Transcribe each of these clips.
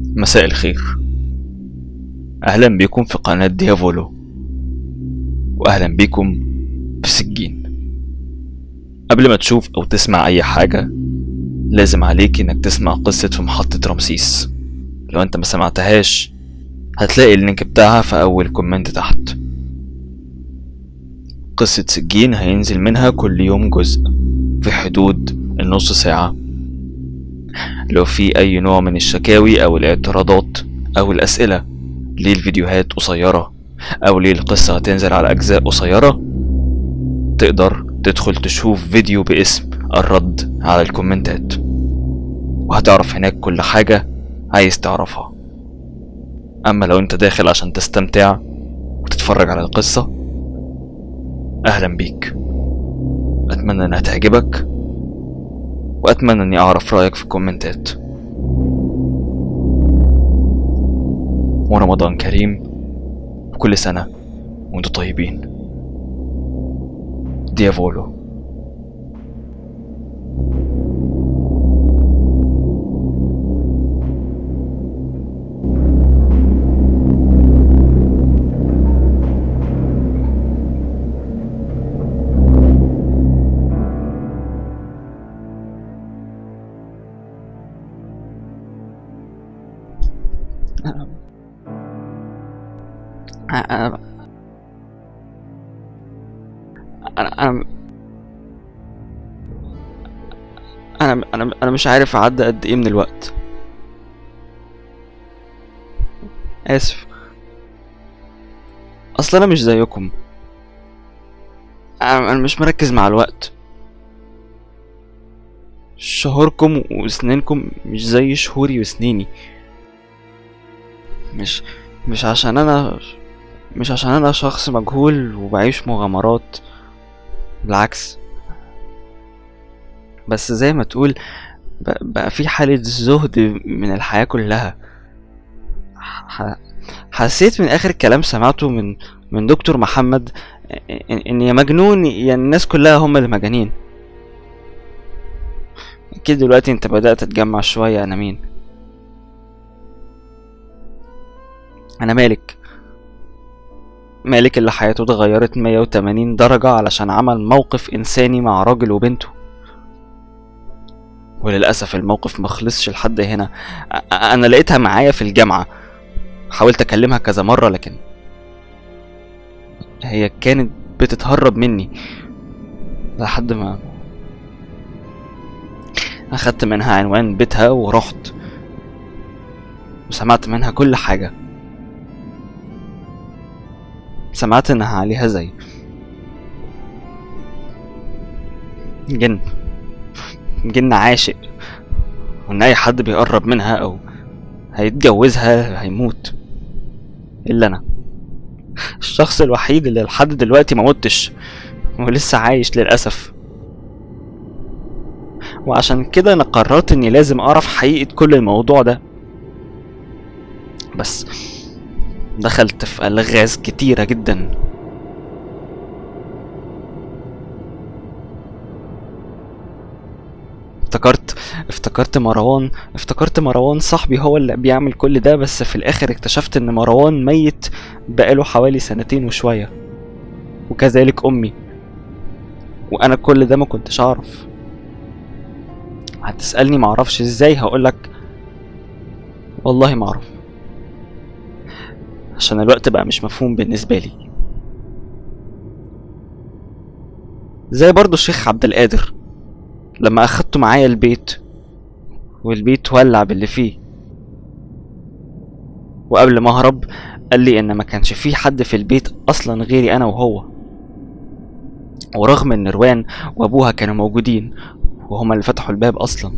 مساء الخير أهلا بكم في قناة ديافولو وأهلا بكم في سجين قبل ما تشوف أو تسمع أي حاجة لازم عليك إنك تسمع قصة في محطة رمسيس لو أنت ما سمعتهاش هتلاقي اللينك بتاعها في أول كومنت تحت قصة سجين هينزل منها كل يوم جزء في حدود النص ساعة لو في أي نوع من الشكاوي أو الاعتراضات أو الأسئلة ليه الفيديوهات قصيرة أو ليه القصة هتنزل على أجزاء قصيرة تقدر تدخل تشوف فيديو باسم الرد على الكومنتات وهتعرف هناك كل حاجة عايز تعرفها أما لو أنت داخل عشان تستمتع وتتفرج على القصة أهلا بيك أتمنى إنها تعجبك وأتمنى إني أعرف رأيك في الكومنتات ورمضان كريم وكل سنة وانتوا طيبين ديافولو انا انا انا انا انا انا مش عارف اعدي قد ايه من الوقت اسف اصل انا مش زيكم انا أنا مش مركز مع الوقت شهوركم وسنينكم مش زي شهوري وسنيني مش مش عشان انا مش عشان انا شخص مجهول وبعيش مغامرات بالعكس بس زي ما تقول ب- بقى في حالة زهد من الحياة كلها ح- حسيت من اخر كلام سمعته من من دكتور محمد ان إن يا مجنون يا الناس كلها هم اللي مجانين اكيد دلوقتي انت بدأت تتجمع شوية انا مين انا مالك مالك اللي حياته اتغيرت 180 درجة علشان عمل موقف إنساني مع راجل وبنته وللأسف الموقف مخلصش لحد هنا أ- أنا لقيتها معايا في الجامعة حاولت أكلمها كذا مرة لكن هي كانت بتتهرب مني لحد ما أخدت منها عنوان بيتها ورحت وسمعت منها كل حاجة سمعت انها عليها زي جن جن عاشق وان اي حد بيقرب منها او هيتجوزها هيموت الا انا الشخص الوحيد اللي لحد دلوقتي ما متش ولسه عايش للاسف وعشان كده انا قررت اني لازم اعرف حقيقة كل الموضوع ده بس دخلت في ألغاز كتيرة جدا افتكرت افتكرت مروان افتكرت مروان صاحبي هو اللي بيعمل كل ده بس في الاخر اكتشفت ان مروان ميت بقاله حوالي سنتين وشوية وكذلك امي وانا كل ده ما كنتش اعرف هتسألني معرفش ازاي هقولك والله معرف عشان الوقت بقى مش مفهوم بالنسبة لي زي برضو الشيخ عبد القادر لما أخدته معايا البيت والبيت ولع باللي فيه وقبل ما أهرب قال لي إن ما كانش فيه حد في البيت أصلا غيري أنا وهو ورغم إن روان وأبوها كانوا موجودين وهما اللي فتحوا الباب أصلا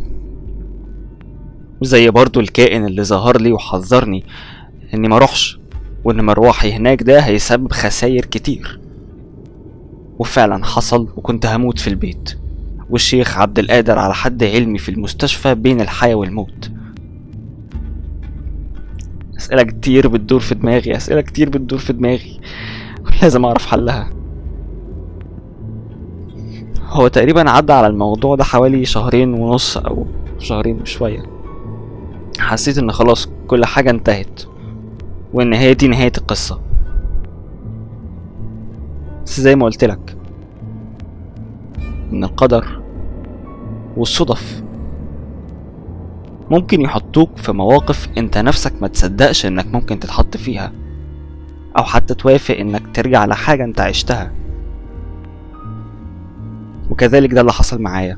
زي برضو الكائن اللي ظهر لي وحذرني إني ما أروحش وإن مروحي هناك ده هيسبب خساير كتير وفعلا حصل وكنت هموت في البيت والشيخ عبد القادر على حد علمي في المستشفى بين الحياة والموت أسئلة كتير بتدور في دماغي أسئلة كتير بتدور في دماغي لازم أعرف حلها هو تقريبا عدى على الموضوع ده حوالي شهرين ونص أو شهرين وشوية حسيت إن خلاص كل حاجة انتهت وإن هي دي نهاية القصة بس زي ما قلت لك إن القدر والصدف ممكن يحطوك في مواقف انت نفسك ما تصدقش انك ممكن تتحط فيها او حتى توافق انك ترجع لحاجة انت عشتها وكذلك ده اللي حصل معايا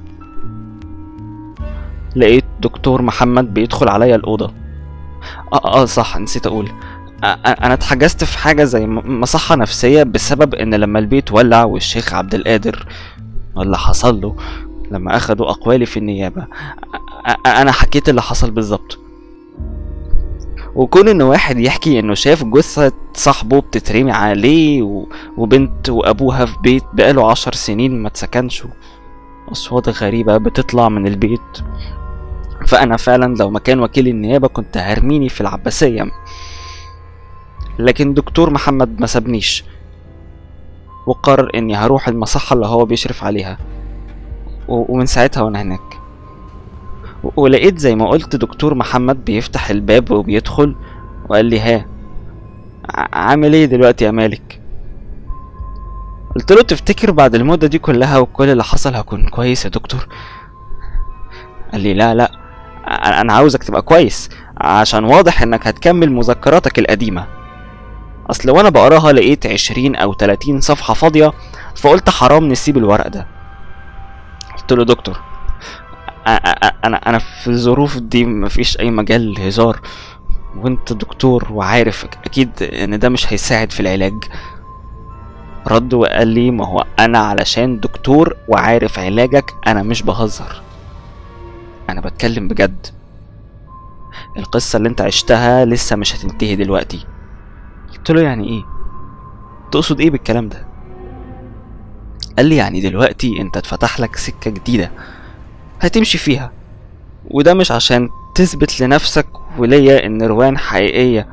لقيت دكتور محمد بيدخل عليا الأوضة اه اه صح نسيت اقول آه، آه، انا اتحجزت في حاجة زي م- مصحة نفسية بسبب ان لما البيت ولع والشيخ عبد القادر واللي حصل له لما اخدوا اقوالي في النيابة آه، آه، انا حكيت اللي حصل بالظبط وكون ان واحد يحكي انه شاف جثة صاحبه بتترمي عليه و... وبنت وابوها في بيت بقاله عشر سنين ما اتسكنش اصوات غريبة بتطلع من البيت فانا فعلا لو مكان وكيل النيابة كنت هرميني في العباسية لكن دكتور محمد ما سابنيش وقرر اني هروح المصحة اللي هو بيشرف عليها و... ومن ساعتها وانا هناك و- ولقيت زي ما قلت دكتور محمد بيفتح الباب وبيدخل وقال لي ها ع- عامل ايه دلوقتي يا مالك قلت له تفتكر بعد المدة دي كلها وكل اللي حصل هكون كويس يا دكتور قال لي لا لا أ- انا عاوزك تبقى كويس عشان واضح انك هتكمل مذكراتك القديمة اصل وانا بقراها لقيت عشرين او تلاتين صفحة فاضية فقلت حرام نسيب الورق ده قلت له دكتور أ- أ- انا انا في الظروف دي مفيش اي مجال للهزار وانت دكتور وعارف اكيد ان ده مش هيساعد في العلاج رد وقال لي ما هو انا علشان دكتور وعارف علاجك انا مش بهزر انا بتكلم بجد القصة اللي انت عشتها لسه مش هتنتهي دلوقتي قلت له يعني ايه تقصد ايه بالكلام ده قال لي يعني دلوقتي انت اتفتح لك سكة جديدة هتمشي فيها وده مش عشان تثبت لنفسك وليا ان روان حقيقية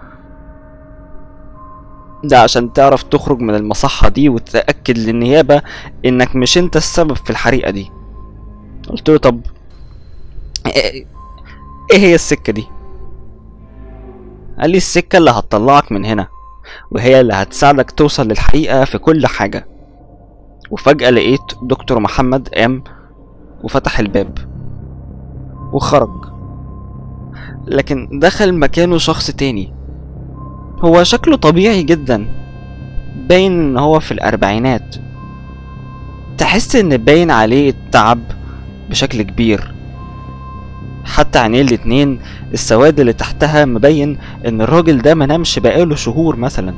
ده عشان تعرف تخرج من المصحة دي وتتأكد للنيابة انك مش انت السبب في الحريقة دي قلت له طب ايه إيه هي السكة دي قال لي السكة اللي هتطلعك من هنا وهي اللي هتساعدك توصل للحقيقة في كل حاجة وفجأة لقيت دكتور محمد قام وفتح الباب وخرج لكن دخل مكانه شخص تاني هو شكله طبيعي جدا باين ان هو في الاربعينات تحس ان باين عليه التعب بشكل كبير حتى عينيه الاتنين السواد اللي تحتها مبين ان الراجل ده منامش بقاله شهور مثلا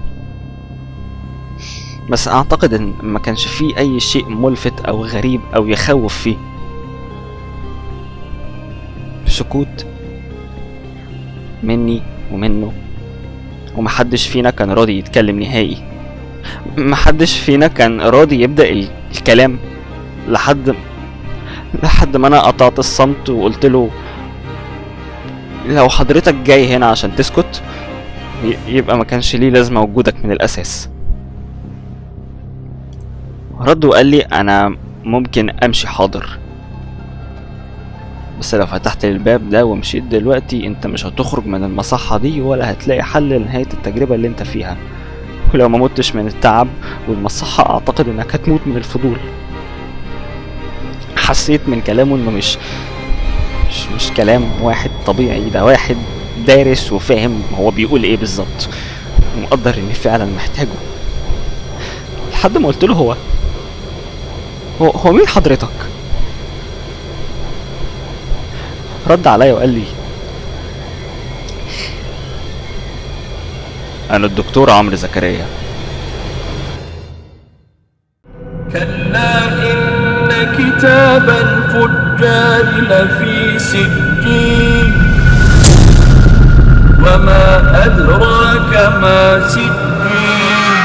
بس اعتقد ان ما كانش فيه اي شيء ملفت او غريب او يخوف فيه سكوت مني ومنه ومحدش فينا كان راضي يتكلم نهائي محدش فينا كان راضي يبدأ ال- الكلام لحد لحد ما انا قطعت الصمت وقلت له لو حضرتك جاي هنا عشان تسكت ي- يبقى ما كانش ليه لازمة وجودك من الأساس رد وقال لي أنا ممكن أمشي حاضر بس لو فتحت الباب ده ومشيت دلوقتي انت مش هتخرج من المصحة دي ولا هتلاقي حل لنهاية التجربة اللي انت فيها ولو ما متش من التعب والمصحة اعتقد انك هتموت من الفضول حسيت من كلامه انه مش مش مش كلام واحد طبيعي ده واحد دارس وفاهم هو بيقول ايه بالظبط ومقدر اني فعلا محتاجه لحد ما قلت له هو هو, هو مين حضرتك رد عليا وقال لي انا الدكتور عمرو زكريا كلا إن كتاب الفجار لفي سجين وما أدراك ما سجين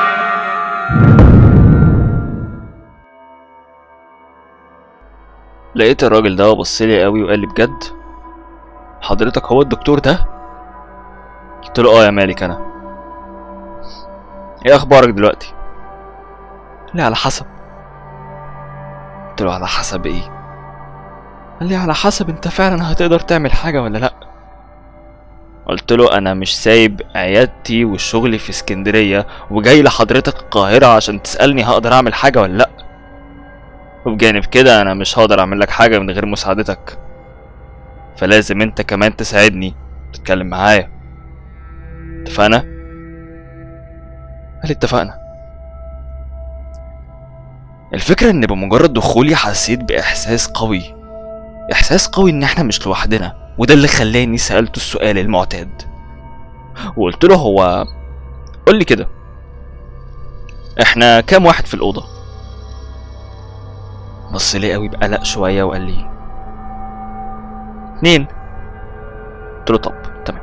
لقيت الراجل ده بص لي قوي وقال لي بجد حضرتك هو الدكتور ده قلت له اه يا مالك انا ايه اخبارك دلوقتي قال لي على حسب قلت له على حسب ايه قال لي على حسب انت فعلا هتقدر تعمل حاجه ولا لا قلت له انا مش سايب عيادتي وشغلي في اسكندريه وجاي لحضرتك القاهره عشان تسالني هقدر اعمل حاجه ولا لا وبجانب كده انا مش هقدر اعمل لك حاجه من غير مساعدتك فلازم انت كمان تساعدني تتكلم معايا اتفقنا قال لي اتفقنا الفكرة ان بمجرد دخولي حسيت باحساس قوي احساس قوي ان احنا مش لوحدنا وده اللي خلاني سألته السؤال المعتاد وقلت له هو قول لي كده احنا كام واحد في الأوضة بص لي قوي بقلق شوية وقال لي اتنين قلت له طب تمام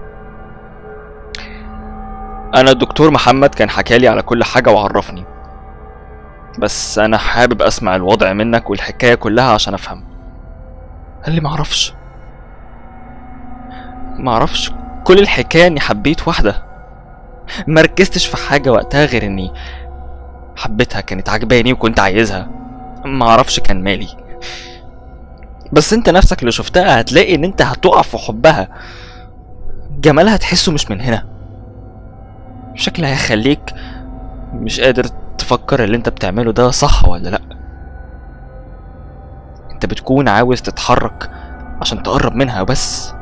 انا الدكتور محمد كان حكالي على كل حاجة وعرفني بس انا حابب اسمع الوضع منك والحكاية كلها عشان افهم قال لي معرفش معرفش كل الحكاية اني حبيت واحدة مركزتش في حاجة وقتها غير اني حبيتها كانت عجباني وكنت عايزها معرفش كان مالي بس انت نفسك اللي شفتها هتلاقي ان انت هتقع في حبها جمالها تحسه مش من هنا شكلها هيخليك مش قادر تفكر اللي انت بتعمله ده صح ولا لا انت بتكون عاوز تتحرك عشان تقرب منها بس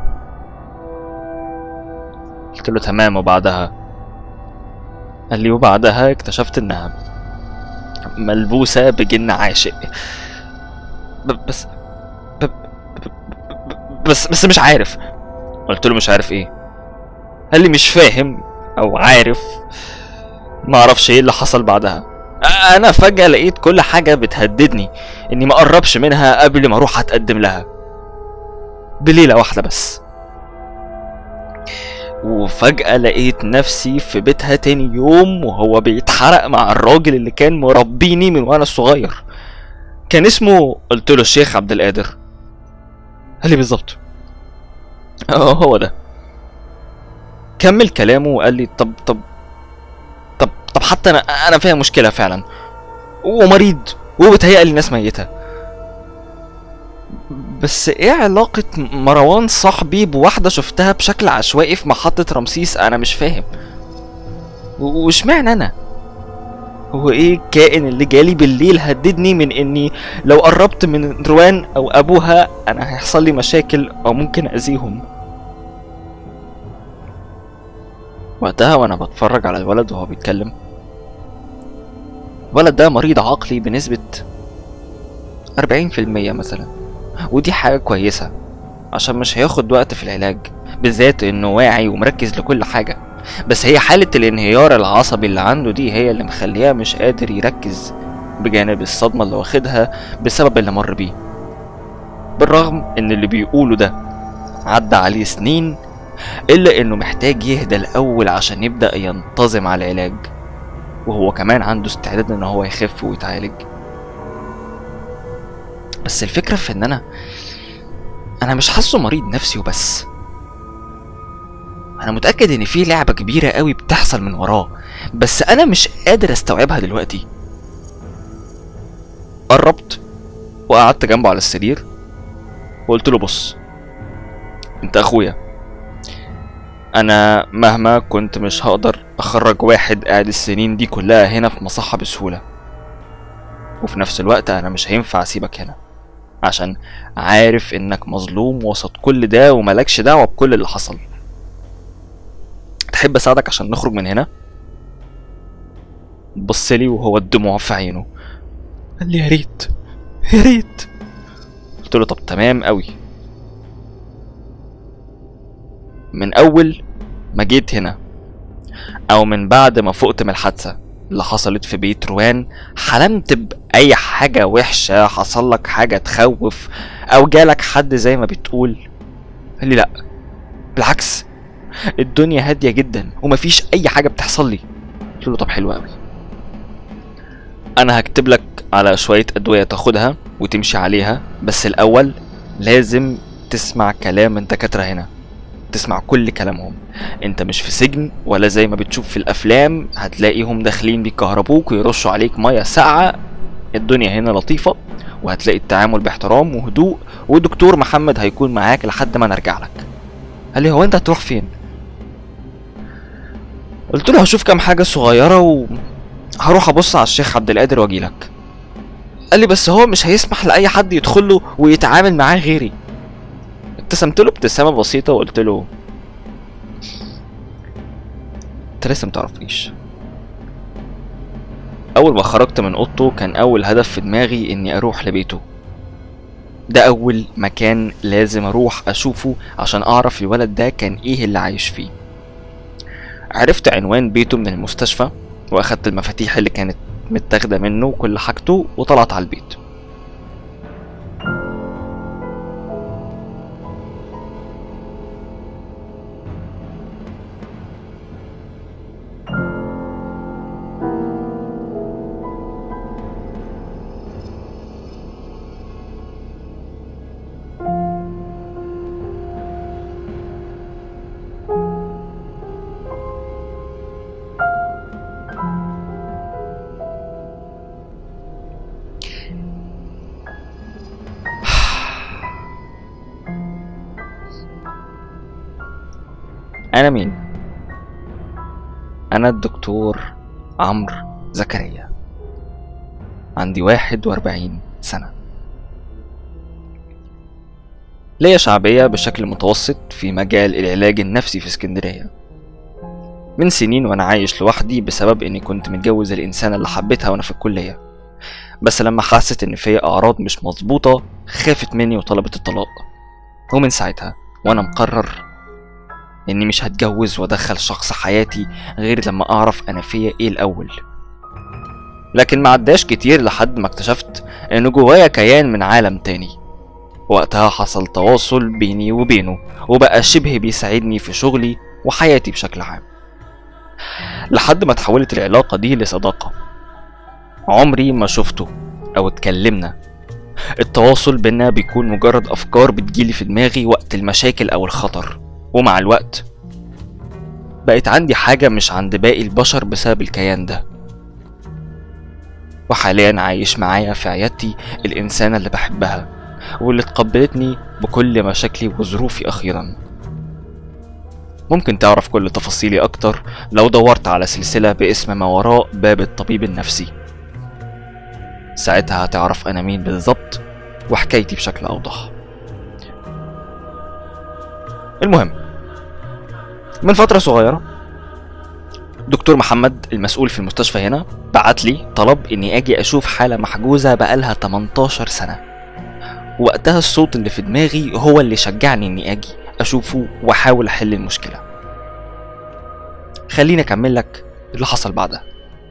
قلت له تمام وبعدها قال لي وبعدها اكتشفت انها ملبوسة بجن عاشق ب- بس ب- ب- ب- بس بس مش عارف قلت له مش عارف ايه قال لي مش فاهم او عارف ما اعرفش ايه اللي حصل بعدها انا فجأة لقيت كل حاجة بتهددني اني ما اقربش منها قبل ما اروح اتقدم لها بليلة واحدة بس وفجأة لقيت نفسي في بيتها تاني يوم وهو بيتحرق مع الراجل اللي كان مربيني من وانا صغير كان اسمه قلت له الشيخ عبد القادر قال لي بالظبط اه هو ده كمل كلامه وقال لي طب طب طب طب حتى انا انا فيها مشكله فعلا ومريض وبتهيألي ناس ميته بس ايه علاقة مروان صاحبي بواحدة شفتها بشكل عشوائي في محطة رمسيس انا مش فاهم و- واشمعنى انا هو ايه الكائن اللي جالي بالليل هددني من اني لو قربت من روان او ابوها انا هيحصل لي مشاكل او ممكن اذيهم وقتها وانا بتفرج على الولد وهو بيتكلم الولد ده مريض عقلي بنسبة 40% مثلا ودي حاجة كويسة عشان مش هياخد وقت في العلاج بالذات انه واعي ومركز لكل حاجة بس هي حالة الانهيار العصبي اللي عنده دي هي اللي مخليه مش قادر يركز بجانب الصدمة اللي واخدها بسبب اللي مر بيه بالرغم ان اللي بيقوله ده عدى عليه سنين الا انه محتاج يهدى الاول عشان يبدأ ينتظم على العلاج وهو كمان عنده استعداد ان هو يخف ويتعالج بس الفكرة في ان انا انا مش حاسه مريض نفسي وبس انا متأكد ان في لعبة كبيرة قوي بتحصل من وراه بس انا مش قادر استوعبها دلوقتي قربت وقعدت جنبه على السرير وقلت له بص انت اخويا انا مهما كنت مش هقدر اخرج واحد قاعد السنين دي كلها هنا في مصحة بسهولة وفي نفس الوقت انا مش هينفع اسيبك هنا عشان عارف انك مظلوم وسط كل ده وملكش دعوة بكل اللي حصل تحب اساعدك عشان نخرج من هنا بصلي وهو الدموع في عينه قال لي يا ريت يا ريت قلت له طب تمام قوي من اول ما جيت هنا او من بعد ما فقت من الحادثه اللي حصلت في بيت روان حلمت باي حاجه وحشه حصل لك حاجه تخوف او جالك حد زي ما بتقول قال لي لا بالعكس الدنيا هاديه جدا ومفيش اي حاجه بتحصل لي قلت له طب حلو قوي انا هكتب لك على شويه ادويه تاخدها وتمشي عليها بس الاول لازم تسمع كلام الدكاتره هنا تسمع كل كلامهم انت مش في سجن ولا زي ما بتشوف في الافلام هتلاقيهم داخلين بيكهربوك ويرشوا عليك ميه ساقعه الدنيا هنا لطيفه وهتلاقي التعامل باحترام وهدوء ودكتور محمد هيكون معاك لحد ما نرجع لك قال لي هو انت هتروح فين قلت له هشوف كام حاجة صغيرة وهروح ابص على الشيخ عبد القادر واجيلك قال لي بس هو مش هيسمح لأي حد يدخل له ويتعامل معاه غيري ابتسمت له ابتسامة بسيطة وقلت له انت لسه متعرفنيش أول ما خرجت من أوضته كان أول هدف في دماغي إني أروح لبيته ده أول مكان لازم أروح أشوفه عشان أعرف الولد ده كان إيه اللي عايش فيه عرفت عنوان بيته من المستشفى وأخدت المفاتيح اللي كانت متاخدة منه وكل حاجته وطلعت على البيت أنا مين؟ أنا الدكتور عمرو زكريا عندي واحد وأربعين سنة ليا شعبية بشكل متوسط في مجال العلاج النفسي في اسكندرية من سنين وأنا عايش لوحدي بسبب إني كنت متجوز الإنسانة اللي حبيتها وأنا في الكلية بس لما حست إن فيا أعراض مش مظبوطة خافت مني وطلبت الطلاق ومن ساعتها وأنا مقرر اني مش هتجوز وادخل شخص حياتي غير لما اعرف انا فيا ايه الاول لكن ما عداش كتير لحد ما اكتشفت ان جوايا كيان من عالم تاني وقتها حصل تواصل بيني وبينه وبقى شبه بيساعدني في شغلي وحياتي بشكل عام لحد ما تحولت العلاقة دي لصداقة عمري ما شفته أو اتكلمنا التواصل بينا بيكون مجرد أفكار بتجيلي في دماغي وقت المشاكل أو الخطر ومع الوقت بقت عندي حاجة مش عند باقي البشر بسبب الكيان ده وحاليا عايش معايا في عيادتي الإنسانة اللي بحبها واللي تقبلتني بكل مشاكلي وظروفي أخيرا ممكن تعرف كل تفاصيلي أكتر لو دورت على سلسلة باسم ما وراء باب الطبيب النفسي ساعتها هتعرف أنا مين بالظبط وحكايتي بشكل أوضح المهم من فترة صغيرة دكتور محمد المسؤول في المستشفى هنا بعت لي طلب اني اجي اشوف حالة محجوزة بقالها 18 سنة وقتها الصوت اللي في دماغي هو اللي شجعني اني اجي اشوفه واحاول احل المشكلة خليني اكمل لك اللي حصل بعدها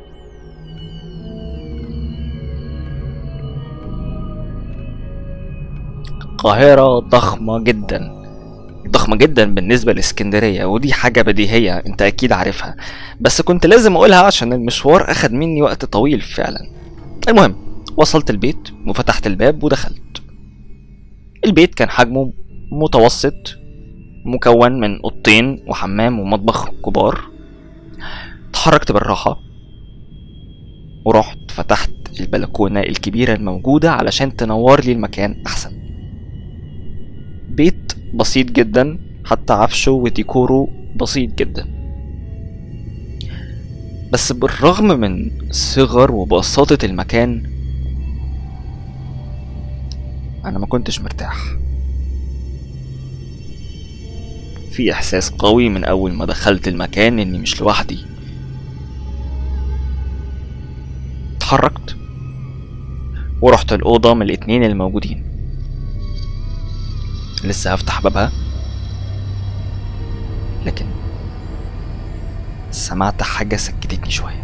القاهرة ضخمة جدا ضخمة جدا بالنسبة لاسكندرية ودي حاجة بديهية انت اكيد عارفها بس كنت لازم اقولها عشان المشوار اخد مني وقت طويل فعلا المهم وصلت البيت وفتحت الباب ودخلت البيت كان حجمه متوسط مكون من اوضتين وحمام ومطبخ كبار اتحركت بالراحة ورحت فتحت البلكونة الكبيرة الموجودة علشان تنور لي المكان أحسن بيت بسيط جدا حتى عفشه وديكوره بسيط جدا بس بالرغم من صغر وبساطة المكان أنا ما كنتش مرتاح في إحساس قوي من أول ما دخلت المكان إني مش لوحدي اتحركت ورحت الأوضة من الاتنين الموجودين لسه هفتح بابها لكن سمعت حاجة سكتتني شوية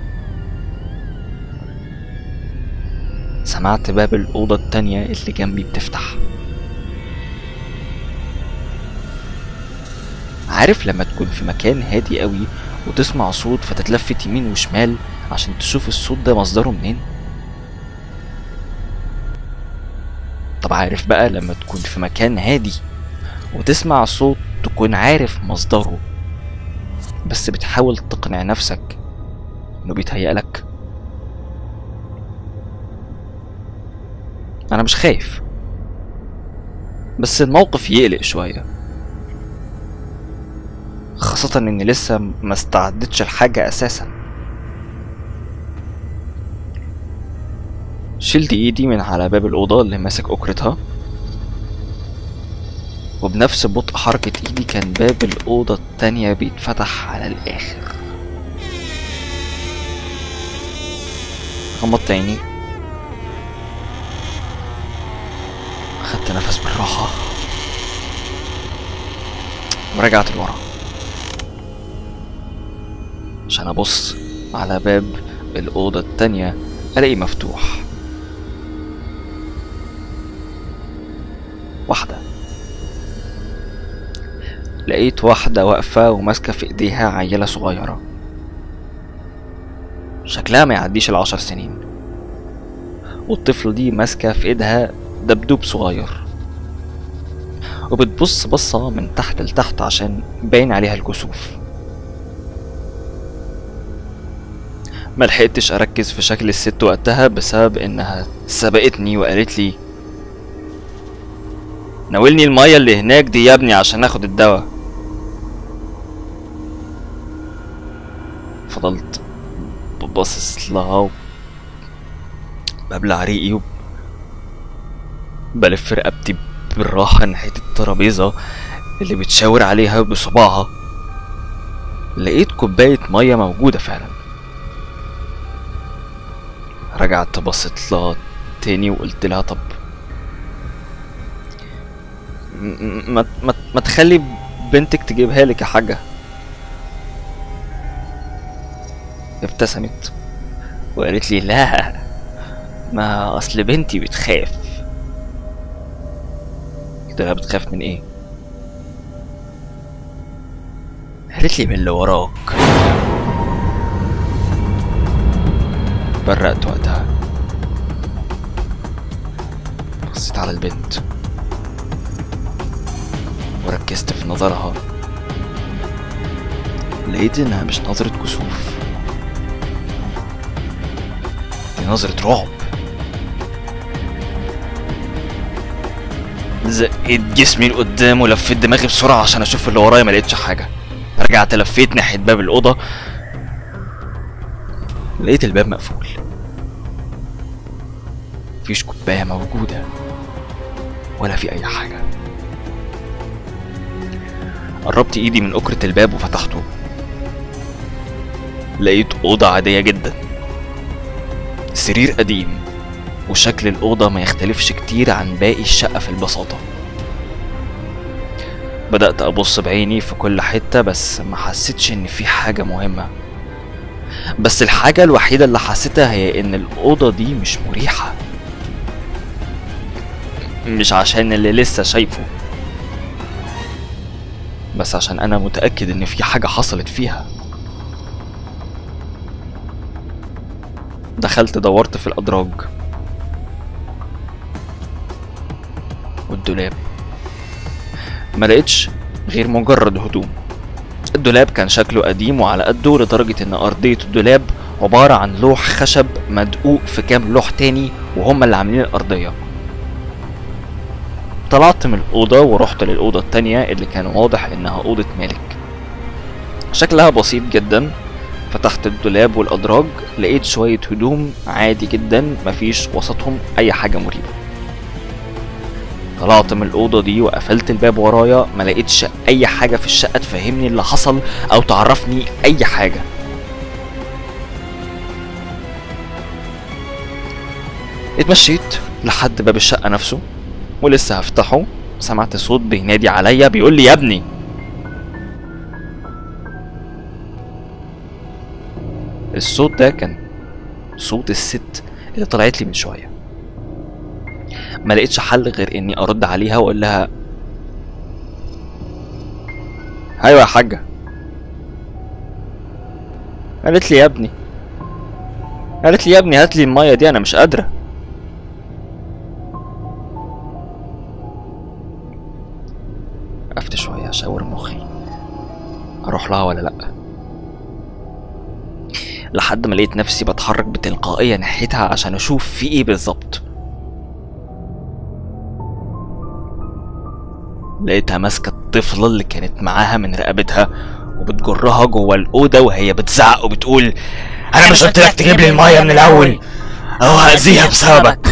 سمعت باب الأوضة التانية اللي جنبي بتفتح عارف لما تكون في مكان هادي قوي وتسمع صوت فتتلفت يمين وشمال عشان تشوف الصوت ده مصدره منين طب عارف بقى لما تكون في مكان هادي وتسمع صوت تكون عارف مصدره بس بتحاول تقنع نفسك انه بيتهيألك انا مش خايف بس الموقف يقلق شوية خاصة اني لسه ما استعدتش الحاجة اساسا شلت ايدي من على باب الأوضة اللي ماسك أكرتها وبنفس بطء حركة ايدي كان باب الأوضة التانية بيتفتح على الآخر غمضت عيني أخدت نفس بالراحة ورجعت لورا عشان أبص على باب الأوضة التانية ألاقي مفتوح واحدة لقيت واحدة واقفة وماسكة في ايديها عيلة صغيرة شكلها ما يعديش العشر سنين والطفلة دي ماسكة في ايدها دبدوب صغير وبتبص بصة من تحت لتحت عشان باين عليها الكسوف ما لحقتش اركز في شكل الست وقتها بسبب انها سبقتني وقالت لي ناولني المية اللي هناك دي يا ابني عشان اخد الدواء فضلت باصص لها و- ببلع ريقي و- بلف رقبتي بالراحة ناحية الترابيزة اللي بتشاور عليها بصباعها لقيت كوباية مية موجودة فعلا رجعت بصيت لها تاني وقلت لها طب م- م- ما ما ما تخلي بنتك تجيبها لك يا حاجة ابتسمت وقالت لي لا ما اصل بنتي بتخاف قلت لها بتخاف من ايه قالت لي من اللي وراك برقت وقتها بصيت على البنت وركزت في نظرها لقيت انها مش نظرة كسوف دي نظرة رعب زقيت جسمي لقدام ولفيت دماغي بسرعة عشان اشوف اللي ورايا ما لقيتش حاجة رجعت لفيت ناحية باب الأوضة لقيت الباب مقفول مفيش كوباية موجودة ولا في أي حاجة قربت ايدي من أكرة الباب وفتحته لقيت أوضة عادية جدا سرير قديم وشكل الأوضة ما يختلفش كتير عن باقي الشقة في البساطة بدأت أبص بعيني في كل حتة بس ما حسيتش إن في حاجة مهمة بس الحاجة الوحيدة اللي حسيتها هي إن الأوضة دي مش مريحة مش عشان اللي لسه شايفه بس عشان أنا متأكد إن في حاجة حصلت فيها دخلت دورت في الأدراج والدولاب ما لقيتش غير مجرد هدوم الدولاب كان شكله قديم وعلى قده لدرجة إن أرضية الدولاب عبارة عن لوح خشب مدقوق في كام لوح تاني وهم اللي عاملين الأرضية طلعت من الأوضة ورحت للأوضة التانية اللي كان واضح إنها أوضة مالك شكلها بسيط جدا فتحت الدولاب والأدراج لقيت شوية هدوم عادي جدا مفيش وسطهم أي حاجة مريبة طلعت من الأوضة دي وقفلت الباب ورايا ما لقيتش أي حاجة في الشقة تفهمني اللي حصل أو تعرفني أي حاجة اتمشيت لحد باب الشقة نفسه ولسه هفتحه سمعت صوت بينادي عليا بيقول لي يا ابني الصوت ده كان صوت الست اللي طلعت لي من شويه ما لقيتش حل غير اني ارد عليها واقول لها ايوه يا حاجه قالت لي يا ابني قالت لي يا ابني هات لي الميه دي انا مش قادره وقفت شويه اشاور مخي اروح لها ولا لا لحد ما لقيت نفسي بتحرك بتلقائيه ناحيتها عشان اشوف في ايه بالظبط لقيتها ماسكة الطفلة اللي كانت معاها من رقبتها وبتجرها جوه الأوضة وهي بتزعق وبتقول أنا مش قلت لك تجيب لي المية من الأول أو هأذيها بسببك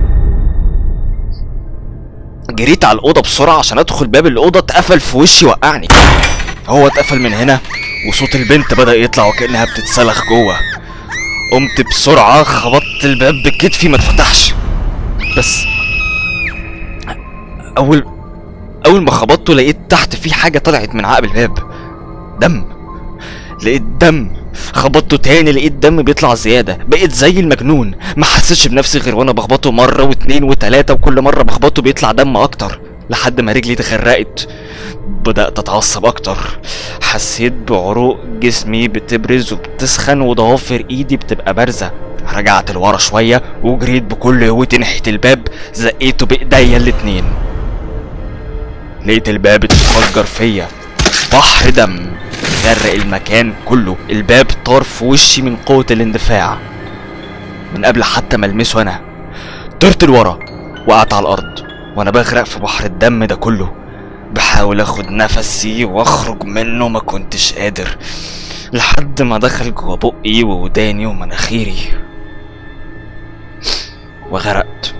جريت على الأوضة بسرعة عشان أدخل باب الأوضة اتقفل في وشي وقعني هو اتقفل من هنا وصوت البنت بدأ يطلع وكأنها بتتسلخ جوه قمت بسرعة خبطت الباب بكتفي ما اتفتحش بس أول أول ما خبطته لقيت تحت في حاجة طلعت من عقب الباب دم لقيت دم خبطته تاني لقيت دم بيطلع زيادة بقيت زي المجنون ما حسيتش بنفسي غير وانا بخبطه مرة واتنين وتلاتة وكل مرة بخبطه بيطلع دم اكتر لحد ما رجلي اتغرقت بدأت اتعصب اكتر حسيت بعروق جسمي بتبرز وبتسخن وضوافر ايدي بتبقى بارزة رجعت لورا شوية وجريت بكل قوتي ناحية الباب زقيته بايديا الاتنين لقيت الباب اتفجر فيا بحر دم غرق المكان كله الباب طار في وشي من قوة الاندفاع من قبل حتى ما المسه انا طرت لورا وقعت على الارض وانا بغرق في بحر الدم ده كله بحاول اخد نفسي واخرج منه ما كنتش قادر لحد ما دخل جوا بقي ووداني ومناخيري وغرقت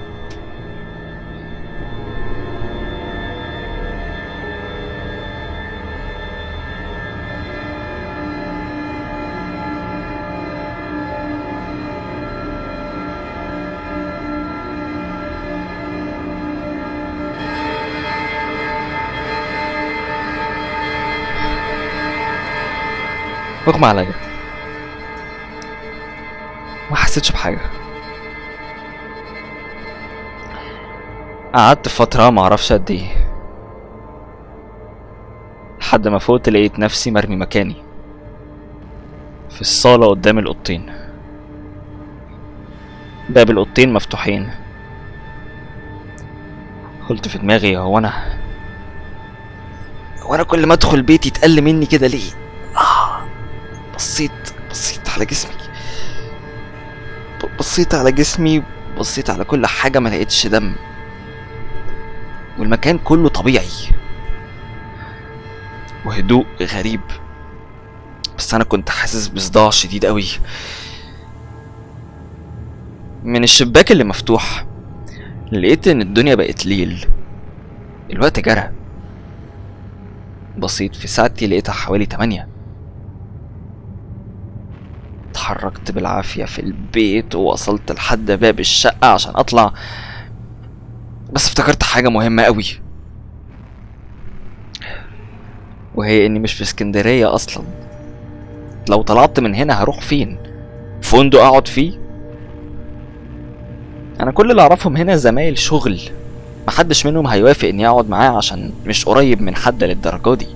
اغمى عليا ما حسيتش بحاجة قعدت فترة معرفش قد ايه لحد ما فوت لقيت نفسي مرمي مكاني في الصالة قدام الأوضتين باب الأوضتين مفتوحين قلت في دماغي هو أنا هو أنا كل ما أدخل بيتي يتقل مني كده ليه؟ بصيت بصيت على جسمي ب- بصيت على جسمي بصيت على كل حاجة ما لقيتش دم والمكان كله طبيعي وهدوء غريب بس انا كنت حاسس بصداع شديد قوي من الشباك اللي مفتوح لقيت ان الدنيا بقت ليل الوقت جرى بصيت في ساعتي لقيتها حوالي تمانية اتحركت بالعافية في البيت ووصلت لحد باب الشقة عشان أطلع بس افتكرت حاجة مهمة قوي وهي إني مش في اسكندرية أصلا لو طلعت من هنا هروح فين فندق أقعد فيه أنا كل اللي أعرفهم هنا زمايل شغل محدش منهم هيوافق إني أقعد معاه عشان مش قريب من حد للدرجة دي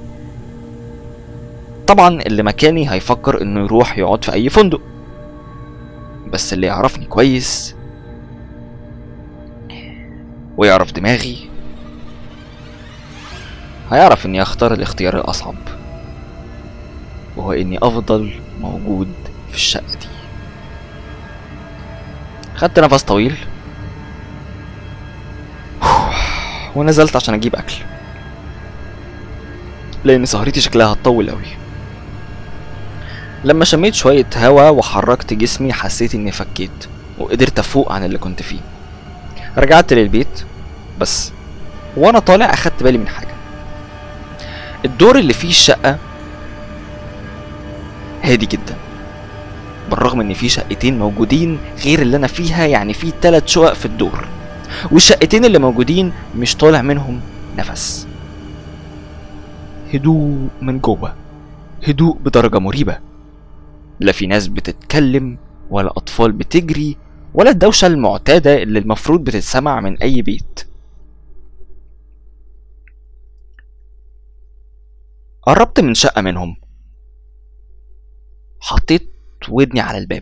طبعا اللي مكاني هيفكر انه يروح يقعد في اي فندق بس اللي يعرفني كويس ويعرف دماغي هيعرف اني اختار الاختيار الاصعب وهو اني افضل موجود في الشقة دي خدت نفس طويل ونزلت عشان اجيب اكل لان سهرتي شكلها هتطول قوي لما شميت شوية هوا وحركت جسمي حسيت اني فكيت وقدرت افوق عن اللي كنت فيه رجعت للبيت بس وانا طالع اخدت بالي من حاجة الدور اللي فيه الشقة هادي جدا بالرغم ان في شقتين موجودين غير اللي انا فيها يعني في تلات شقق في الدور والشقتين اللي موجودين مش طالع منهم نفس هدوء من جوه هدوء بدرجة مريبة لا في ناس بتتكلم ولا أطفال بتجري ولا الدوشة المعتادة اللي المفروض بتتسمع من أي بيت قربت من شقة منهم حطيت ودني على الباب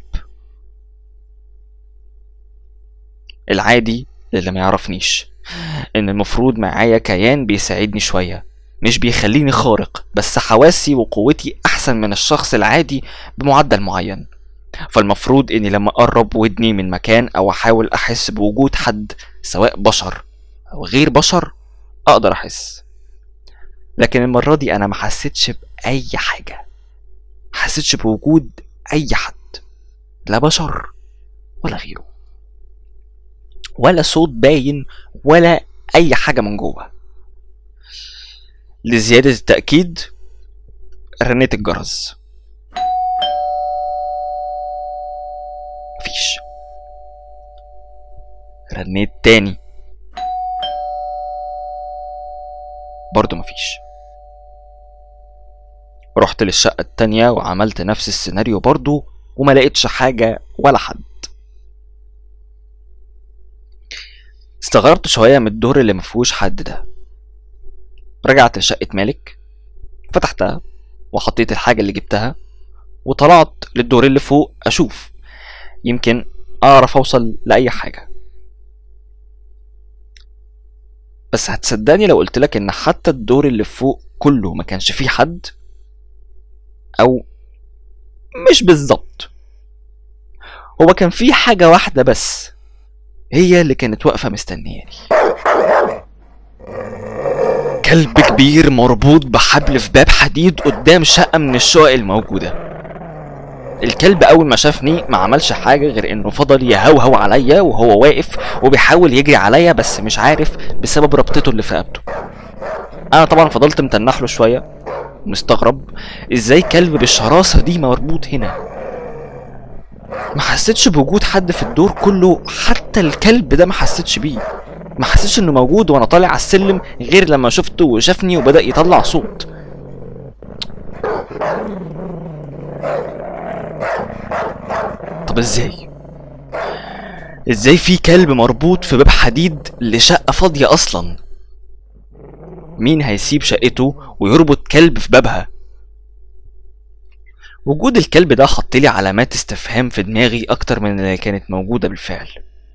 العادي للي ما يعرفنيش ان المفروض معايا كيان بيساعدني شوية مش بيخليني خارق بس حواسي وقوتي احسن من الشخص العادي بمعدل معين فالمفروض اني لما اقرب ودني من مكان او احاول احس بوجود حد سواء بشر او غير بشر اقدر احس لكن المرة دي أنا ما حسيتش بأي حاجة ما حسيتش بوجود أي حد لا بشر ولا غيره ولا صوت باين ولا أي حاجة من جوه لزيادة التأكيد رنيت الجرس مفيش رنيت تاني برضه مفيش رحت للشقة التانية وعملت نفس السيناريو برضه وما لقيتش حاجة ولا حد استغربت شوية من الدور اللي مفيهوش حد ده رجعت لشقة مالك فتحتها وحطيت الحاجة اللي جبتها وطلعت للدور اللي فوق أشوف يمكن أعرف أوصل لأي حاجة بس هتصدقني لو قلتلك إن حتى الدور اللي فوق كله ما كانش فيه حد أو مش بالظبط هو كان في حاجة واحدة بس هي اللي كانت واقفة مستنياني كلب كبير مربوط بحبل في باب حديد قدام شقة من الشقق الموجودة الكلب أول ما شافني ما عملش حاجة غير إنه فضل يهوهو عليا وهو واقف وبيحاول يجري عليا بس مش عارف بسبب ربطته اللي في رقبته أنا طبعا فضلت متنح له شوية مستغرب ازاي كلب بالشراسة دي مربوط هنا ما حسيتش بوجود حد في الدور كله حتى الكلب ده ما حسيتش بيه ما حسيتش انه موجود وانا طالع على السلم غير لما شفته وشافني وبدأ يطلع صوت طب ازاي ازاي في كلب مربوط في باب حديد لشقة فاضية اصلا مين هيسيب شقته ويربط كلب في بابها وجود الكلب ده حط لي علامات استفهام في دماغي اكتر من اللي كانت موجودة بالفعل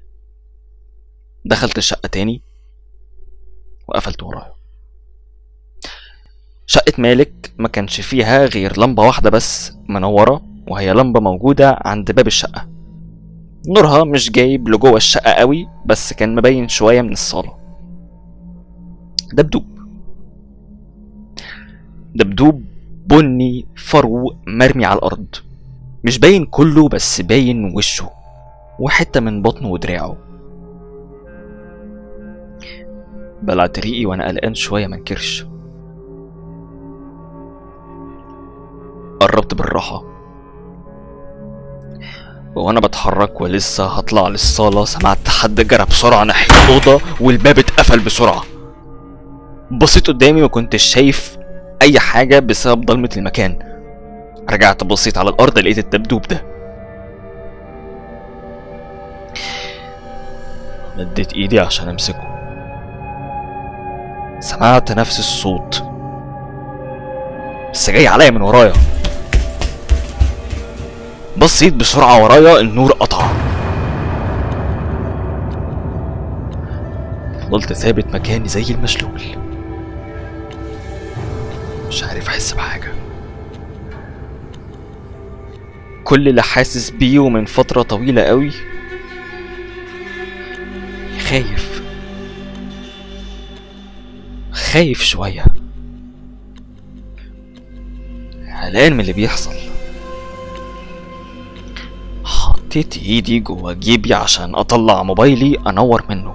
دخلت الشقة تاني وقفلت ورايا شقة مالك ما كانش فيها غير لمبة واحدة بس منورة وهي لمبة موجودة عند باب الشقة نورها مش جايب لجوه الشقة قوي بس كان مبين شوية من الصالة دبدوب دبدوب بني فرو مرمي على الأرض مش باين كله بس باين وشه وحتة من بطنه ودراعه بلعت ريقي وانا قلقان شوية منكرش قربت بالراحة وانا بتحرك ولسه هطلع للصالة سمعت حد جرى بسرعة ناحية الأوضة والباب اتقفل بسرعة بصيت قدامي وكنتش شايف أي حاجة بسبب ضلمة المكان رجعت بصيت على الأرض لقيت الدبدوب ده مديت إيدي عشان أمسكه سمعت نفس الصوت بس جاي عليا من ورايا بصيت بسرعة ورايا النور قطع فضلت ثابت مكاني زي المشلول مش عارف احس بحاجة كل اللي حاسس بيه ومن فترة طويلة قوي خايف خايف شوية قلقان من اللي بيحصل حطيت ايدي جوا جيبي عشان اطلع موبايلي انور منه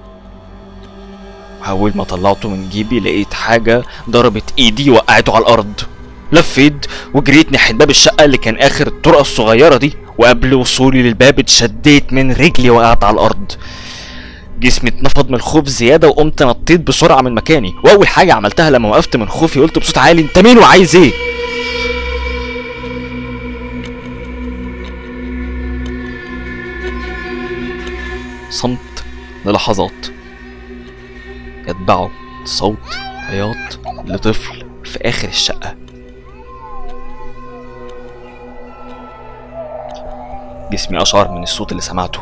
اول ما طلعته من جيبي لقيت حاجة ضربت ايدي وقعته على الارض لفيت وجريت ناحية باب الشقة اللي كان اخر الطرقة الصغيرة دي وقبل وصولي للباب اتشديت من رجلي وقعت على الارض جسمي اتنفض من الخوف زيادة وقمت نطيت بسرعة من مكاني وأول حاجة عملتها لما وقفت من خوفي قلت بصوت عالي أنت مين وعايز إيه؟ صمت للحظات يتبعه صوت عياط لطفل في آخر الشقة جسمي أشعر من الصوت اللي سمعته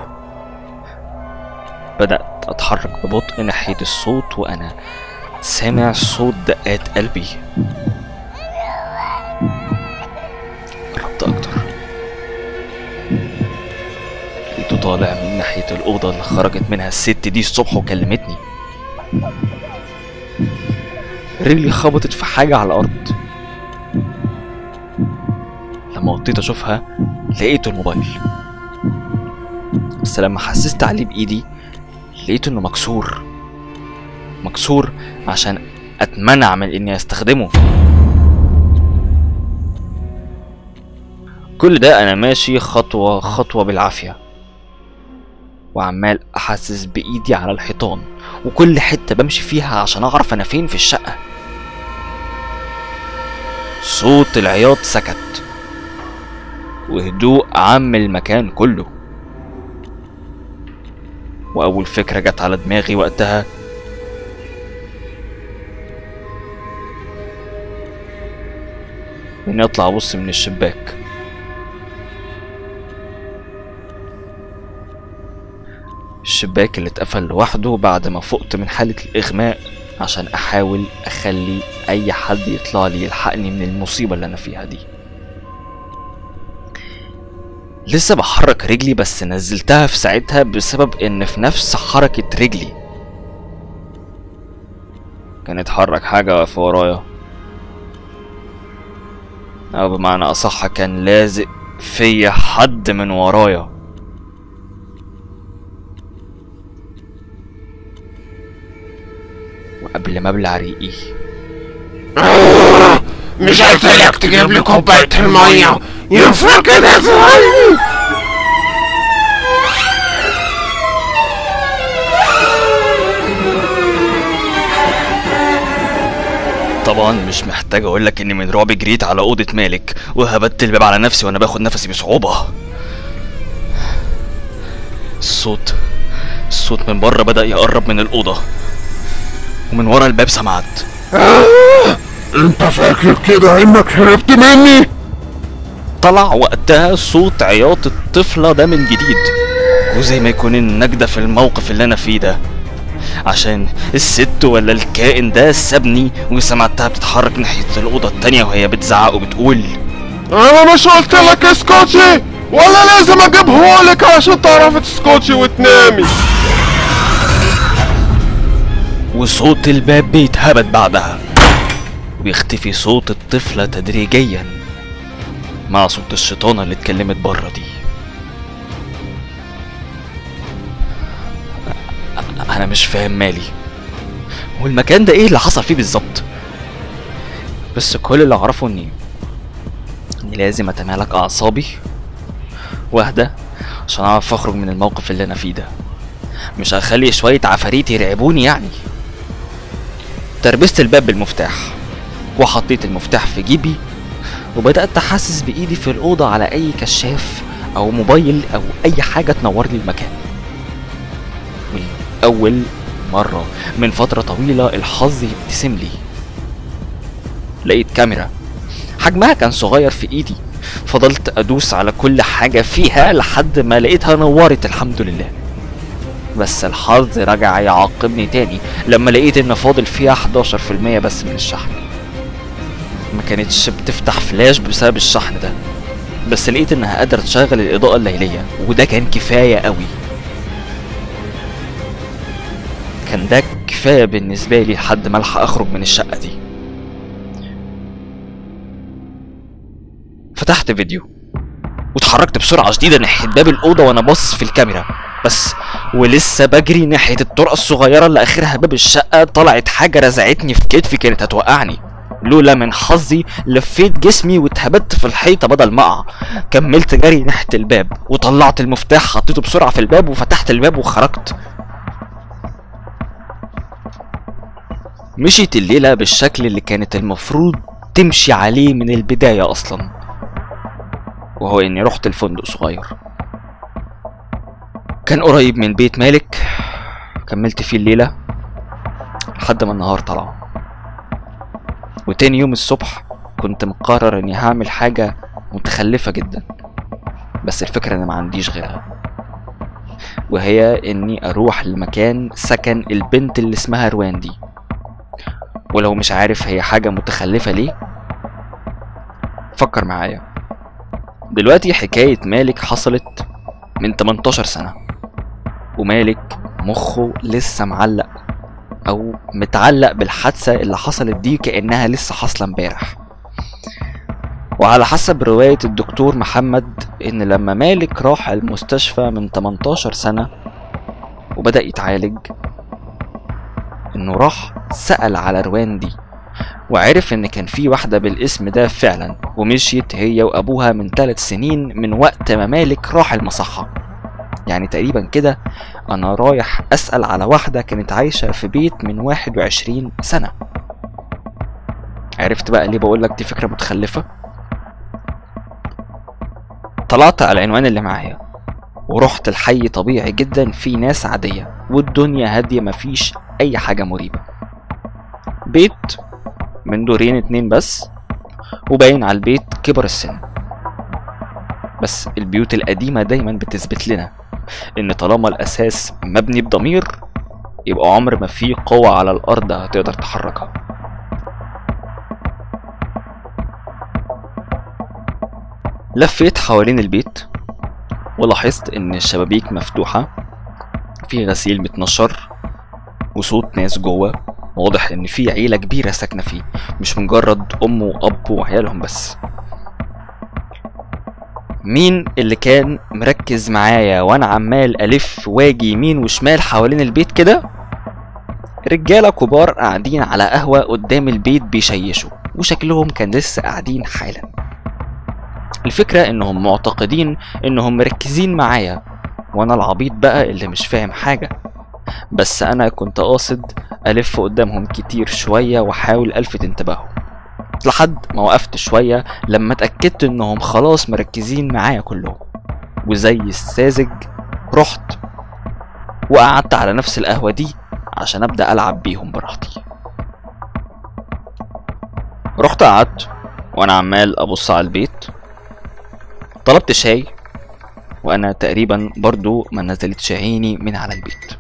بدأت أتحرك ببطء ناحية الصوت وأنا سامع صوت دقات قلبي قربت أكتر لقيته طالع من ناحية الأوضة اللي خرجت منها الست دي الصبح وكلمتني رجلي خبطت في حاجة على الأرض لما وطيت أشوفها لقيته الموبايل بس لما حسست عليه بإيدي لقيته إنه مكسور مكسور عشان أتمنع من إني أستخدمه كل ده أنا ماشي خطوة خطوة بالعافية وعمال أحسس بإيدي على الحيطان وكل حتة بمشي فيها عشان أعرف أنا فين في الشقة صوت العياط سكت وهدوء عم المكان كله وأول فكرة جت على دماغي وقتها إني أطلع أبص من الشباك الشباك اللي اتقفل لوحده بعد ما فقت من حالة الإغماء عشان أحاول أخلي أي حد يطلع لي يلحقني من المصيبة اللي أنا فيها دي لسه بحرك رجلي بس نزلتها في ساعتها بسبب إن في نفس حركة رجلي كان اتحرك حاجة واقفة ورايا أو بمعنى أصح كان لازق فيا حد من ورايا وقبل ما ابلع ريقي مش قلت لك تجيب لي كوباية المية ينفع كده ازاي طبعا مش محتاج اقول لك اني من رعب جريت على اوضه مالك وهبت الباب على نفسي وانا باخد نفسي بصعوبه الصوت الصوت من بره بدا يقرب من الاوضه ومن ورا الباب سمعت انت فاكر كده انك هربت مني طلع وقتها صوت عياط الطفلة ده من جديد وزي ما يكون النجدة في الموقف اللي أنا فيه ده عشان الست ولا الكائن ده سابني وسمعتها بتتحرك ناحية الأوضة التانية وهي بتزعق وبتقول انا مش قلت لك اسكتي ولا لازم اجيبهولك عشان تعرفي تسكتي وتنامي وصوت الباب بيتهبد بعدها ويختفي صوت الطفلة تدريجيا مع صوت الشيطانة اللي اتكلمت بره دي أنا مش فاهم مالي والمكان ده ايه اللي حصل فيه بالظبط بس كل اللي اعرفه اني اني لازم اتمالك اعصابي واهدى عشان اعرف اخرج من الموقف اللي انا فيه ده مش هخلي شوية عفاريت يرعبوني يعني تربست الباب بالمفتاح وحطيت المفتاح في جيبي وبدأت أحسس بإيدي في الأوضة على أي كشاف أو موبايل أو أي حاجة تنور لي المكان والأول مرة من فترة طويلة الحظ يبتسم لي لقيت كاميرا حجمها كان صغير في إيدي فضلت أدوس على كل حاجة فيها لحد ما لقيتها نورت الحمد لله بس الحظ رجع يعاقبني تاني لما لقيت ان فاضل فيها 11% بس من الشحن ما كانتش بتفتح فلاش بسبب الشحن ده بس لقيت انها قادرة تشغل الاضاءة الليلية وده كان كفاية قوي كان ده كفاية بالنسبة لي لحد ما الحق اخرج من الشقة دي فتحت فيديو واتحركت بسرعة شديدة ناحية باب الأوضة وأنا باصص في الكاميرا بس ولسه بجري ناحية الطرقة الصغيرة اللي آخرها باب الشقة طلعت حاجة رزعتني في كتفي كانت هتوقعني لولا من حظي لفيت جسمي واتهبدت في الحيطة بدل ما أقع كملت جري ناحية الباب وطلعت المفتاح حطيته بسرعة في الباب وفتحت الباب وخرجت مشيت الليلة بالشكل اللي كانت المفروض تمشي عليه من البداية أصلا وهو إني رحت الفندق صغير كان قريب من بيت مالك كملت فيه الليلة لحد ما النهار طلع وتاني يوم الصبح كنت مقرر اني هعمل حاجة متخلفة جدا بس الفكرة ان ما عنديش غيرها وهي اني اروح لمكان سكن البنت اللي اسمها روان دي ولو مش عارف هي حاجة متخلفة ليه فكر معايا دلوقتي حكاية مالك حصلت من 18 سنة ومالك مخه لسه معلق او متعلق بالحادثه اللي حصلت دي كانها لسه حاصله امبارح وعلى حسب رواية الدكتور محمد إن لما مالك راح المستشفى من 18 سنة وبدأ يتعالج إنه راح سأل على روان دي وعرف إن كان في واحدة بالاسم ده فعلا ومشيت هي وأبوها من ثلاث سنين من وقت ما مالك راح المصحة يعني تقريبا كده أنا رايح أسأل على واحدة كانت عايشة في بيت من 21 سنة عرفت بقى ليه بقولك دي فكرة متخلفة؟ طلعت على العنوان اللي معايا ورحت الحي طبيعي جدا في ناس عادية والدنيا هادية مفيش أي حاجة مريبة بيت من دورين اتنين بس وباين على البيت كبر السن بس البيوت القديمة دايما بتثبت لنا إن طالما الأساس مبني بضمير يبقى عمر ما في قوة على الأرض هتقدر تحركها لفيت حوالين البيت ولاحظت ان الشبابيك مفتوحة في غسيل متنشر وصوت ناس جوه واضح ان في عيلة كبيرة ساكنة فيه مش مجرد ام واب وعيالهم بس مين اللي كان مركز معايا وانا عمال الف واجي يمين وشمال حوالين البيت كده رجالة كبار قاعدين على قهوة قدام البيت بيشيشوا وشكلهم كان لسه قاعدين حالا الفكرة انهم معتقدين انهم مركزين معايا وانا العبيط بقى اللي مش فاهم حاجة بس انا كنت قاصد الف قدامهم كتير شوية واحاول الفت انتباههم لحد ما وقفت شوية لما اتأكدت انهم خلاص مركزين معايا كلهم وزي الساذج رحت وقعدت على نفس القهوة دي عشان ابدأ العب بيهم براحتي رحت قعدت وانا عمال ابص على البيت طلبت شاي وانا تقريبا برضو ما نزلتش عيني من على البيت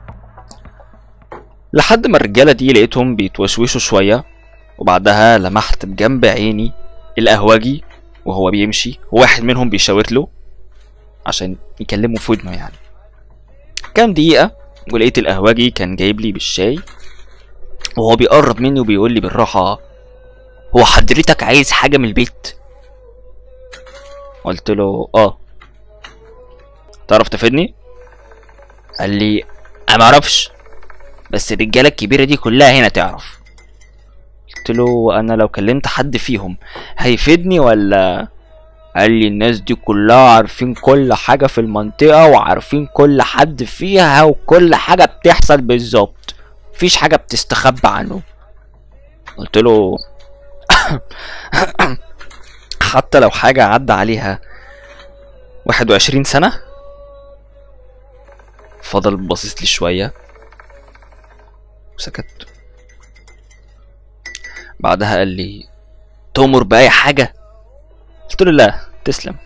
لحد ما الرجالة دي لقيتهم بيتوشوشوا شوية وبعدها لمحت بجنب عيني القهوجي وهو بيمشي وواحد منهم بيشاور له عشان يكلمه في ودنه يعني كام دقيقة ولقيت القهوجي كان جايب لي بالشاي وهو بيقرب مني وبيقول لي بالراحة هو حضرتك عايز حاجة من البيت؟ قلت له اه تعرف تفيدني قال لي انا معرفش بس الرجاله الكبيره دي كلها هنا تعرف قلت له انا لو كلمت حد فيهم هيفيدني ولا قال لي الناس دي كلها عارفين كل حاجة في المنطقة وعارفين كل حد فيها وكل حاجة بتحصل بالظبط مفيش حاجة بتستخبى عنه قلت له حتى لو حاجة عدى عليها واحد وعشرين سنة فضل باصص لي شوية وسكت بعدها قال لي تؤمر بأي حاجة قلت له لا تسلم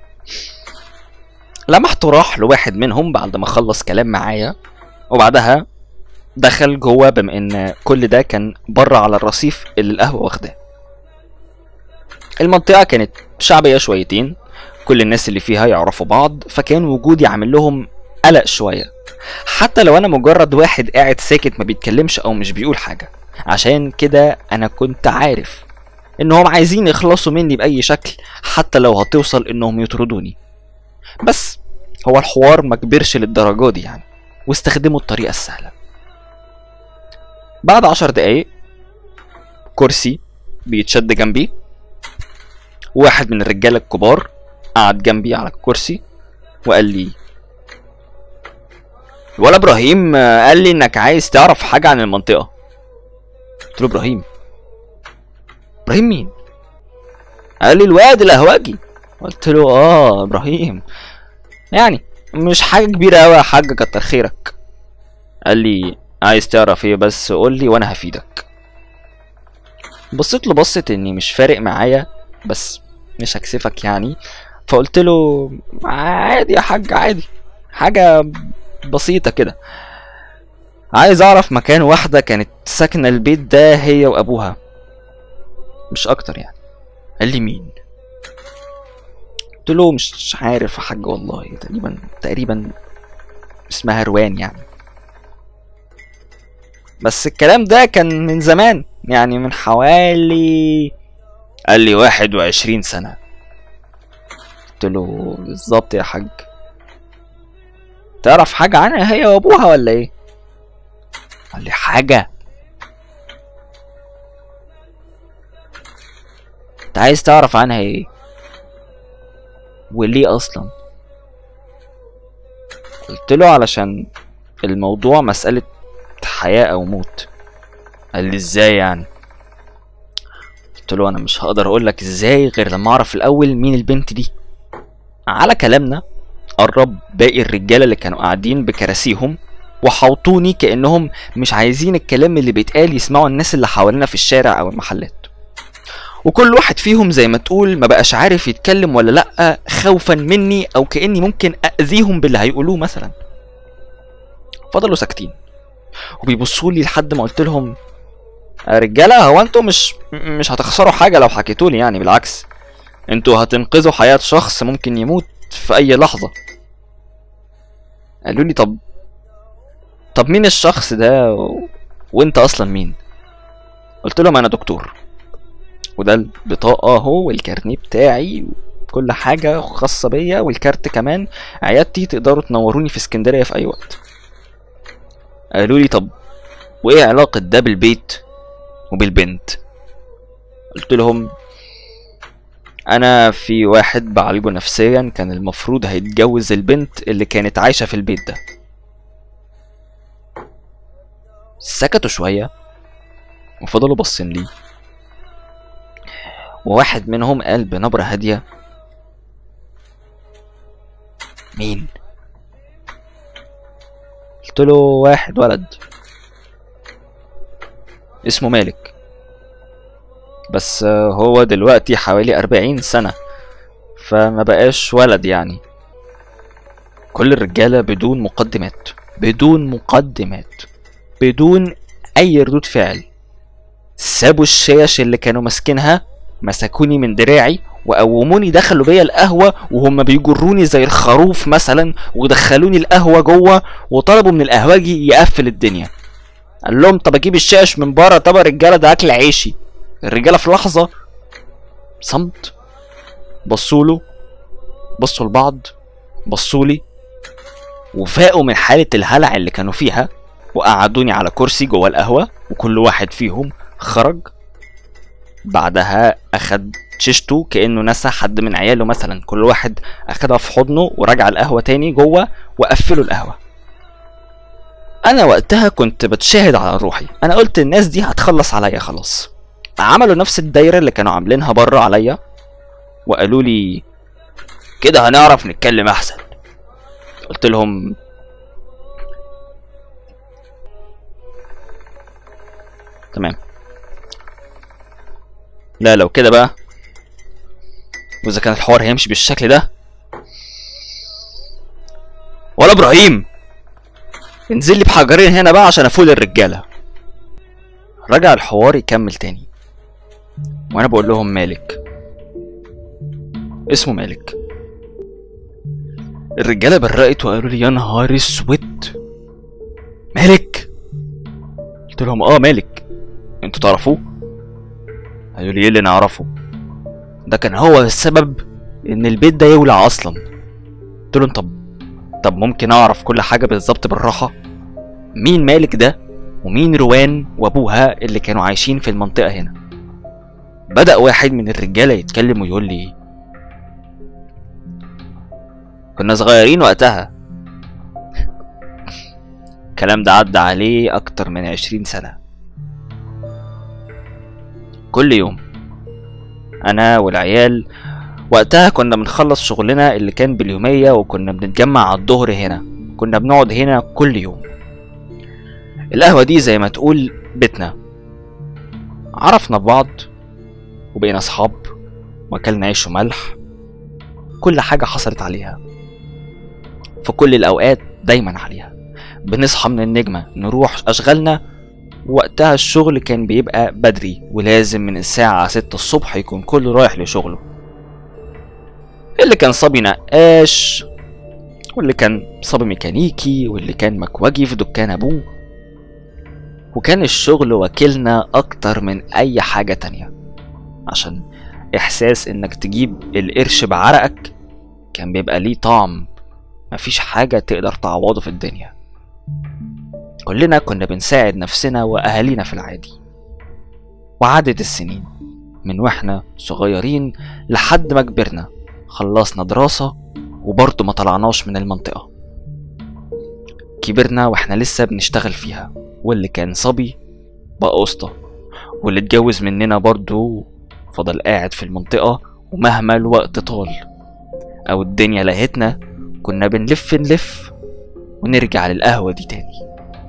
لمحته راح لواحد منهم بعد ما خلص كلام معايا وبعدها دخل جوه بما ان كل ده كان بره على الرصيف اللي القهوه واخداه المنطقه كانت شعبيه شويتين كل الناس اللي فيها يعرفوا بعض فكان وجودي عامل لهم قلق شويه حتى لو انا مجرد واحد قاعد ساكت ما بيتكلمش او مش بيقول حاجه عشان كده انا كنت عارف انهم عايزين يخلصوا مني باي شكل حتى لو هتوصل انهم يطردوني بس هو الحوار ما كبرش للدرجه دي يعني واستخدموا الطريقه السهله بعد عشر دقايق كرسي بيتشد جنبي واحد من الرجاله الكبار قعد جنبي على الكرسي وقال لي الولا ابراهيم آه، قال لي انك عايز تعرف حاجه عن المنطقه قلت له ابراهيم ابراهيم مين قال لي الواد القهوجي قلت له اه ابراهيم يعني مش حاجه كبيره قوي يا حاج كتر خيرك قال لي عايز تعرف ايه بس قول لي وانا هفيدك بصيت له بصت اني مش فارق معايا بس مش هكسفك يعني فقلت له عادي يا حاج عادي حاجه بسيطه كده عايز اعرف مكان واحده كانت ساكنه البيت ده هي وابوها مش اكتر يعني قال لي مين قلت له مش عارف يا حاج والله تقريبا تقريبا اسمها روان يعني بس الكلام ده كان من زمان يعني من حوالي قال لي واحد وعشرين سنة قلت له بالظبط يا حاج تعرف حاجة عنها هي وابوها ولا ايه قال لي حاجة انت عايز تعرف عنها ايه وليه اصلا قلت له علشان الموضوع مسألة حياة او موت قال لي ازاي يعني قلت له انا مش هقدر اقول لك ازاي غير لما اعرف الاول مين البنت دي على كلامنا قرب باقي الرجاله اللي كانوا قاعدين بكراسيهم وحوطوني كانهم مش عايزين الكلام اللي بيتقال يسمعوا الناس اللي حوالينا في الشارع او المحلات وكل واحد فيهم زي ما تقول ما بقاش عارف يتكلم ولا لا خوفا مني او كاني ممكن اذيهم باللي هيقولوه مثلا فضلوا ساكتين وبيبصوا لي لحد ما قلت لهم يا رجاله هو انتوا مش مش هتخسروا حاجه لو حكيتوا لي يعني بالعكس انتوا هتنقذوا حياه شخص ممكن يموت في اي لحظه قالوا لي طب طب مين الشخص ده و... وانت اصلا مين قلت لهم انا دكتور وده البطاقه اهو والكارنيه بتاعي وكل حاجه خاصه بيا والكارت كمان عيادتي تقدروا تنوروني في اسكندريه في اي وقت قالوا لي طب وايه علاقه ده بالبيت وبالبنت قلت لهم انا في واحد بعالجه نفسيا كان المفروض هيتجوز البنت اللي كانت عايشه في البيت ده سكتوا شويه وفضلوا باصين لي وواحد منهم قال بنبرة هادية مين؟ قلت له واحد ولد اسمه مالك بس آه، هو دلوقتي حوالي أربعين سنة فما بقاش ولد يعني كل الرجالة بدون مقدمات بدون مقدمات بدون أي ردود فعل سابوا الشيش اللي كانوا ماسكينها مسكوني من دراعي وقوموني دخلوا بيا القهوة وهم بيجروني زي الخروف مثلا ودخلوني القهوة جوه وطلبوا من القهوجي يقفل الدنيا قال لهم طب اجيب الشاش من بره طب يا رجاله ده اكل عيشي الرجاله في لحظه صمت بصوا له بصوا لبعض بصوا لي وفاقوا من حاله الهلع اللي كانوا فيها وقعدوني على كرسي جوه القهوه وكل واحد فيهم خرج بعدها اخد شيشته كانه نسى حد من عياله مثلا كل واحد اخدها في حضنه ورجع القهوه تاني جوه وقفلوا القهوه انا وقتها كنت بتشاهد على روحي انا قلت الناس دي هتخلص عليا خلاص عملوا نفس الدايره اللي كانوا عاملينها بره عليا وقالوا لي كده هنعرف نتكلم احسن قلت لهم تمام لا لو كده بقى واذا كان الحوار هيمشي بالشكل ده ولا ابراهيم انزل لي بحجرين هنا بقى عشان افول الرجاله رجع الحوار يكمل تاني وانا بقول لهم مالك اسمه مالك الرجاله برقت وقالوا لي يا نهار اسود مالك قلت لهم اه مالك انتوا تعرفوه قالوا لي ايه اللي نعرفه ده كان هو السبب ان البيت ده يولع اصلا قلت لهم طب طب ممكن اعرف كل حاجه بالظبط بالراحه مين مالك ده ومين روان وابوها اللي كانوا عايشين في المنطقه هنا بدا واحد من الرجاله يتكلم ويقول لي كنا صغيرين وقتها الكلام ده عدى عليه اكتر من عشرين سنه كل يوم انا والعيال وقتها كنا بنخلص شغلنا اللي كان باليومية وكنا بنتجمع على الظهر هنا كنا بنقعد هنا كل يوم القهوة دي زي ما تقول بيتنا عرفنا بعض وبقينا أصحاب وأكلنا عيش وملح كل حاجة حصلت عليها في كل الأوقات دايما عليها بنصحى من النجمة نروح أشغالنا وقتها الشغل كان بيبقى بدري ولازم من الساعة ستة الصبح يكون كله رايح لشغله اللي كان صبي نقاش واللي كان صبي ميكانيكي واللي كان مكوجي في دكان ابوه وكان الشغل واكلنا أكتر من أي حاجة تانية عشان إحساس إنك تجيب القرش بعرقك كان بيبقى ليه طعم مفيش حاجة تقدر تعوضه في الدنيا كلنا كنا بنساعد نفسنا وأهالينا في العادي وعدت السنين من واحنا صغيرين لحد ما كبرنا خلصنا دراسة وبرضه ما طلعناش من المنطقة كبرنا واحنا لسه بنشتغل فيها واللي كان صبي بقى أسطى واللي اتجوز مننا برضه فضل قاعد في المنطقة ومهما الوقت طال أو الدنيا لهتنا كنا بنلف نلف ونرجع للقهوة دي تاني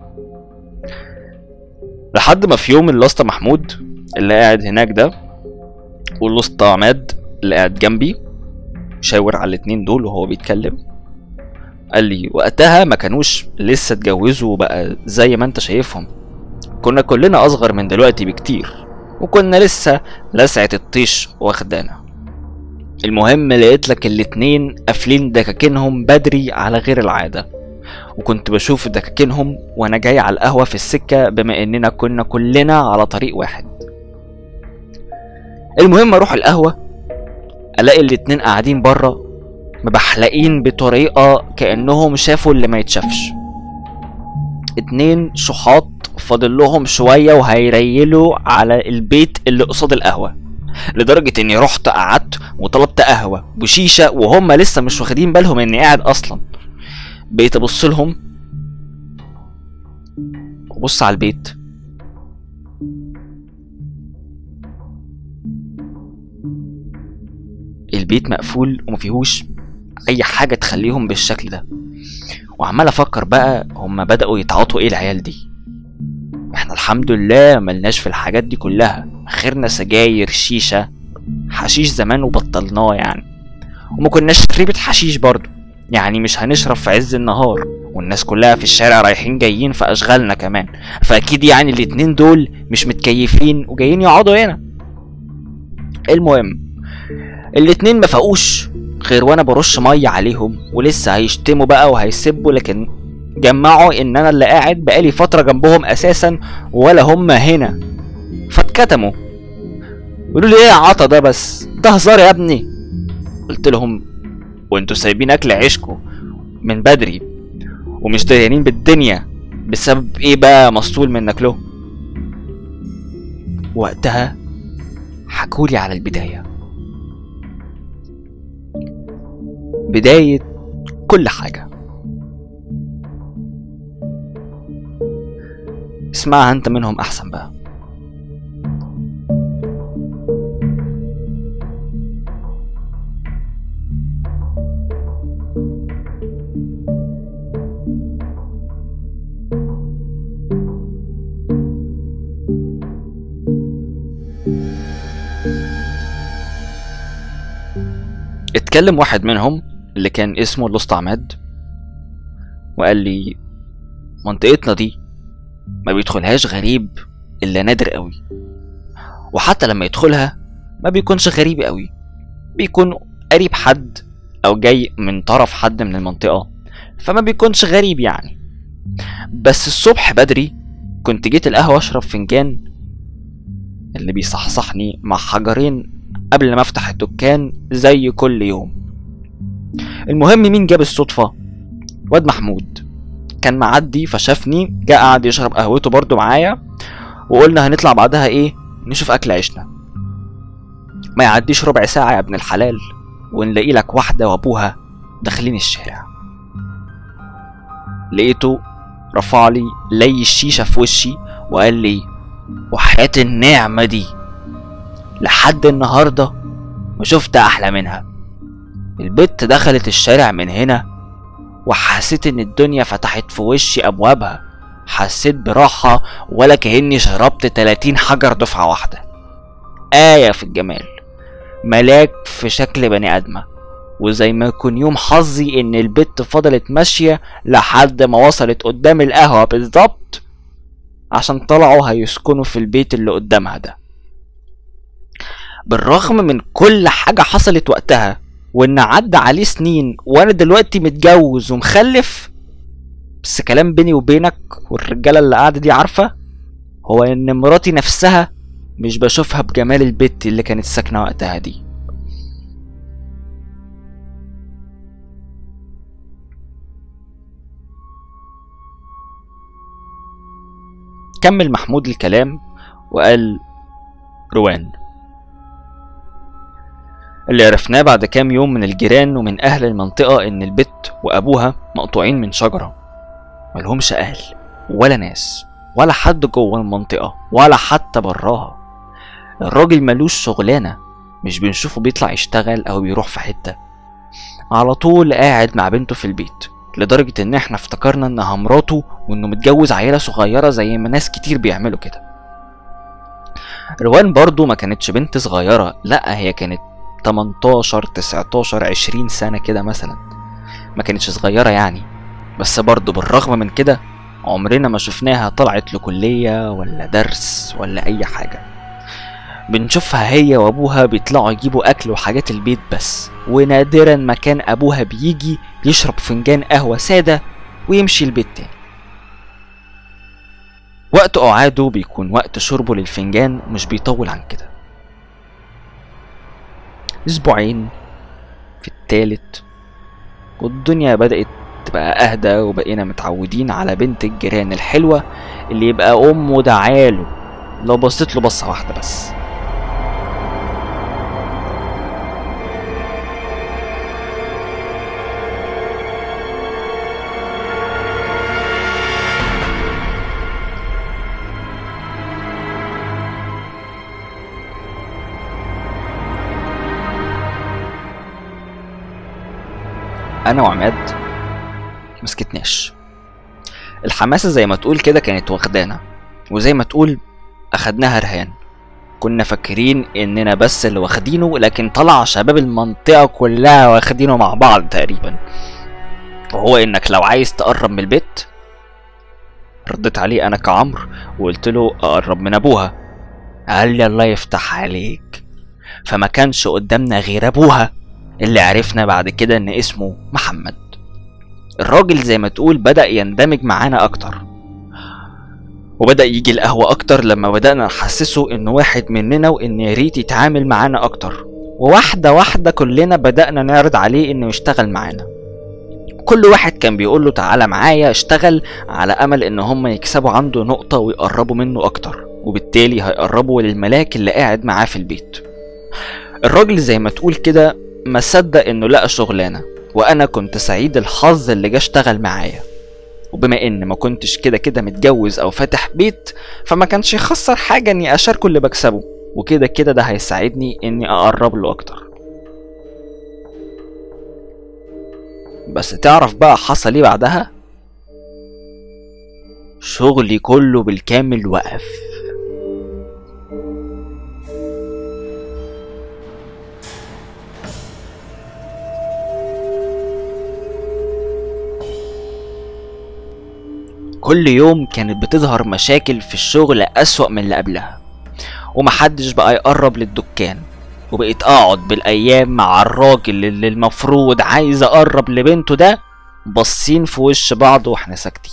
لحد ما في يوم الاسطى محمود اللي قاعد هناك ده والاسطى عماد اللي قاعد جنبي شاور على الاتنين دول وهو بيتكلم قال لي وقتها ما كانوش لسه اتجوزوا بقى زي ما انت شايفهم كنا كلنا اصغر من دلوقتي بكتير وكنا لسه لسعة الطيش واخدانا المهم لقيت لك الاتنين قافلين دكاكينهم بدري على غير العادة وكنت بشوف دكاكينهم وانا جاي على القهوة في السكة بما اننا كنا كلنا على طريق واحد المهم اروح القهوة الاقي الاتنين قاعدين بره مبحلقين بطريقة كأنهم شافوا اللي ما يتشافش اتنين شحاط فاضل لهم شوية وهيريلوا على البيت اللي قصاد القهوة لدرجة اني رحت قعدت وطلبت قهوة وشيشة وهم لسه مش واخدين بالهم اني قاعد اصلا بقيت ابص لهم وبص على البيت البيت مقفول ومفيهوش اي حاجة تخليهم بالشكل ده وعمال افكر بقى هما بدأوا يتعاطوا ايه العيال دي احنا الحمد لله ملناش في الحاجات دي كلها اخرنا سجاير شيشة حشيش زمان وبطلناه يعني وما كناش شريبة حشيش برضو يعني مش هنشرب في عز النهار والناس كلها في الشارع رايحين جايين في اشغالنا كمان فاكيد يعني الاتنين دول مش متكيفين وجايين يقعدوا هنا المهم الاتنين ما فاقوش غير وانا برش ميه عليهم ولسه هيشتموا بقى وهيسبوا لكن جمعوا ان انا اللي قاعد بقالي فتره جنبهم اساسا ولا هم هنا فاتكتموا يقولوا لي ايه يا عطا ده بس ده هزار يا ابني قلت لهم وانتوا سايبين اكل عيشكوا من بدري ومش داريانين بالدنيا بسبب ايه بقى مسطول من اكلهم وقتها حكولي على البداية بداية كل حاجة اسمعها انت منهم احسن بقى اتكلم واحد منهم اللي كان اسمه الاسطى عماد وقال لي منطقتنا دي ما بيدخلهاش غريب الا نادر قوي وحتى لما يدخلها ما بيكونش غريب قوي بيكون قريب حد او جاي من طرف حد من المنطقة فما بيكونش غريب يعني بس الصبح بدري كنت جيت القهوة اشرب فنجان اللي بيصحصحني مع حجرين قبل ما افتح الدكان زي كل يوم المهم مين جاب الصدفة واد محمود كان معدي فشافني جه قعد يشرب قهوته برضو معايا وقلنا هنطلع بعدها ايه نشوف اكل عيشنا ما يعديش ربع ساعة يا ابن الحلال ونلاقي لك واحدة وابوها داخلين الشارع لقيته رفع لي لي الشيشة في وشي وقال لي وحياة النعمة دي لحد النهاردة ما شفت أحلى منها البت دخلت الشارع من هنا وحسيت إن الدنيا فتحت في وشي أبوابها حسيت براحة ولا كأني شربت 30 حجر دفعة واحدة آية في الجمال ملاك في شكل بني آدمة وزي ما يكون يوم حظي إن البت فضلت ماشية لحد ما وصلت قدام القهوة بالظبط عشان طلعوا هيسكنوا في البيت اللي قدامها ده بالرغم من كل حاجة حصلت وقتها وإن عدى عليه سنين وأنا دلوقتي متجوز ومخلف بس كلام بيني وبينك والرجالة اللي قاعدة دي عارفة هو ان مراتي نفسها مش بشوفها بجمال البت اللي كانت ساكنة وقتها دي كمل محمود الكلام وقال روان اللي عرفناه بعد كام يوم من الجيران ومن أهل المنطقة إن البت وأبوها مقطوعين من شجرة ملهمش أهل ولا ناس ولا حد جوه المنطقة ولا حتى براها الراجل ملوش شغلانة مش بنشوفه بيطلع يشتغل أو بيروح في حتة على طول قاعد مع بنته في البيت لدرجة إن إحنا افتكرنا إنها مراته وإنه متجوز عيلة صغيرة زي ما ناس كتير بيعملوا كده روان برضو ما كانتش بنت صغيرة لأ هي كانت 18 19 20 سنة كده مثلا ما كانتش صغيرة يعني بس برضو بالرغم من كده عمرنا ما شفناها طلعت لكلية ولا درس ولا أي حاجة بنشوفها هي وأبوها بيطلعوا يجيبوا أكل وحاجات البيت بس ونادرا ما كان أبوها بيجي يشرب فنجان قهوة سادة ويمشي البيت تاني وقت قعاده بيكون وقت شربه للفنجان مش بيطول عن كده أسبوعين في التالت والدنيا بدأت تبقى أهدى وبقينا متعودين على بنت الجيران الحلوة اللي يبقى أمه دعاله لو بصيت له بصة واحدة بس أنا وعماد مسكتناش الحماسة زي ما تقول كده كانت واخدانا وزي ما تقول أخدناها رهان كنا فاكرين إننا بس اللي واخدينه لكن طلع شباب المنطقة كلها واخدينه مع بعض تقريبا وهو إنك لو عايز تقرب من البيت رديت عليه أنا كعمرو وقلت له أقرب من أبوها قال لي الله يفتح عليك فما كانش قدامنا غير أبوها اللي عرفنا بعد كده إن اسمه محمد الراجل زي ما تقول بدأ يندمج معانا أكتر وبدأ يجي القهوة أكتر لما بدأنا نحسسه إنه واحد مننا وإن يا ريت يتعامل معانا أكتر وواحدة واحدة كلنا بدأنا نعرض عليه إنه يشتغل معانا كل واحد كان بيقول له تعالى معايا اشتغل على أمل إن هم يكسبوا عنده نقطة ويقربوا منه أكتر وبالتالي هيقربوا للملاك اللي قاعد معاه في البيت الراجل زي ما تقول كده ما صدق إنه لقى شغلانة وأنا كنت سعيد الحظ اللي جه اشتغل معايا وبما ان ما كنتش كده كده متجوز او فاتح بيت فما كانش يخسر حاجه اني اشاركه اللي بكسبه وكده كده ده هيساعدني اني اقرب له اكتر بس تعرف بقى حصل ايه بعدها شغلي كله بالكامل وقف كل يوم كانت بتظهر مشاكل في الشغل أسوأ من اللي قبلها ومحدش بقى يقرب للدكان وبقيت اقعد بالايام مع الراجل اللي المفروض عايز اقرب لبنته ده باصين في وش بعض واحنا ساكتين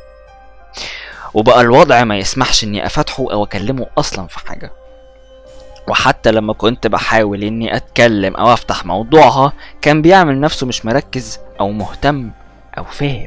وبقى الوضع ما يسمحش اني افتحه او اكلمه اصلا في حاجه وحتى لما كنت بحاول اني اتكلم او افتح موضوعها كان بيعمل نفسه مش مركز او مهتم او فاهم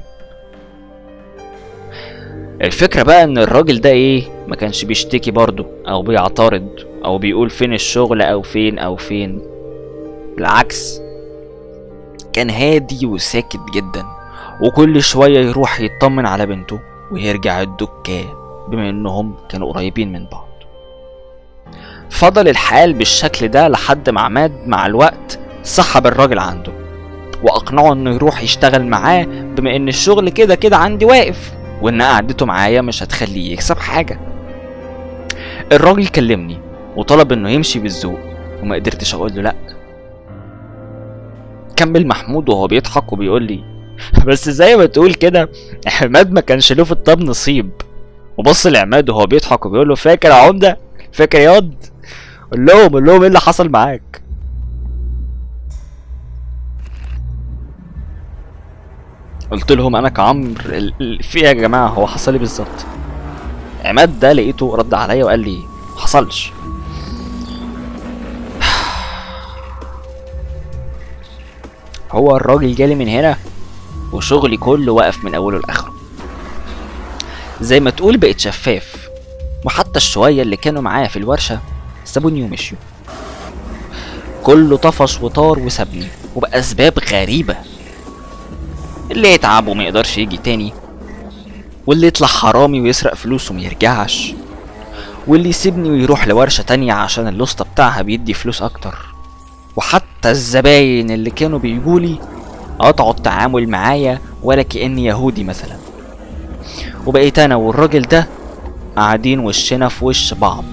الفكرة بقى ان الراجل ده ايه ما كانش بيشتكي برضه او بيعترض او بيقول فين الشغل او فين او فين بالعكس كان هادي وساكت جدا وكل شوية يروح يطمن على بنته ويرجع الدكان بما انهم كانوا قريبين من بعض فضل الحال بالشكل ده لحد ما عماد مع الوقت سحب الراجل عنده واقنعه انه يروح يشتغل معاه بما ان الشغل كده كده عندي واقف وان قعدته معايا مش هتخليه يكسب حاجه الراجل كلمني وطلب انه يمشي بالذوق وما قدرتش اقول له لا كمل محمود وهو بيضحك وبيقول لي بس زي ما تقول كده عماد ما كانش له في الطب نصيب وبص لعماد وهو بيضحك وبيقول له فاكر يا عمده فاكر يا واد قول لهم قول لهم ايه اللي حصل معاك قلت لهم انا كعمر ال- ال- في ايه يا جماعه هو حصل لي بالظبط عماد ده لقيته رد عليا وقال لي محصلش هو الراجل جالي من هنا وشغلي كله واقف من اوله لاخره زي ما تقول بقيت شفاف وحتى الشوية اللي كانوا معايا في الورشة سابوني ومشيوا كله طفش وطار وسابني وبأسباب غريبة اللي يتعب وما يقدرش يجي تاني واللي يطلع حرامي ويسرق فلوسه وما يرجعش واللي يسيبني ويروح لورشة تانية عشان اللوسطة بتاعها بيدي فلوس أكتر وحتى الزباين اللي كانوا بيجولي قطعوا التعامل معايا ولا كأني يهودي مثلا وبقيت أنا والراجل ده قاعدين وشنا في وش بعض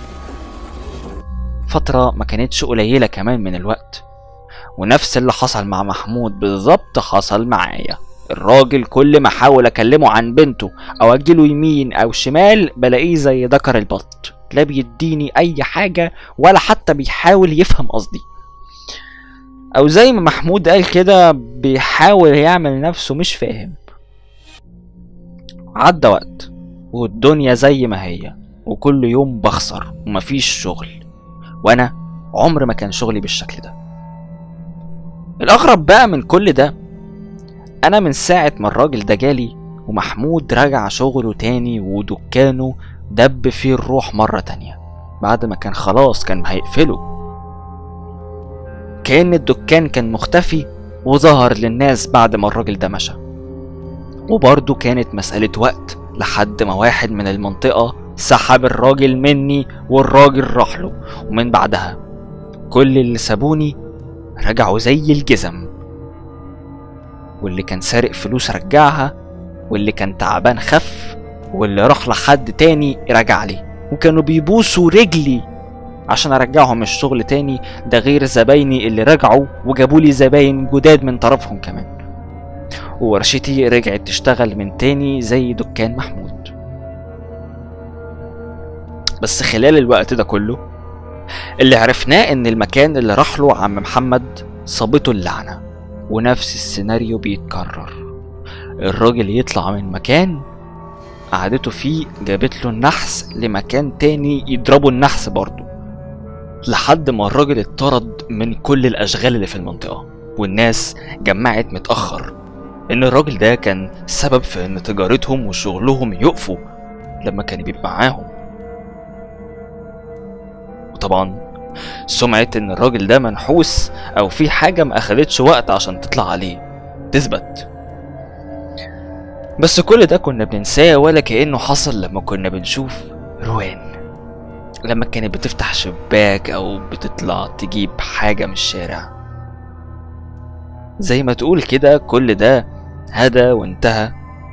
فترة ما كانتش قليلة كمان من الوقت ونفس اللي حصل مع محمود بالظبط حصل معايا الراجل كل ما احاول اكلمه عن بنته او اجيله يمين او شمال بلاقيه زي ذكر البط لا بيديني اي حاجة ولا حتى بيحاول يفهم قصدي او زي ما محمود قال كده بيحاول يعمل نفسه مش فاهم عدى وقت والدنيا زي ما هي وكل يوم بخسر ومفيش شغل وانا عمر ما كان شغلي بالشكل ده الاغرب بقى من كل ده انا من ساعة ما الراجل ده جالي ومحمود رجع شغله تاني ودكانه دب فيه الروح مرة تانية بعد ما كان خلاص كان هيقفله كأن الدكان كان مختفي وظهر للناس بعد ما الراجل ده مشى وبرضه كانت مسألة وقت لحد ما واحد من المنطقة سحب الراجل مني والراجل راح له ومن بعدها كل اللي سابوني رجعوا زي الجزم واللي كان سارق فلوس رجعها واللي كان تعبان خف واللي راح لحد تاني رجع لي وكانوا بيبوسوا رجلي عشان ارجعهم الشغل تاني ده غير زبايني اللي رجعوا وجابوا لي زباين جداد من طرفهم كمان وورشتي رجعت تشتغل من تاني زي دكان محمود بس خلال الوقت ده كله اللي عرفناه ان المكان اللي راح له عم محمد صابته اللعنة ونفس السيناريو بيتكرر الراجل يطلع من مكان قعدته فيه جابت له النحس لمكان تاني يضربه النحس برضه لحد ما الراجل اتطرد من كل الأشغال اللي في المنطقة والناس جمعت متأخر إن الراجل ده كان سبب في إن تجارتهم وشغلهم يقفوا لما كان بيبقى معاهم وطبعا سمعة إن الراجل ده منحوس أو في حاجة ما أخدتش وقت عشان تطلع عليه تثبت بس كل ده كنا بننساه ولا كأنه حصل لما كنا بنشوف روان لما كانت بتفتح شباك أو بتطلع تجيب حاجة من الشارع زي ما تقول كده كل ده هدى وانتهى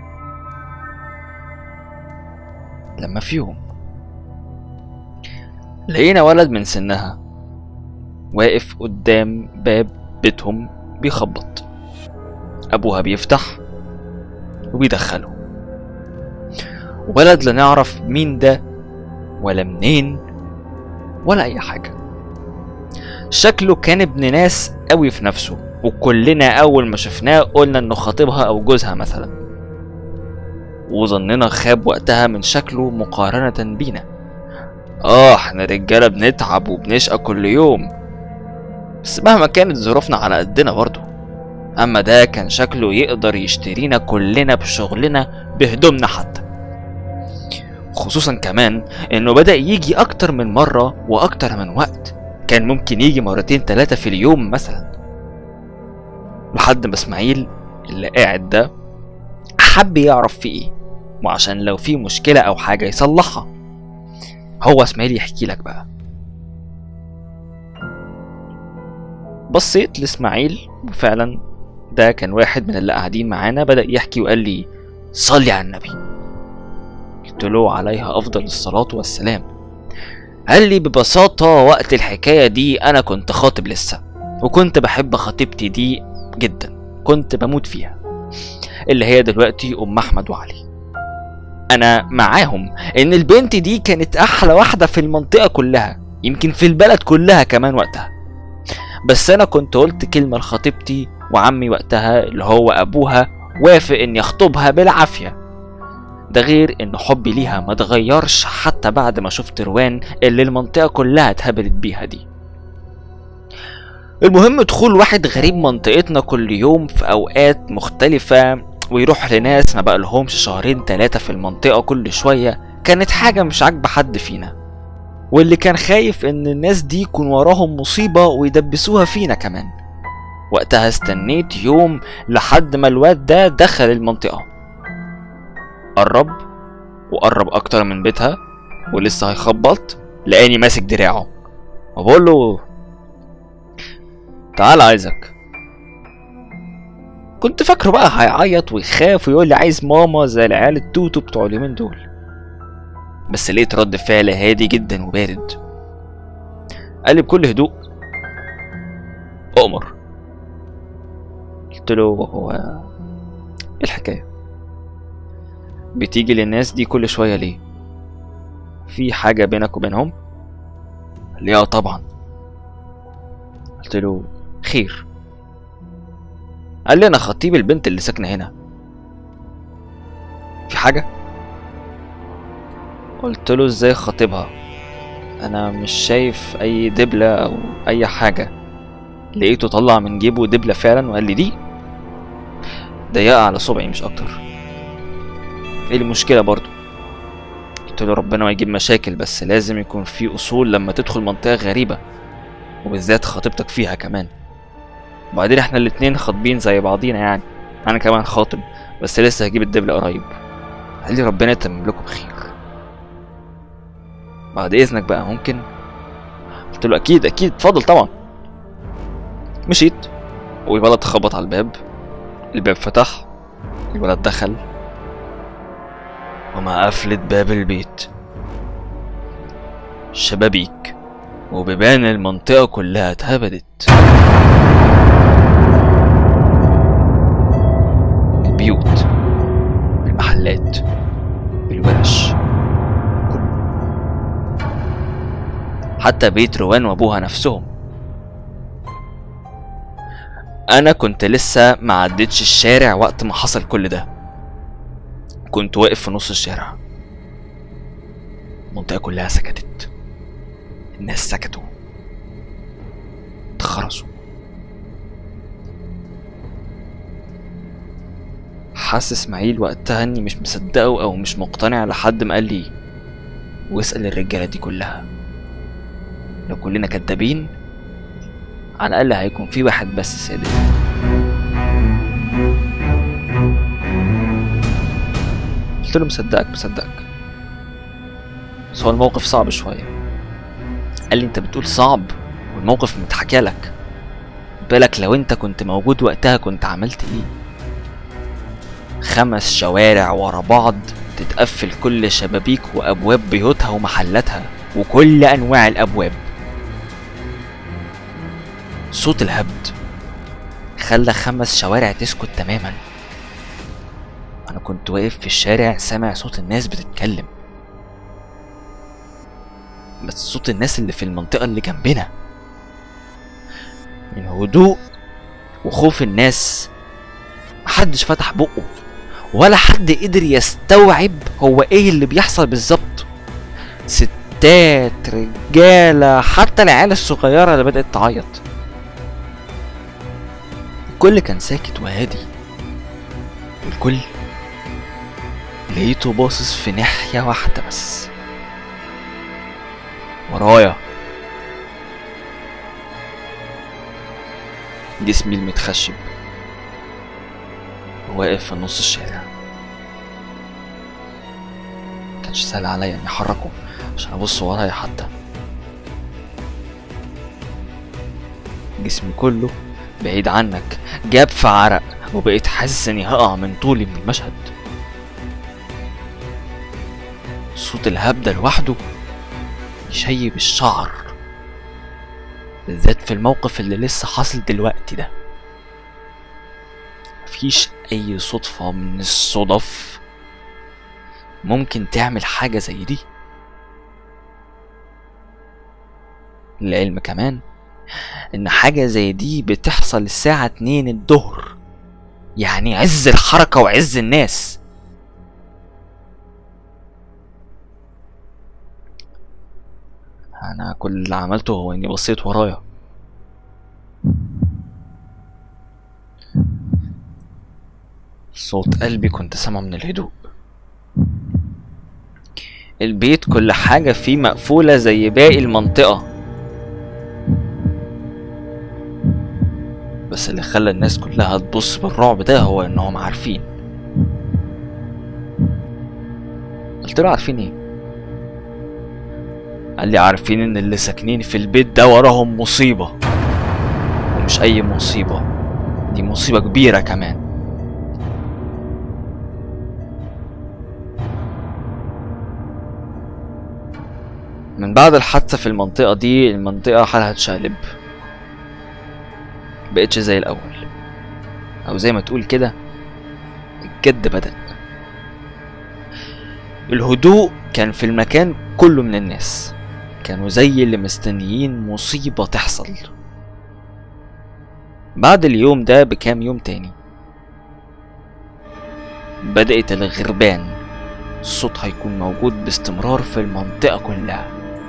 لما في يوم لقينا ولد من سنها واقف قدام باب بيتهم بيخبط أبوها بيفتح وبيدخله ولد لا نعرف مين ده ولا منين ولا أي حاجة شكله كان ابن ناس قوي في نفسه وكلنا أول ما شفناه قلنا إنه خطيبها أو جوزها مثلا وظننا خاب وقتها من شكله مقارنة بينا آه احنا رجالة بنتعب وبنشقى كل يوم بس مهما كانت ظروفنا على قدنا برضه أما ده كان شكله يقدر يشترينا كلنا بشغلنا بهدومنا حتى خصوصا كمان انه بدأ يجي اكتر من مرة واكتر من وقت كان ممكن يجي مرتين تلاتة في اليوم مثلا لحد ما اسماعيل اللي قاعد ده حب يعرف في ايه وعشان لو في مشكلة او حاجة يصلحها هو اسماعيل يحكي لك بقى بصيت لاسماعيل وفعلا ده كان واحد من اللي قاعدين معانا بدأ يحكي وقال لي صلي على النبي قلت له عليها أفضل الصلاة والسلام قال لي ببساطة وقت الحكاية دي أنا كنت خاطب لسه وكنت بحب خطيبتي دي جدا كنت بموت فيها اللي هي دلوقتي أم أحمد وعلي أنا معاهم إن البنت دي كانت أحلى واحدة في المنطقة كلها يمكن في البلد كلها كمان وقتها بس أنا كنت قلت كلمة لخطيبتي وعمي وقتها اللي هو أبوها وافق إني أخطبها بالعافية ده غير ان حبي ليها ما اتغيرش حتى بعد ما شفت روان اللي المنطقة كلها اتهبلت بيها دي المهم دخول واحد غريب منطقتنا كل يوم في اوقات مختلفة ويروح لناس ما بقالهمش شهرين تلاتة في المنطقة كل شوية كانت حاجة مش عاجبة حد فينا واللي كان خايف ان الناس دي يكون وراهم مصيبة ويدبسوها فينا كمان وقتها استنيت يوم لحد ما الواد ده دخل المنطقة قرب وقرب اكتر من بيتها ولسه هيخبط لقاني ماسك دراعه وبقول له تعال عايزك كنت فاكره بقى هيعيط ويخاف ويقول لي عايز ماما زي العيال التوتو بتوع اليومين دول بس لقيت رد فعل هادي جدا وبارد قال لي بكل هدوء أؤمر قلت له هو ايه الحكاية بتيجي للناس دي كل شوية ليه في حاجة بينك وبينهم قال لي اه طبعا قلت له خير قال لي انا خطيب البنت اللي ساكنة هنا في حاجة قلت له ازاي خطيبها انا مش شايف اي دبلة او اي حاجة لقيته طلع من جيبه دبلة فعلا وقال لي دي ضيقة على صبعي مش اكتر ايه المشكلة برضو قلت له ربنا ما يجيب مشاكل بس لازم يكون في اصول لما تدخل منطقة غريبة وبالذات خطيبتك فيها كمان وبعدين احنا الاتنين خاطبين زي بعضينا يعني انا كمان خاطب بس لسه هجيب الدبلة قريب قال لي ربنا يتمم لكم خير بعد اذنك بقى ممكن قلت له اكيد اكيد اتفضل طبعا مشيت والولد خبط على الباب الباب فتح الولد دخل ومع قفلة باب البيت شبابيك وبيبان المنطقة كلها اتهبدت البيوت المحلات الورش كله حتى بيت روان وابوها نفسهم انا كنت لسه ما عدتش الشارع وقت ما حصل كل ده كنت واقف في نص الشارع المنطقة كلها سكتت الناس سكتوا اتخرسوا حس اسماعيل وقتها اني مش مصدقه او مش مقتنع لحد ما قال لي واسأل الرجالة دي كلها لو كلنا كدابين على الأقل هيكون في واحد بس صادق قلت له مصدقك مصدقك بس هو الموقف صعب شوية قال لي انت بتقول صعب والموقف متحكى لك بالك لو انت كنت موجود وقتها كنت عملت ايه خمس شوارع ورا بعض تتقفل كل شبابيك وابواب بيوتها ومحلاتها وكل انواع الابواب صوت الهبد خلى خمس شوارع تسكت تماما انا كنت واقف في الشارع سامع صوت الناس بتتكلم بس صوت الناس اللي في المنطقة اللي جنبنا من هدوء وخوف الناس محدش فتح بقه ولا حد قدر يستوعب هو ايه اللي بيحصل بالظبط ستات رجالة حتى العيال الصغيرة اللي بدأت تعيط الكل كان ساكت وهادي والكل لقيته باصص في ناحية واحدة بس ورايا جسمي المتخشب واقف في نص الشارع مكانش سهل عليا اني احركه عشان ابص ورايا حتى جسمي كله بعيد عنك جاب في عرق وبقيت حاسس اني هقع من طولي من المشهد صوت الهبدة لوحده يشيب الشعر بالذات في الموقف اللي لسه حاصل دلوقتي ده مفيش أي صدفة من الصدف ممكن تعمل حاجة زي دي العلم كمان إن حاجة زي دي بتحصل الساعة اتنين الظهر يعني عز الحركة وعز الناس انا كل اللي عملته هو اني بصيت ورايا صوت قلبي كنت سامعه من الهدوء البيت كل حاجة فيه مقفولة زي باقي المنطقة بس اللي خلى الناس كلها تبص بالرعب ده هو انهم عارفين قلت له عارفين ايه قال لي عارفين ان اللي ساكنين في البيت ده وراهم مصيبة ومش اي مصيبة دي مصيبة كبيرة كمان من بعد الحادثة في المنطقة دي المنطقة حالها اتشقلب بقتش زي الأول أو زي ما تقول كده الجد بدأ الهدوء كان في المكان كله من الناس كانوا زي اللي مستنيين مصيبة تحصل بعد اليوم ده بكام يوم تاني بدأت الغربان صوتها يكون موجود باستمرار في المنطقة كلها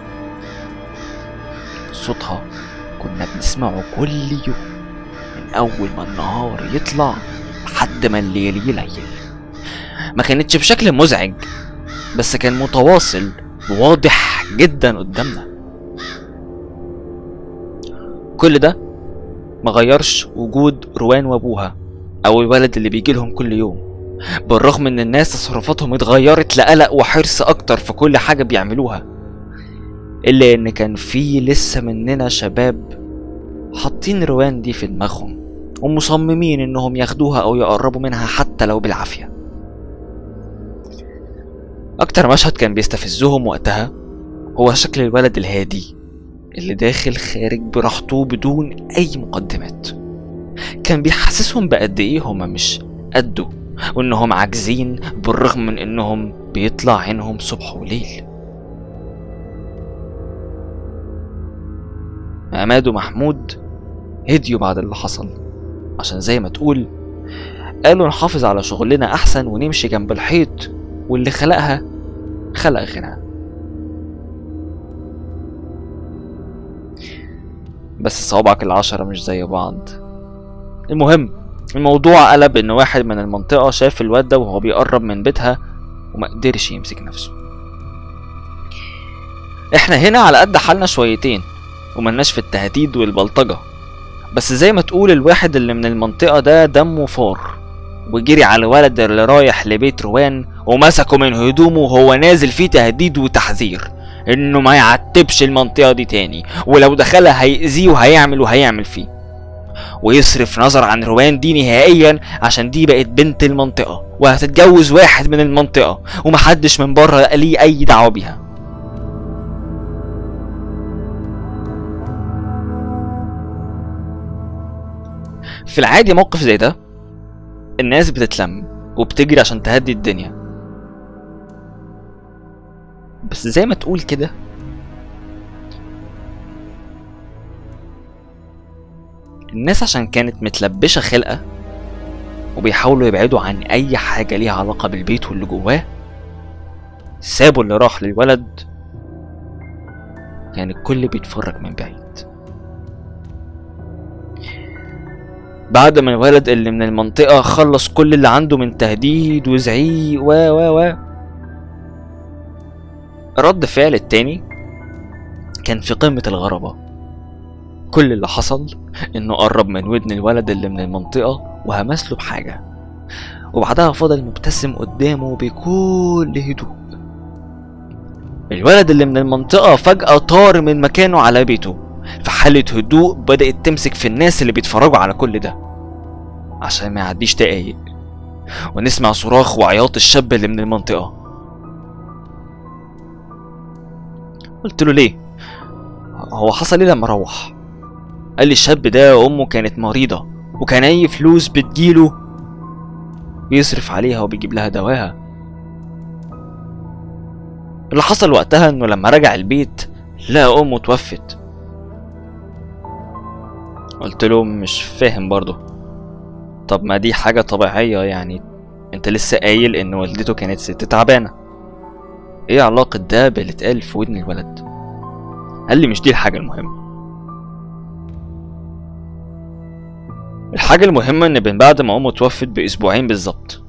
صوتها كنا بنسمعه كل يوم من أول ما النهار يطلع لحد ما الليل يليل ما كانتش بشكل مزعج بس كان متواصل وواضح جدا قدامنا كل ده ما غيرش وجود روان وابوها او الولد اللي بيجي لهم كل يوم بالرغم ان الناس تصرفاتهم اتغيرت لقلق وحرص اكتر في كل حاجة بيعملوها الا ان كان في لسه مننا شباب حاطين روان دي في دماغهم ومصممين انهم ياخدوها او يقربوا منها حتى لو بالعافية اكتر مشهد كان بيستفزهم وقتها هو شكل الولد الهادي اللي داخل خارج براحته بدون اي مقدمات كان بيحسسهم بقد ايه هما مش قده وانهم عاجزين بالرغم من انهم بيطلع عينهم صبح وليل عماد ومحمود هديوا بعد اللي حصل عشان زي ما تقول قالوا نحافظ على شغلنا احسن ونمشي جنب الحيط واللي خلقها خلق غيرها بس صوابعك العشرة مش زي بعض المهم الموضوع قلب ان واحد من المنطقة شاف الواد ده وهو بيقرب من بيتها وما قدرش يمسك نفسه احنا هنا على قد حالنا شويتين وملناش في التهديد والبلطجة بس زي ما تقول الواحد اللي من المنطقة ده دمه فار وجري على الولد اللي رايح لبيت روان ومسكه من هدومه وهو نازل فيه تهديد وتحذير انه ما يعتبش المنطقة دي تاني ولو دخلها هيأذيه وهيعمل وهيعمل فيه ويصرف نظر عن روان دي نهائيا عشان دي بقت بنت المنطقة وهتتجوز واحد من المنطقة ومحدش من بره ليه أي دعوة بيها في العادي موقف زي ده الناس بتتلم وبتجري عشان تهدي الدنيا بس زي ما تقول كده الناس عشان كانت متلبشة خلقة وبيحاولوا يبعدوا عن أي حاجة ليها علاقة بالبيت واللي جواه سابوا اللي راح للولد كان الكل بيتفرج من بعيد بعد ما الولد اللي من المنطقة خلص كل اللي عنده من تهديد وزعيق و و و رد فعل التاني كان في قمة الغرابة كل اللي حصل انه قرب من ودن الولد اللي من المنطقة وهمس له بحاجة وبعدها فضل مبتسم قدامه بكل هدوء الولد اللي من المنطقة فجأة طار من مكانه على بيته في حالة هدوء بدأت تمسك في الناس اللي بيتفرجوا على كل ده عشان ما يعديش دقايق ونسمع صراخ وعياط الشاب اللي من المنطقة قلت له ليه هو حصل ايه لما روح قال لي الشاب ده امه كانت مريضة وكان اي فلوس بتجيله بيصرف عليها وبيجيب لها دواها اللي حصل وقتها انه لما رجع البيت لقى امه توفت قلت له مش فاهم برضه طب ما دي حاجة طبيعية يعني انت لسه قايل ان والدته كانت ست تعبانة ايه علاقة ده باللي اتقال في ودن الولد قال لي مش دي الحاجة المهمة الحاجة المهمة إن من بعد ما أمه توفت بأسبوعين بالظبط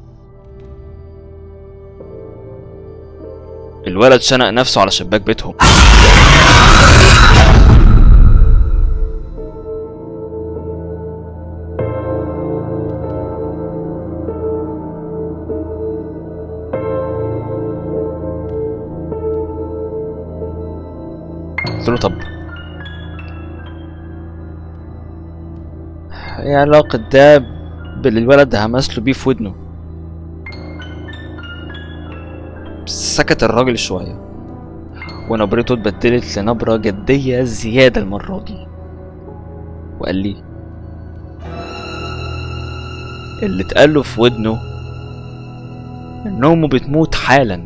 الولد شنق نفسه على شباك بيتهم قلت له طب ايه علاقة ده باللي الولد همس له بيه في ودنه سكت الراجل شوية ونبرته اتبدلت لنبرة جدية زيادة المرة دي وقال لي اللي اتقاله في ودنه ان امه بتموت حالا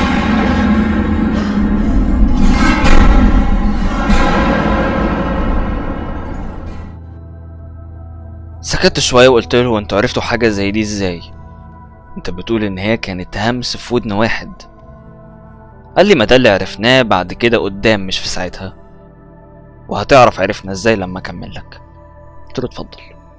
سكت شوية وقلت له انتوا عرفتوا حاجة زي دي ازاي انت بتقول ان هي كانت همس في ودن واحد قال لي ما ده اللي عرفناه بعد كده قدام مش في ساعتها وهتعرف عرفنا ازاي لما اكمل لك قلت له اتفضل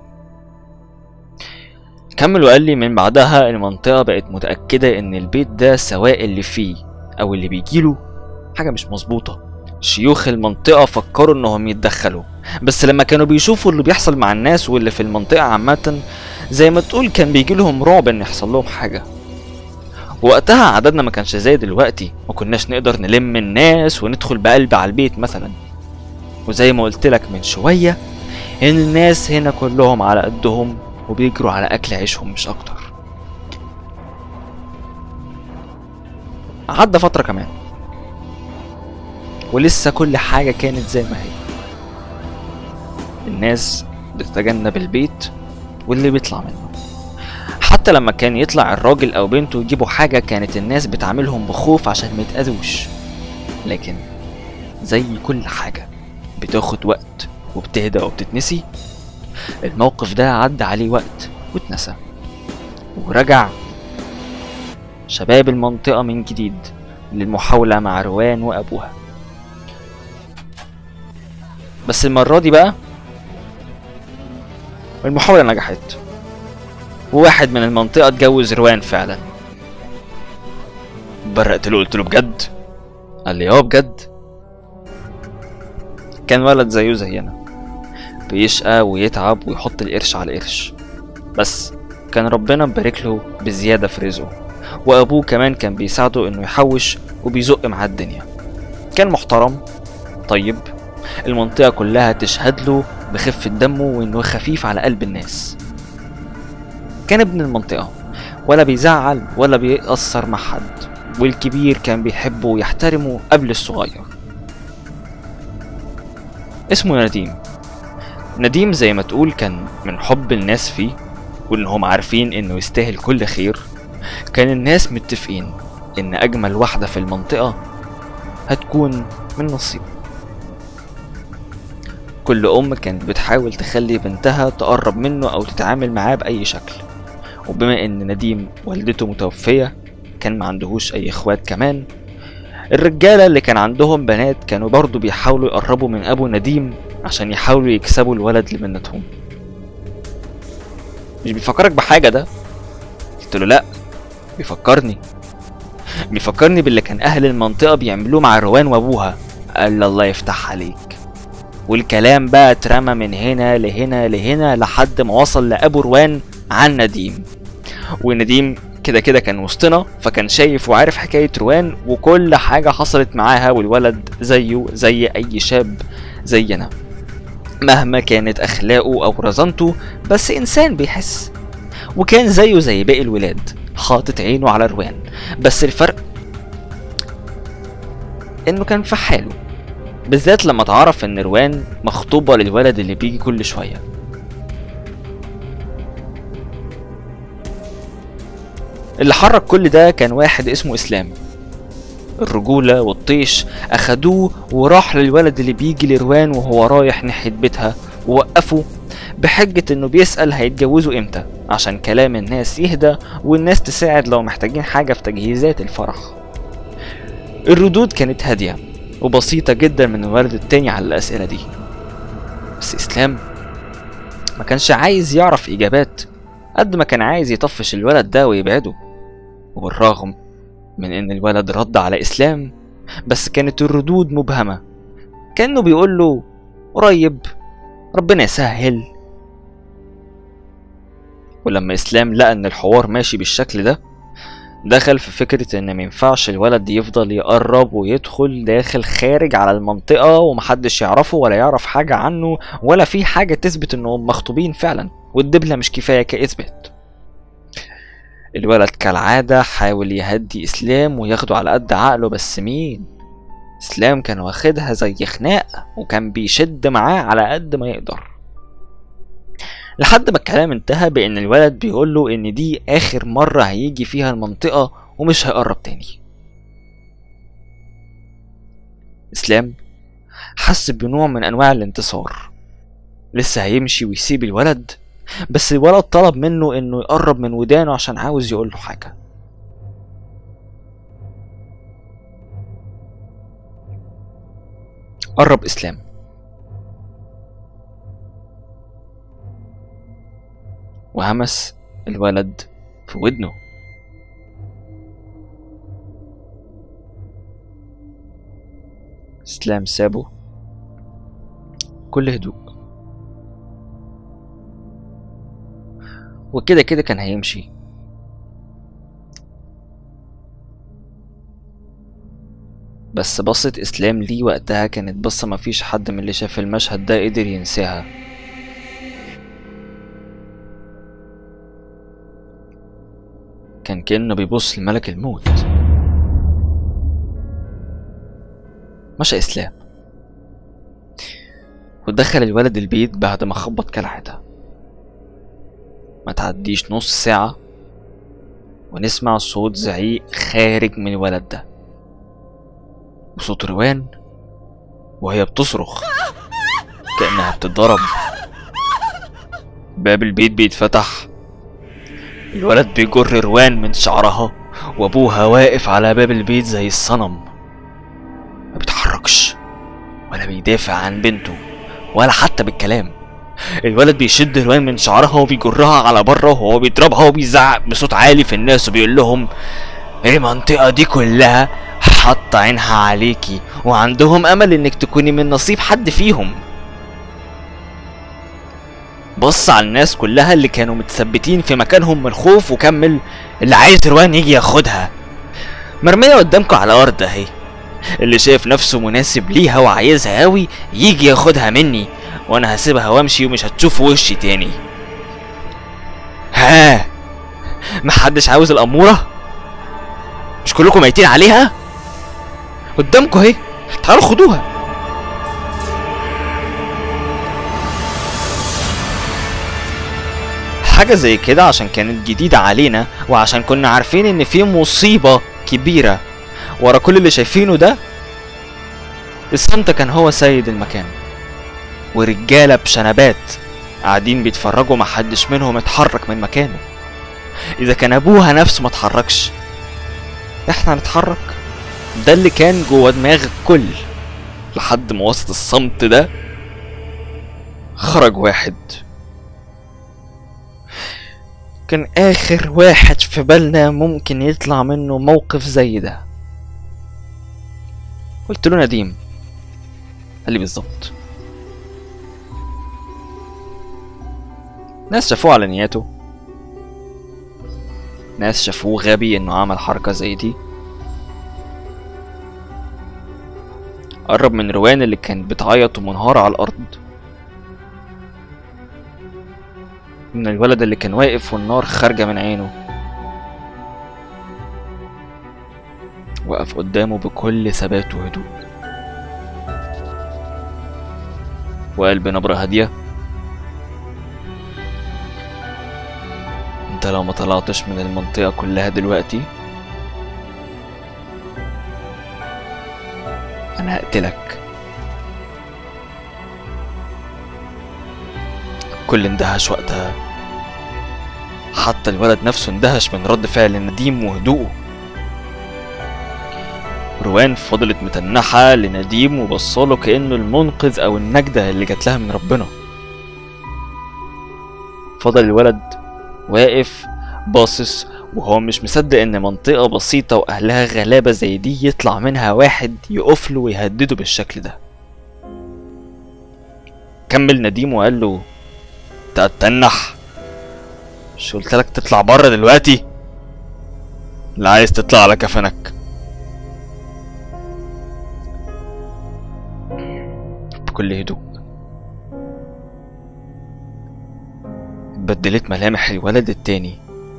كمل وقال لي من بعدها المنطقة بقت متأكدة ان البيت ده سواء اللي فيه او اللي بيجيله حاجة مش مظبوطة شيوخ المنطقة فكروا انهم يتدخلوا بس لما كانوا بيشوفوا اللي بيحصل مع الناس واللي في المنطقة عامة زي ما تقول كان بيجي لهم رعب ان يحصل لهم حاجة وقتها عددنا ما كانش زي دلوقتي ما كناش نقدر نلم الناس وندخل بقلب على البيت مثلا وزي ما قلت لك من شوية ان الناس هنا كلهم على قدهم وبيجروا على اكل عيشهم مش اكتر عدى فترة كمان ولسه كل حاجة كانت زي ما هي الناس بتتجنب البيت واللي بيطلع منه حتى لما كان يطلع الراجل او بنته يجيبوا حاجة كانت الناس بتعاملهم بخوف عشان ما يتأذوش لكن زي كل حاجة بتاخد وقت وبتهدى وبتتنسي الموقف ده عدى عليه وقت واتنسى ورجع شباب المنطقة من جديد للمحاولة مع روان وأبوها بس المرة دي بقى المحاولة نجحت وواحد من المنطقة اتجوز روان فعلا برقت له قلت له بجد قال لي اه بجد كان ولد زيه زينا بيشقى ويتعب ويحط القرش على القرش بس كان ربنا مبارك له بزيادة في رزقه وأبوه كمان كان بيساعده إنه يحوش وبيزق مع الدنيا كان محترم طيب المنطقة كلها تشهد له بخفة دمه وإنه خفيف على قلب الناس كان ابن المنطقة ولا بيزعل ولا بيأثر مع حد والكبير كان بيحبه ويحترمه قبل الصغير اسمه نديم نديم زي ما تقول كان من حب الناس فيه وانهم عارفين انه يستاهل كل خير كان الناس متفقين ان اجمل واحدة في المنطقة هتكون من نصيبه كل ام كانت بتحاول تخلي بنتها تقرب منه او تتعامل معاه باي شكل وبما ان نديم والدته متوفية كان ما عندهوش اي اخوات كمان الرجالة اللي كان عندهم بنات كانوا برضو بيحاولوا يقربوا من ابو نديم عشان يحاولوا يكسبوا الولد لمنتهم مش بيفكرك بحاجة ده قلت له لا بيفكرني بيفكرني باللي كان اهل المنطقة بيعملوه مع روان وابوها قال الله يفتح عليك والكلام بقى اترمى من هنا لهنا لهنا لحد ما وصل لابو روان عن نديم ونديم كده كده كان وسطنا فكان شايف وعارف حكاية روان وكل حاجة حصلت معاها والولد زيه زي أي شاب زينا مهما كانت أخلاقه أو رزانته بس إنسان بيحس وكان زيه زي باقي الولاد حاطط عينه على روان بس الفرق إنه كان في حاله بالذات لما اتعرف إن روان مخطوبة للولد اللي بيجي كل شوية اللي حرك كل ده كان واحد اسمه اسلام الرجولة والطيش أخدوه وراح للولد اللي بيجي لروان وهو رايح ناحية بيتها ووقفوا بحجة إنه بيسأل هيتجوزوا إمتى عشان كلام الناس يهدى والناس تساعد لو محتاجين حاجة في تجهيزات الفرح الردود كانت هادية وبسيطة جدا من الولد التاني على الأسئلة دي بس إسلام ما كانش عايز يعرف إجابات قد ما كان عايز يطفش الولد ده ويبعده وبالرغم من إن الولد رد على إسلام بس كانت الردود مبهمة كأنه بيقول له قريب ربنا يسهل ولما إسلام لقى إن الحوار ماشي بالشكل ده دخل في فكرة إن مينفعش الولد يفضل يقرب ويدخل داخل خارج على المنطقة ومحدش يعرفه ولا يعرف حاجة عنه ولا في حاجة تثبت إنهم مخطوبين فعلا والدبلة مش كفاية كإثبات الولد كالعادة حاول يهدي إسلام وياخده على قد عقله بس مين إسلام كان واخدها زي خناق وكان بيشد معاه على قد ما يقدر لحد ما الكلام انتهى بإن الولد بيقول له إن دي آخر مرة هيجي فيها المنطقة ومش هيقرب تاني إسلام حس بنوع من أنواع الانتصار لسه هيمشي ويسيب الولد بس الولد طلب منه إنه يقرب من ودانه عشان عاوز يقول له حاجة قرب إسلام وهمس الولد في ودنه اسلام سابه كل هدوء وكده كده كان هيمشي بس بصة إسلام ليه وقتها كانت بصة مفيش حد من اللي شاف المشهد ده قدر ينساها كان كأنه بيبص لملك الموت مشى إسلام ودخل الولد البيت بعد ما خبط كالعادة ما تعديش نص ساعة ونسمع صوت زعيق خارج من الولد ده وصوت روان وهي بتصرخ كأنها بتتضرب باب البيت بيتفتح الولد بيجر روان من شعرها وابوها واقف على باب البيت زي الصنم ما بيتحركش ولا بيدافع عن بنته ولا حتى بالكلام الولد بيشد روان من شعرها وبيجرها على بره وهو بيضربها وبيزعق بصوت عالي في الناس وبيقول لهم المنطقة دي كلها حاطة عينها عليكي وعندهم أمل إنك تكوني من نصيب حد فيهم بص على الناس كلها اللي كانوا متثبتين في مكانهم من الخوف وكمل اللي عايز روان يجي ياخدها مرمية قدامكم على الأرض أهي اللي شايف نفسه مناسب ليها وعايزها أوي يجي ياخدها مني وأنا هسيبها وأمشي ومش هتشوفوا وشي تاني ها محدش عاوز الأمورة مش كلكم ميتين عليها قدامكم اهي تعالوا خدوها حاجة زي كده عشان كانت جديدة علينا وعشان كنا عارفين ان في مصيبة كبيرة ورا كل اللي شايفينه ده الصمت كان هو سيد المكان ورجالة بشنبات قاعدين بيتفرجوا محدش منهم اتحرك من مكانه اذا كان ابوها نفسه ما اتحركش احنا نتحرك ده اللي كان جوه دماغ الكل لحد ما وسط الصمت ده خرج واحد كان اخر واحد في بالنا ممكن يطلع منه موقف زي ده قلت له نديم قال لي بالظبط ناس شافوه على نياته ناس شافوه غبي انه عمل حركة زي دي قرب من روان اللي كانت بتعيط ومنهارة على الأرض من الولد اللي كان واقف والنار خارجة من عينه وقف قدامه بكل ثبات وهدوء وقال بنبرة هادية انت لو ما طلعتش من المنطقة كلها دلوقتي انا هقتلك الكل اندهش وقتها حتى الولد نفسه اندهش من رد فعل نديم وهدوءه روان فضلت متنحة لنديم وبصاله كأنه المنقذ أو النجدة اللي جات لها من ربنا فضل الولد واقف باصص وهو مش مصدق ان منطقة بسيطة واهلها غلابة زي دي يطلع منها واحد يقفله ويهدده بالشكل ده كمل نديم وقال له تتنح مش قلت لك تطلع بره دلوقتي لا عايز تطلع على كفنك بكل هدوء بدلت ملامح الولد التاني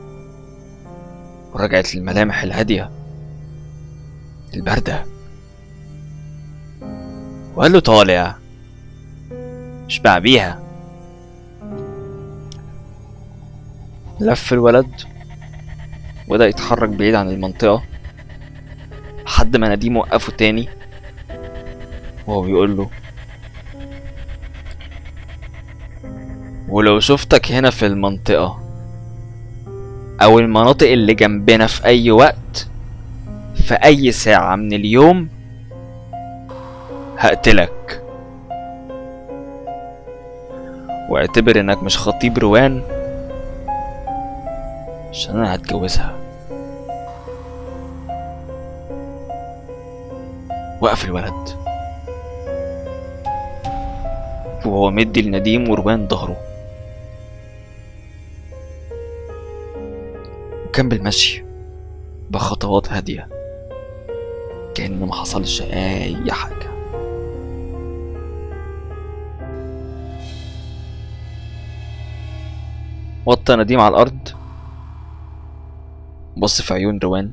ورجعت للملامح الهادية الباردة وقال له طالع اشبع بيها لف الولد وبدأ يتحرك بعيد عن المنطقة لحد ما نديم وقفه تاني وهو بيقول له ولو شفتك هنا في المنطقة أو المناطق اللي جنبنا في أي وقت في أي ساعة من اليوم هقتلك واعتبر إنك مش خطيب روان عشان أنا هتجوزها وقف الولد وهو مدي لنديم وروان ظهره وكان بالمشي بخطوات هادية كأن ما حصلش أي حاجة وطى نديم على الأرض بص في عيون روان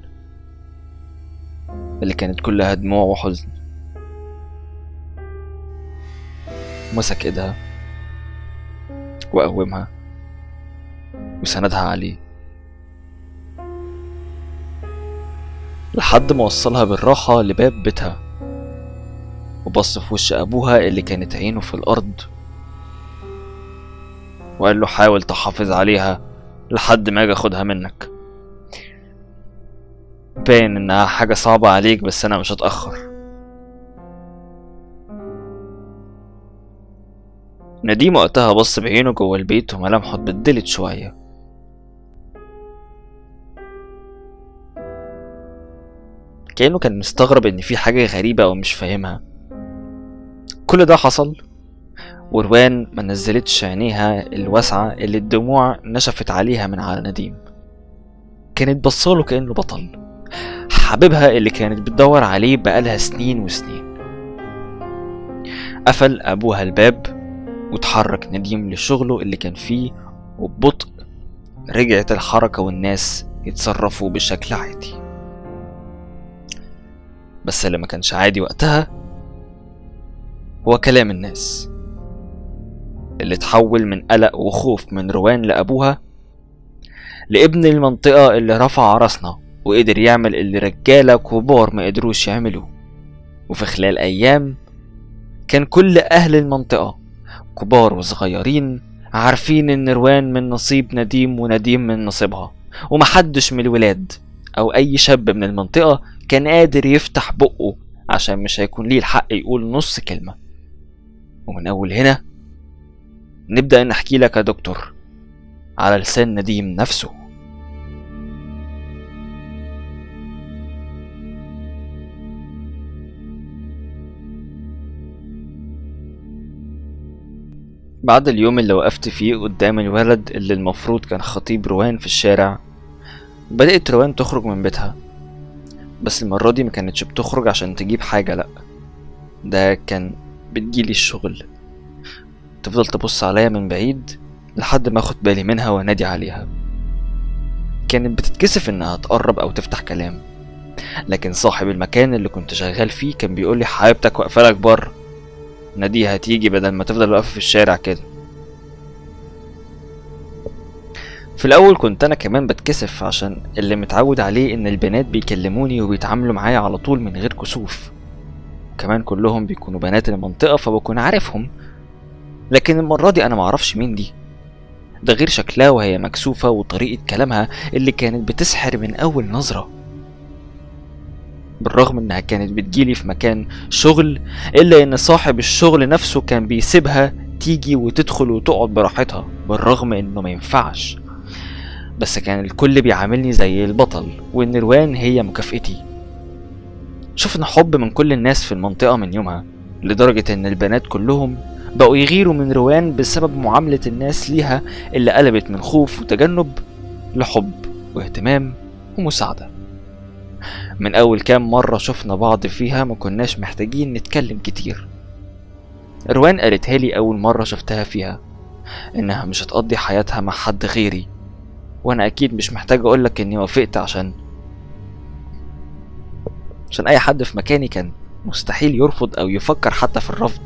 اللي كانت كلها دموع وحزن مسك ايدها وقومها وسندها عليه لحد ما وصلها بالراحة لباب بيتها وبص في وش أبوها اللي كانت عينه في الأرض وقال له حاول تحافظ عليها لحد ما أجي أخدها منك باين إنها حاجة صعبة عليك بس أنا مش هتأخر نديم وقتها بص بعينه جوه البيت وملامحه اتبدلت شوية كأنه كان مستغرب إن في حاجة غريبة أو مش فاهمها كل ده حصل وروان ما نزلتش عينيها الواسعة اللي الدموع نشفت عليها من على نديم كانت بصاله كأنه بطل حبيبها اللي كانت بتدور عليه بقالها سنين وسنين قفل أبوها الباب وتحرك نديم لشغله اللي كان فيه وببطء رجعت الحركة والناس يتصرفوا بشكل عادي بس اللي ما كانش عادي وقتها هو كلام الناس اللي اتحول من قلق وخوف من روان لأبوها لابن المنطقة اللي رفع راسنا وقدر يعمل اللي رجالة كبار ما قدروش يعملوه وفي خلال أيام كان كل أهل المنطقة كبار وصغيرين عارفين إن روان من نصيب نديم ونديم من نصيبها ومحدش من الولاد أو أي شاب من المنطقة كان قادر يفتح بقه عشان مش هيكون ليه الحق يقول نص كلمة ومن أول هنا نبدأ نحكي لك يا دكتور على لسان نديم نفسه بعد اليوم اللي وقفت فيه قدام الولد اللي المفروض كان خطيب روان في الشارع بدأت روان تخرج من بيتها بس المرة دي ما كانتش بتخرج عشان تجيب حاجة لأ ده كان بتجيلي الشغل تفضل تبص عليا من بعيد لحد ما اخد بالي منها وانادي عليها كانت بتتكسف انها تقرب او تفتح كلام لكن صاحب المكان اللي كنت شغال فيه كان بيقولي حبيبتك واقفه لك بره ناديها تيجي بدل ما تفضل واقفه في الشارع كده في الاول كنت انا كمان بتكسف عشان اللي متعود عليه ان البنات بيكلموني وبيتعاملوا معايا على طول من غير كسوف كمان كلهم بيكونوا بنات المنطقه فبكون عارفهم لكن المرة دي أنا معرفش مين دي ده غير شكلها وهي مكسوفة وطريقة كلامها اللي كانت بتسحر من أول نظرة بالرغم انها كانت بتجيلي في مكان شغل الا ان صاحب الشغل نفسه كان بيسيبها تيجي وتدخل وتقعد براحتها بالرغم انه ما ينفعش بس كان الكل بيعاملني زي البطل وان روان هي مكافئتي شفنا حب من كل الناس في المنطقة من يومها لدرجة ان البنات كلهم بقوا يغيروا من روان بسبب معاملة الناس ليها اللي قلبت من خوف وتجنب لحب واهتمام ومساعدة من أول كام مرة شفنا بعض فيها ما كناش محتاجين نتكلم كتير روان قالتها لي أول مرة شفتها فيها إنها مش هتقضي حياتها مع حد غيري وأنا أكيد مش محتاج أقولك إني وافقت عشان عشان أي حد في مكاني كان مستحيل يرفض أو يفكر حتى في الرفض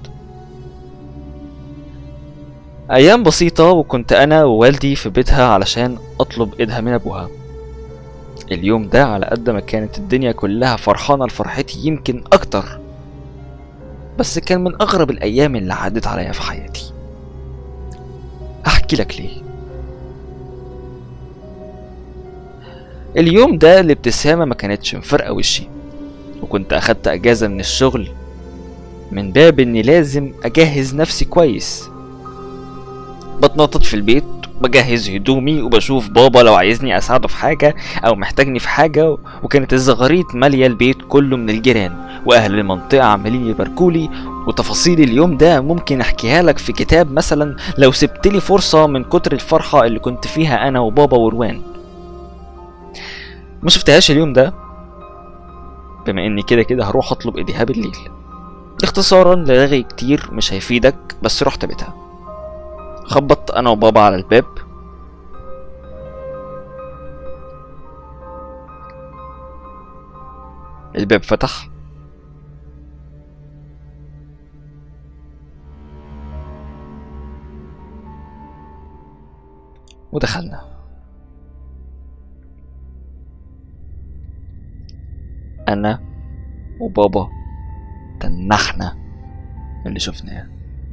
أيام بسيطة وكنت أنا ووالدي في بيتها علشان أطلب إيدها من أبوها اليوم ده على قد ما كانت الدنيا كلها فرحانة لفرحتي يمكن أكتر بس كان من أغرب الأيام اللي عدت عليا في حياتي هحكي لك ليه اليوم ده الابتسامة ما كانتش مفرقة وشي وكنت أخدت أجازة من الشغل من باب إني لازم أجهز نفسي كويس بتنطط في البيت بجهز هدومي وبشوف بابا لو عايزني اساعده في حاجة او محتاجني في حاجة وكانت الزغاريت مالية البيت كله من الجيران واهل المنطقة عمالين يباركولي وتفاصيل اليوم ده ممكن احكيها لك في كتاب مثلا لو سبتلي فرصة من كتر الفرحة اللي كنت فيها انا وبابا وروان ما شفتهاش اليوم ده بما اني كده كده هروح اطلب ايديها بالليل اختصارا لرغي كتير مش هيفيدك بس رحت بيتها خبطت انا وبابا على الباب الباب فتح ودخلنا انا وبابا تنحنا من اللي شفناه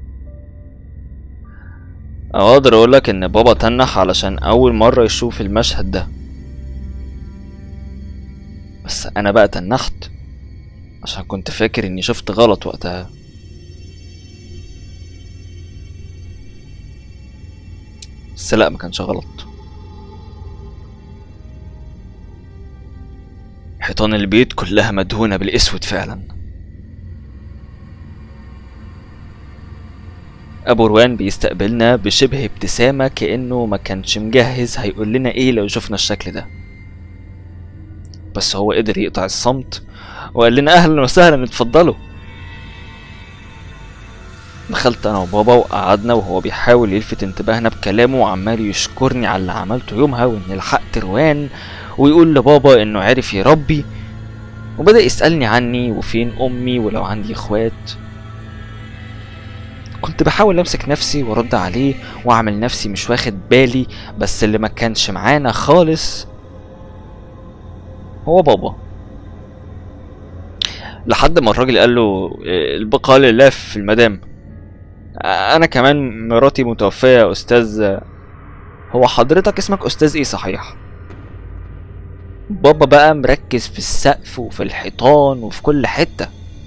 اقدر اقولك ان بابا تنح علشان اول مرة يشوف المشهد ده بس انا بقى تنحت عشان كنت فاكر اني شفت غلط وقتها بس لا ما كانش غلط حيطان البيت كلها مدهونة بالاسود فعلا ابو روان بيستقبلنا بشبه ابتسامة كأنه ما كانش مجهز هيقول لنا ايه لو شفنا الشكل ده بس هو قدر يقطع الصمت وقال لنا اهلا وسهلا اتفضلوا دخلت انا وبابا وقعدنا وهو بيحاول يلفت انتباهنا بكلامه وعمال يشكرني على اللي عملته يومها واني لحقت روان ويقول لبابا انه عرف يربي وبدأ يسألني عني وفين امي ولو عندي اخوات كنت بحاول امسك نفسي وارد عليه واعمل نفسي مش واخد بالي بس اللي ما كانش معانا خالص هو بابا لحد ما الراجل قال له "إيه، البقاء لله في المدام انا كمان مراتي متوفية يا استاذ هو حضرتك اسمك استاذ ايه صحيح بابا بقى مركز في السقف وفي الحيطان وفي كل حتة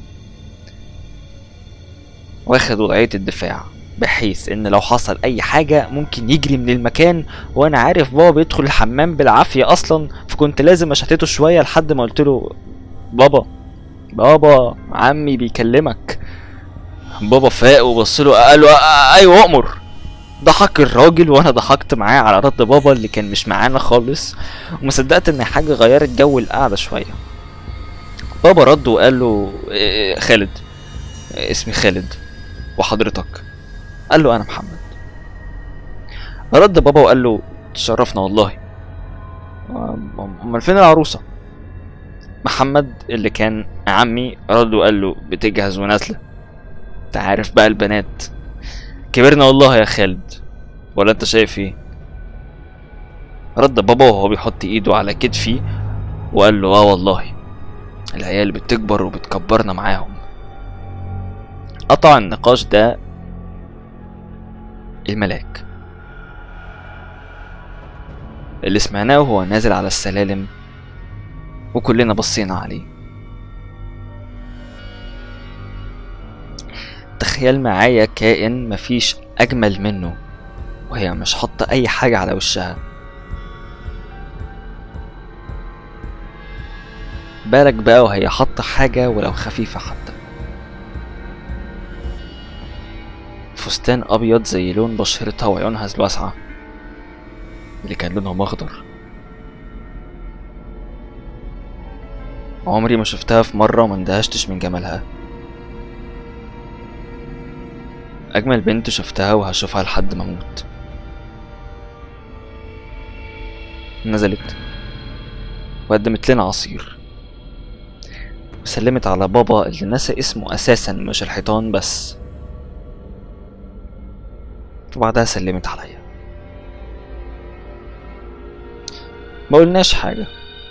واخد وضعية الدفاع بحيث ان لو حصل اي حاجة ممكن يجري من المكان وانا عارف بابا بيدخل الحمام بالعافية اصلا فكنت لازم اشتته شوية لحد ما قلت له بابا بابا عمي بيكلمك بابا فاق وبص له قال له "آه، آه، ايوه امر ضحك الراجل وانا ضحكت معاه على رد بابا اللي كان مش معانا خالص وما صدقت ان حاجه غيرت جو القعده شويه بابا رد وقال له "إيه، خالد اسمي خالد وحضرتك قال له انا محمد رد بابا وقال له تشرفنا والله "أم- امال فين العروسه محمد اللي كان عمي رد وقال له بتجهز ونازله انت عارف بقى البنات كبرنا والله يا خالد ولا انت شايف ايه رد بابا وهو بيحط ايده على كتفي وقال له اه والله العيال بتكبر وبتكبرنا معاهم قطع النقاش ده الملاك اللي سمعناه وهو نازل على السلالم وكلنا بصينا عليه تخيل معايا كائن مفيش أجمل منه وهي مش حاطة أي حاجة على وشها بالك بقى وهي حاطة حاجة ولو خفيفة حتى فستان أبيض زي لون بشرتها وعيونها الواسعة اللي كان لونهم أخضر عمري ما شفتها في مرة وما اندهشتش من جمالها أجمل بنت شفتها وهشوفها لحد ما أموت نزلت وقدمت لنا عصير وسلمت على بابا اللي نسى اسمه أساسا مش الحيطان بس وبعدها سلمت عليا ما قلناش حاجة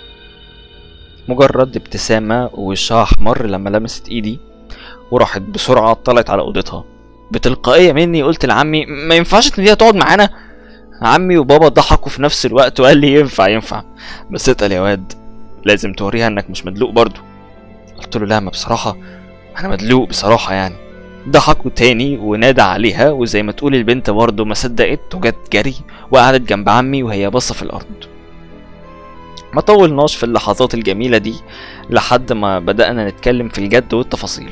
مجرد ابتسامة ووشها أحمر لما لمست إيدي وراحت بسرعة طلعت على أوضتها بتلقائية مني قلت لعمي ما ينفعش تناديها تقعد معانا عمي وبابا ضحكوا في نفس الوقت وقال لي ينفع ينفع بس اتقل يا واد لازم توريها انك مش مدلوق برضو قلت له لا ما بصراحة انا مدلوق بصراحة يعني ضحكوا تاني ونادى عليها وزي ما تقول البنت برضه ما صدقت وجت جري وقعدت جنب عمي وهي باصة في الأرض ما طولناش في اللحظات الجميلة دي لحد ما بدأنا نتكلم في الجد والتفاصيل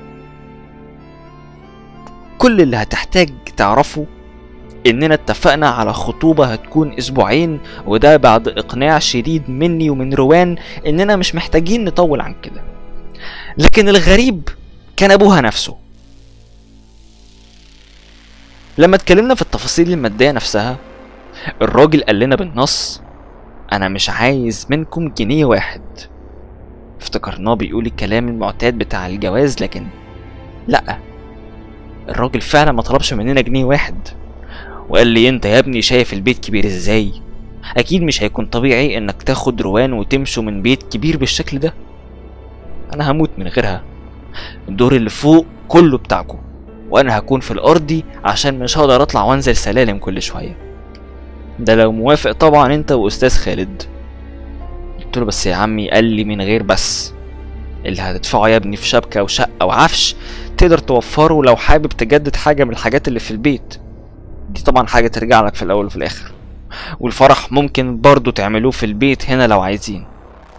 كل اللي هتحتاج تعرفه إننا اتفقنا على خطوبة هتكون أسبوعين وده بعد إقناع شديد مني ومن روان إننا مش محتاجين نطول عن كده لكن الغريب كان أبوها نفسه لما اتكلمنا في التفاصيل المادية نفسها الراجل قال لنا بالنص أنا مش عايز منكم جنيه واحد افتكرناه بيقول الكلام المعتاد بتاع الجواز لكن لأ الراجل فعلا ما طلبش مننا جنيه واحد وقال لي انت يا ابني شايف البيت كبير ازاي اكيد مش هيكون طبيعي انك تاخد روان وتمشوا من بيت كبير بالشكل ده انا هموت من غيرها الدور اللي فوق كله بتاعكم وانا هكون في الارضي عشان مش هقدر اطلع وانزل سلالم كل شويه ده لو موافق طبعا انت واستاذ خالد قلت له بس يا عمي قال لي من غير بس اللي هتدفعه يا ابني في شبكه وشقه وعفش تقدر توفره لو حابب تجدد حاجه من الحاجات اللي في البيت دي طبعا حاجه ترجع لك في الاول وفي الاخر والفرح ممكن برضو تعملوه في البيت هنا لو عايزين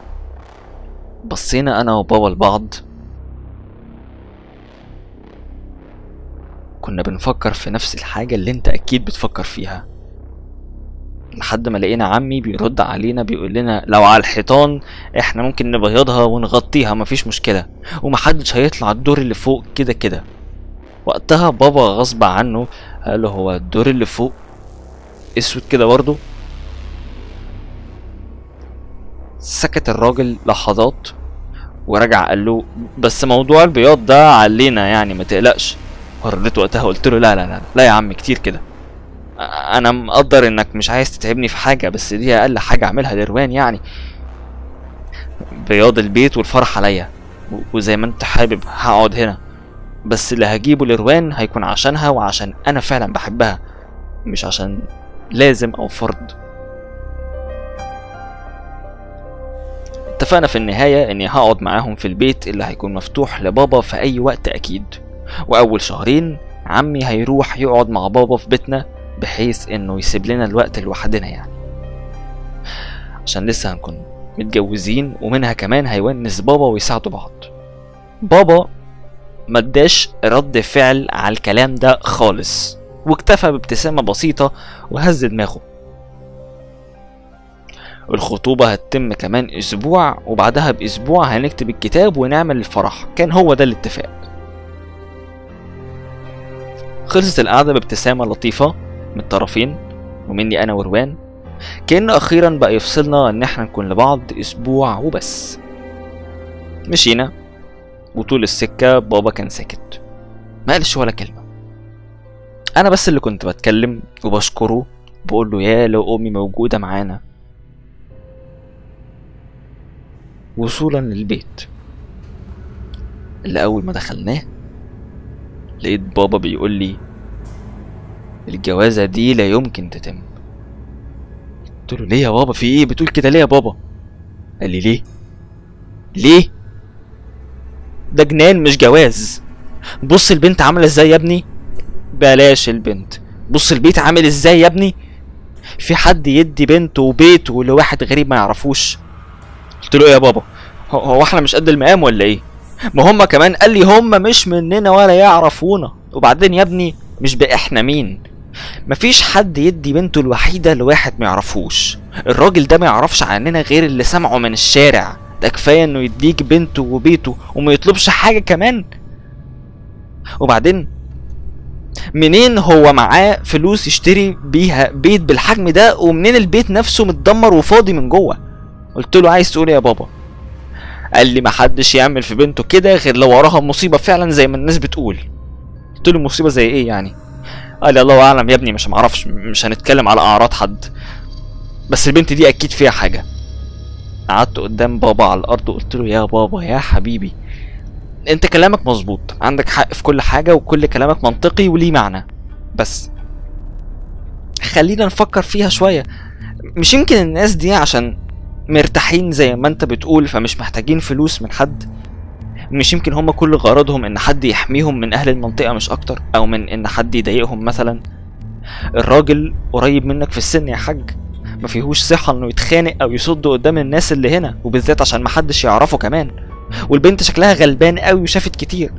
بصينا انا وبابا لبعض كنا بنفكر في نفس الحاجة اللي انت اكيد بتفكر فيها لحد ما لقينا عمي بيرد علينا بيقول لنا لو على الحيطان احنا ممكن نبيضها ونغطيها مفيش مشكلة ومحدش هيطلع الدور اللي فوق كده كده وقتها بابا غصب عنه قال له هو الدور اللي فوق اسود كده برضه سكت الراجل لحظات ورجع قال له بس موضوع البياض ده علينا يعني ما تقلقش ورديت وقتها قلت له لا لا لا لا يا عم كتير كده انا مقدر انك مش عايز تتعبني في حاجه بس دي اقل حاجه اعملها لروان يعني بياض البيت والفرح عليا و- وزي ما انت حابب هقعد هنا بس اللي هجيبه لروان هيكون عشانها وعشان انا فعلا بحبها مش عشان لازم او فرض اتفقنا في النهاية اني هقعد معاهم في البيت اللي هيكون مفتوح لبابا في اي وقت اكيد واول شهرين عمي هيروح يقعد مع بابا في بيتنا بحيث انه يسيب لنا الوقت لوحدنا يعني عشان لسه هنكون متجوزين ومنها كمان هيونس بابا ويساعدوا بعض بابا ما اداش رد فعل على الكلام ده خالص واكتفى بابتسامة بسيطة وهز دماغه الخطوبة هتتم كمان أسبوع وبعدها بأسبوع هنكتب الكتاب ونعمل الفرح كان هو ده الاتفاق خلصت القعدة بابتسامة لطيفة من الطرفين ومني أنا وروان كأن أخيرا بقى يفصلنا إن احنا نكون لبعض أسبوع وبس مشينا وطول السكة بابا كان ساكت ما قالش ولا كلمة أنا بس اللي كنت بتكلم وبشكره بقول له يا لو أمي موجودة معانا وصولا للبيت اللي أول ما دخلناه لقيت بابا بيقول لي الجوازة دي لا يمكن تتم قلت له ليه يا بابا في ايه بتقول كده ليه يا بابا قال لي ليه ليه ده جنان مش جواز بص البنت عامله ازاي يا ابني بلاش البنت بص البيت عامل ازاي يا ابني في حد يدي بنته وبيته لواحد غريب ما يعرفوش قلت له ايه يا بابا هو- هو احنا مش قد المقام ولا ايه ما هم كمان قال لي هم مش مننا ولا يعرفونا وبعدين يا ابني مش بقى احنا مين مفيش حد يدي بنته الوحيدة لواحد ما يعرفوش الراجل ده ما يعرفش عننا غير اللي سمعه من الشارع ده كفاية انه يديك بنته وبيته وما يطلبش حاجة كمان وبعدين منين هو معاه فلوس يشتري بيها بيت بالحجم ده ومنين البيت نفسه متدمر وفاضي من جوه قلت له عايز تقول إيه يا بابا قال لي محدش يعمل في بنته كده غير لو وراها مصيبة فعلا زي ما الناس بتقول قلت له مصيبة زي ايه يعني قال لي الله اعلم يا ابني مش معرفش مش هنتكلم على اعراض حد بس البنت دي اكيد فيها حاجة قعدت قدام بابا على الارض وقلت له يا بابا يا حبيبي انت كلامك مظبوط عندك حق في كل حاجة وكل كلامك منطقي وليه معنى بس خلينا نفكر فيها شوية مش يمكن الناس دي عشان مرتاحين زي ما انت بتقول فمش محتاجين فلوس من حد مش يمكن هما كل غرضهم ان حد يحميهم من اهل المنطقة مش اكتر او من ان حد يضايقهم مثلا الراجل قريب منك في السن يا حاج ما فيهوش صحة انه يتخانق او يصد قدام الناس اللي هنا وبالذات عشان محدش يعرفه كمان والبنت شكلها غلبان قوي وشافت كتير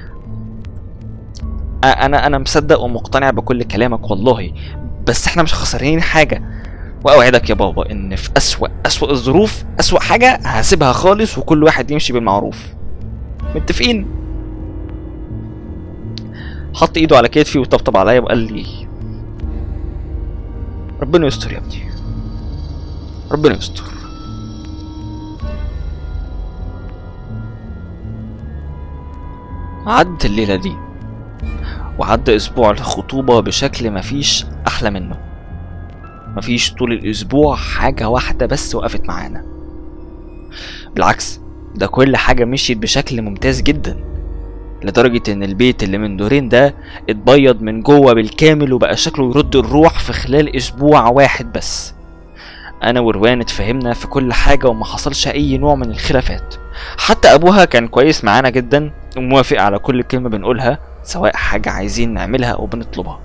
أ- انا انا مصدق ومقتنع بكل كلامك والله بس احنا مش خسرانين حاجة واوعدك يا بابا ان في اسوأ اسوأ الظروف اسوأ حاجة هسيبها خالص وكل واحد يمشي بالمعروف متفقين حط ايده على كتفي وطبطب عليا وقال لي ربنا يستر يا ابني ربنا يستر عدت الليلة دي وعدى أسبوع الخطوبة بشكل مفيش أحلى منه مفيش طول الأسبوع حاجة واحدة بس وقفت معانا بالعكس ده كل حاجة مشيت بشكل ممتاز جدا لدرجة إن البيت اللي من دورين ده اتبيض من جوه بالكامل وبقى شكله يرد الروح في خلال أسبوع واحد بس أنا وروان اتفهمنا في كل حاجة وما حصلش أي نوع من الخلافات حتى أبوها كان كويس معانا جدا وموافق على كل كلمة بنقولها سواء حاجة عايزين نعملها أو بنطلبها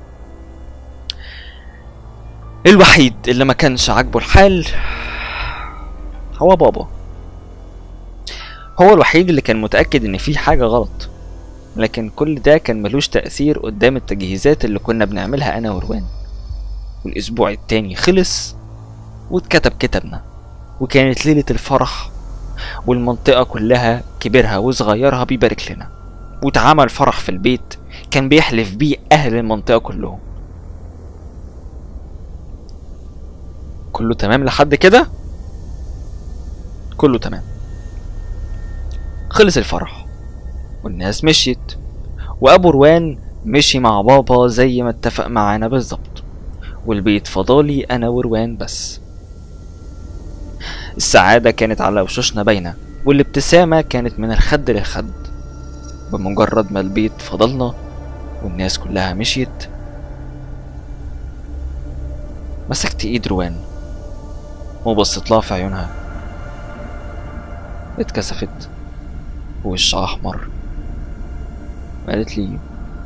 الوحيد اللي ما كانش عاجبه الحال هو بابا هو الوحيد اللي كان متأكد إن في حاجة غلط لكن كل ده كان ملوش تأثير قدام التجهيزات اللي كنا بنعملها أنا وروان والأسبوع التاني خلص واتكتب كتبنا وكانت ليلة الفرح والمنطقة كلها كبرها وصغيرها بيبارك لنا واتعمل فرح في البيت كان بيحلف بيه أهل المنطقة كلهم كله تمام لحد كده كله تمام خلص الفرح والناس مشيت وأبو روان مشي مع بابا زي ما اتفق معانا بالظبط والبيت فضالي أنا وروان بس السعادة كانت على وشوشنا باينة والابتسامة كانت من الخد للخد بمجرد ما البيت فضلنا والناس كلها مشيت مسكت ايد روان وبصيت لها في عيونها اتكسفت ووشها احمر قالت لي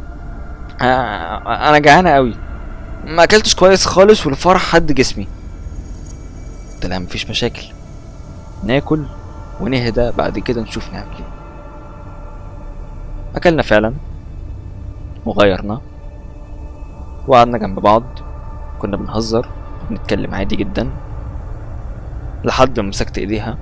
"آه، انا جعانه قوي ما اكلتش كويس خالص والفرح حد جسمي قلت لها مفيش مشاكل ناكل ونهدى بعد كده نشوف نعمل ايه اكلنا فعلا وغيرنا وقعدنا جنب بعض كنا بنهزر بنتكلم عادي جدا لحد ما مسكت ايديها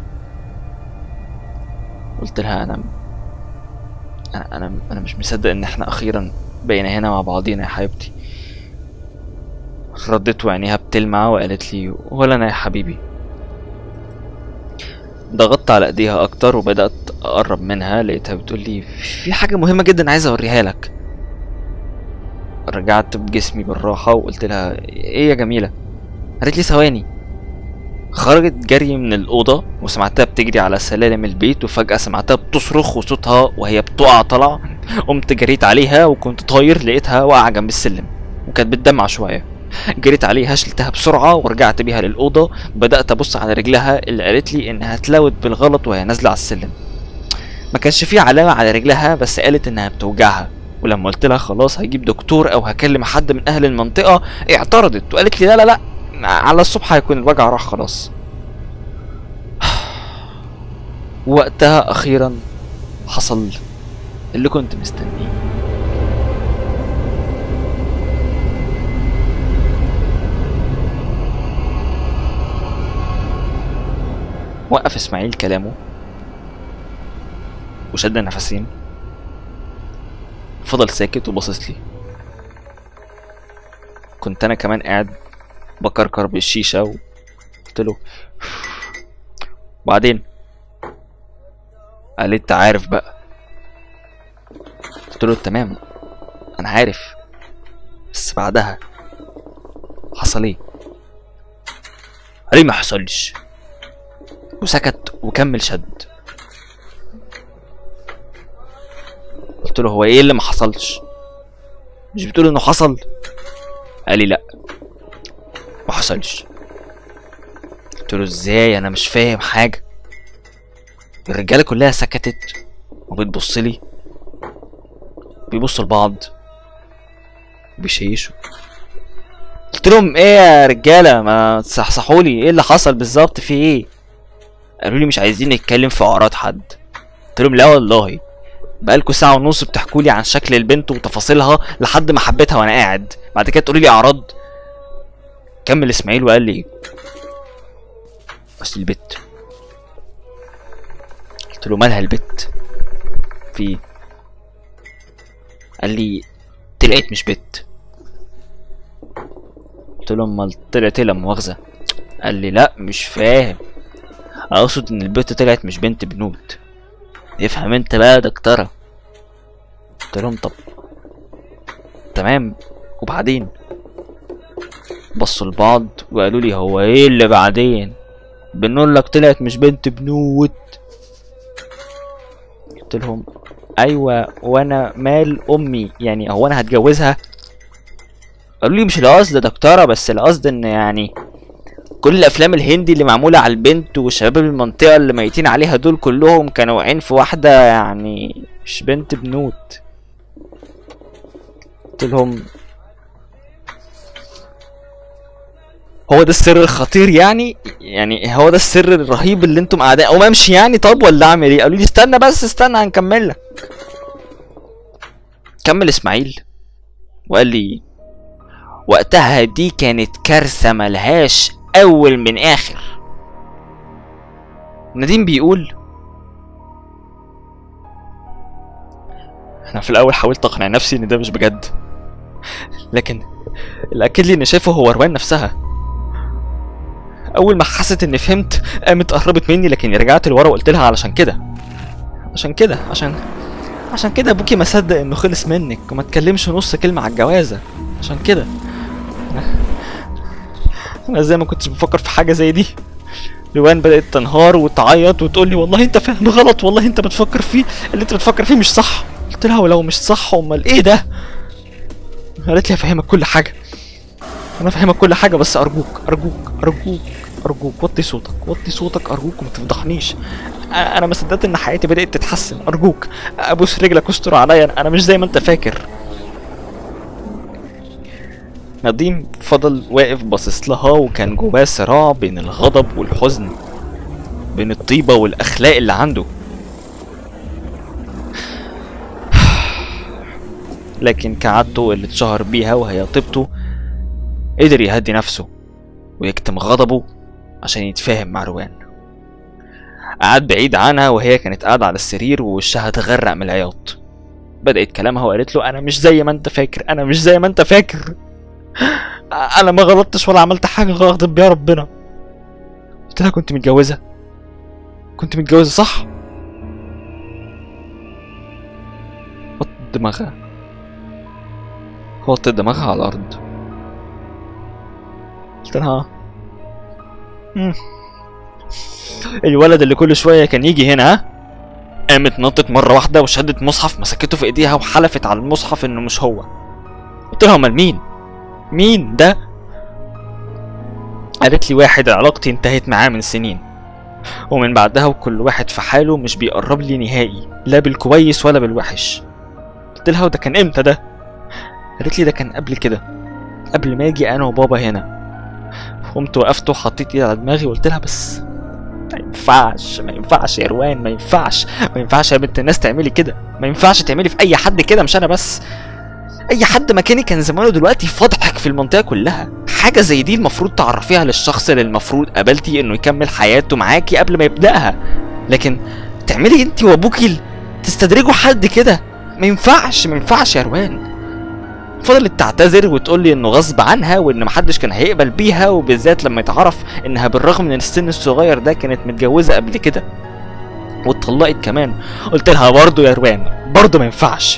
قلت لها انا انا انا, أنا مش مصدق ان احنا اخيرا بقينا هنا مع بعضينا يا حبيبتي ردت وعينيها بتلمع وقالت لي ولا انا يا حبيبي ضغطت على ايديها اكتر وبدات اقرب منها لقيتها بتقول لي في حاجه مهمه جدا عايز اوريها لك رجعت بجسمي بالراحه وقلت لها ايه يا جميله قالت لي ثواني خرجت جري من الأوضة وسمعتها بتجري على سلالم البيت وفجأة سمعتها بتصرخ وصوتها وهي بتقع طلع قمت جريت عليها وكنت طاير لقيتها واقعة جنب السلم وكانت بتدمع شوية جريت عليها شلتها بسرعة ورجعت بيها للأوضة وبدأت أبص على رجلها اللي قالت لي إنها اتلوت بالغلط وهي نازلة على السلم ما كانش فيه علامة على رجلها بس قالت انها بتوجعها ولما قلت لها خلاص هجيب دكتور او هكلم حد من اهل المنطقة اعترضت وقالت لي لا لا لا على الصبح هيكون الوجع راح خلاص وقتها اخيرا حصل اللي كنت مستنيه وقف اسماعيل كلامه وشد نفسين فضل ساكت وباصص لي كنت انا كمان قاعد بكركر بالشيشه وقلت له وبعدين قال لي انت عارف بقى قلت له تمام انا عارف بس بعدها حصل ايه قال لي ما حصلش وسكت وكمل شد قلت له هو ايه اللي ما حصلش مش بتقول انه حصل قال لي لا ما حصلش قلت له ازاي انا مش فاهم حاجه الرجاله كلها سكتت وبتبص لي بيبصوا لبعض بيشيشوا قلت لهم ايه يا رجاله ما تصحصحوا لي ايه اللي حصل بالظبط في ايه قالوا لي مش عايزين نتكلم في اعراض حد قلت لهم لا والله بقالكوا ساعة ونص بتحكوا لي عن شكل البنت وتفاصيلها لحد ما حبيتها وانا قاعد بعد كده تقولي لي اعراض كمل اسماعيل وقال لي اصل البت قلت له مالها البت في إيه؟ قال لي طلعت مش بت قلت له امال طلعت ايه لا مؤاخذة قال لي لا مش فاهم اقصد ان البت طلعت مش بنت بنود افهم انت بقى يا دكتورة قلت لهم طب تمام وبعدين بصوا لبعض وقالوا لي هو ايه اللي بعدين بنقول لك طلعت مش بنت بنود قلت لهم ايوه وانا مال امي يعني هو انا هتجوزها قالوا لي مش القصد يا دكتوره بس القصد ان يعني كل الافلام الهندي اللي معموله على البنت وشباب المنطقه اللي ميتين عليها دول كلهم كانوا واقعين في واحده يعني مش بنت بنوت قلت لهم هو ده السر الخطير يعني يعني هو ده السر الرهيب اللي انتم قاعدين او امشي يعني طب ولا اعمل ايه قالوا لي استنى بس استنى هنكمل لك كمل اسماعيل وقال لي وقتها دي كانت كارثة ملهاش أول من آخر نديم بيقول أنا في الأول حاولت أقنع نفسي إن ده مش بجد لكن اللي أكد لي إن شايفه هو روان نفسها أول ما حست إني فهمت قامت قربت مني لكن رجعت لورا وقلت لها علشان كده عشان كده عشان عشان كده ابوكي ما صدق انه خلص منك وما تكلمش نص كلمة على الجوازة عشان كده انا ازاي ما كنتش بفكر في حاجه زي دي روان بدات تنهار وتعيط وتقول لي والله انت فاهم غلط والله انت بتفكر فيه اللي انت بتفكر فيه مش صح قلت لها ولو مش صح امال ايه ده قالت لي افهمك كل حاجه انا افهمك كل حاجه بس ارجوك ارجوك ارجوك ارجوك وطي صوتك وطي صوتك ارجوك وما تفضحنيش أ- انا ما صدقت ان حياتي بدات تتحسن ارجوك ابوس رجلك واستر عليا انا مش زي ما انت فاكر نديم فضل واقف باصص لها وكان جواه صراع بين الغضب والحزن بين الطيبة والأخلاق اللي عنده لكن كعادته اللي اتشهر بيها وهي طيبته قدر يهدي نفسه ويكتم غضبه عشان يتفاهم مع روان قعد بعيد عنها وهي كانت قاعدة على السرير ووشها تغرق من العياط بدأت كلامها وقالت له أنا مش زي ما أنت فاكر أنا مش زي ما أنت فاكر انا ما غلطتش ولا عملت حاجه غلطت بيها ربنا قلت لها كنت متجوزه كنت متجوزه صح حط دماغها حط دماغها على الارض قلت لها "مم. الولد اللي كل شويه كان يجي هنا ها قامت نطت مره واحده وشدت مصحف مسكته في ايديها وحلفت على المصحف انه مش هو قلت لها امال مين مين ده قالت لي واحد علاقتي انتهت معاه من سنين ومن بعدها وكل واحد في حاله مش بيقرب لي نهائي لا بالكويس ولا بالوحش قلت لها وده كان امتى ده قالت لي ده كان قبل كده قبل ما اجي انا وبابا هنا قمت وقفت وحطيت ايدي على دماغي وقلت لها بس ما ينفعش ما ينفعش يا روان ما ينفعش ما ينفعش يا بنت الناس تعملي كده ما ينفعش تعملي في اي حد كده مش انا بس اي حد مكاني كان زمانه دلوقتي فضحك في المنطقه كلها حاجه زي دي المفروض تعرفيها للشخص اللي المفروض قابلتي انه يكمل حياته معاكي قبل ما يبداها لكن تعملي انت وابوكي ال- تستدرجوا حد كده ما ينفعش ما ينفعش يا روان فضلت تعتذر وتقول لي انه غصب عنها وان محدش كان هيقبل بيها وبالذات لما يتعرف انها بالرغم من السن الصغير ده كانت متجوزه قبل كده واتطلقت كمان قلت لها برضه يا روان برضه ما ينفعش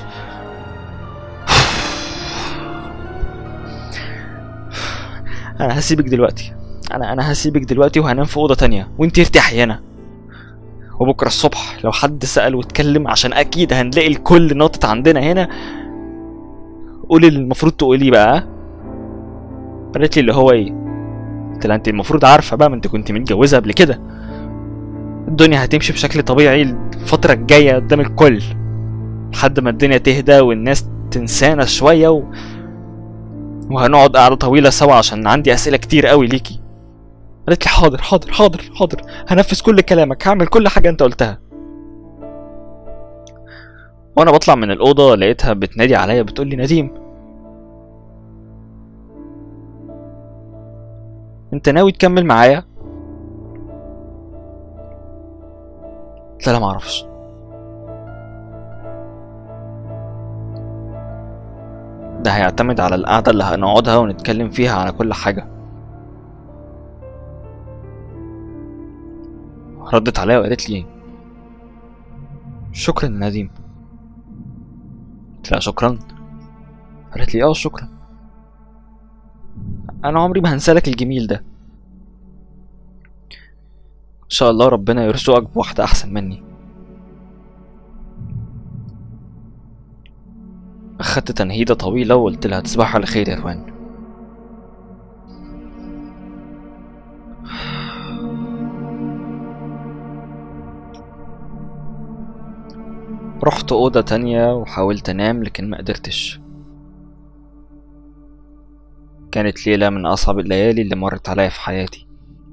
انا هسيبك دلوقتي انا انا هسيبك دلوقتي وهنام في اوضه تانية وانتي ارتاحي هنا وبكره الصبح لو حد سأل واتكلم عشان اكيد هنلاقي الكل ناطط عندنا هنا قولي اللي المفروض تقوليه بقى ها؟ قالت لي اللي هو ايه قلت لها انت المفروض عارفه بقى ما انت كنت متجوزه قبل كده الدنيا هتمشي بشكل طبيعي الفتره الجايه قدام الكل لحد ما الدنيا تهدى والناس تنسانا شويه و... وهنقعد قعده طويله سوا عشان عندي اسئله كتير قوي ليكي قالت لي حاضر حاضر حاضر حاضر هنفذ كل كلامك هعمل كل حاجه انت قلتها وانا بطلع من الاوضه لقيتها بتنادي عليا بتقول لي نديم انت ناوي تكمل معايا قلت لها معرفش ده هيعتمد على القعدة اللي هنقعدها ونتكلم فيها على كل حاجة ردت عليا وقالت لي شكرا يا نديم قلت لها شكرا قالت لي اه شكرا انا عمري ما هنسالك الجميل ده ان شاء الله ربنا يرزقك بواحدة احسن مني اخدت تنهيدة طويلة وقلت لها تصبح على خير يا روان رحت أوضة تانية وحاولت أنام لكن ما قدرتش كانت ليلة من أصعب الليالي اللي مرت عليا في حياتي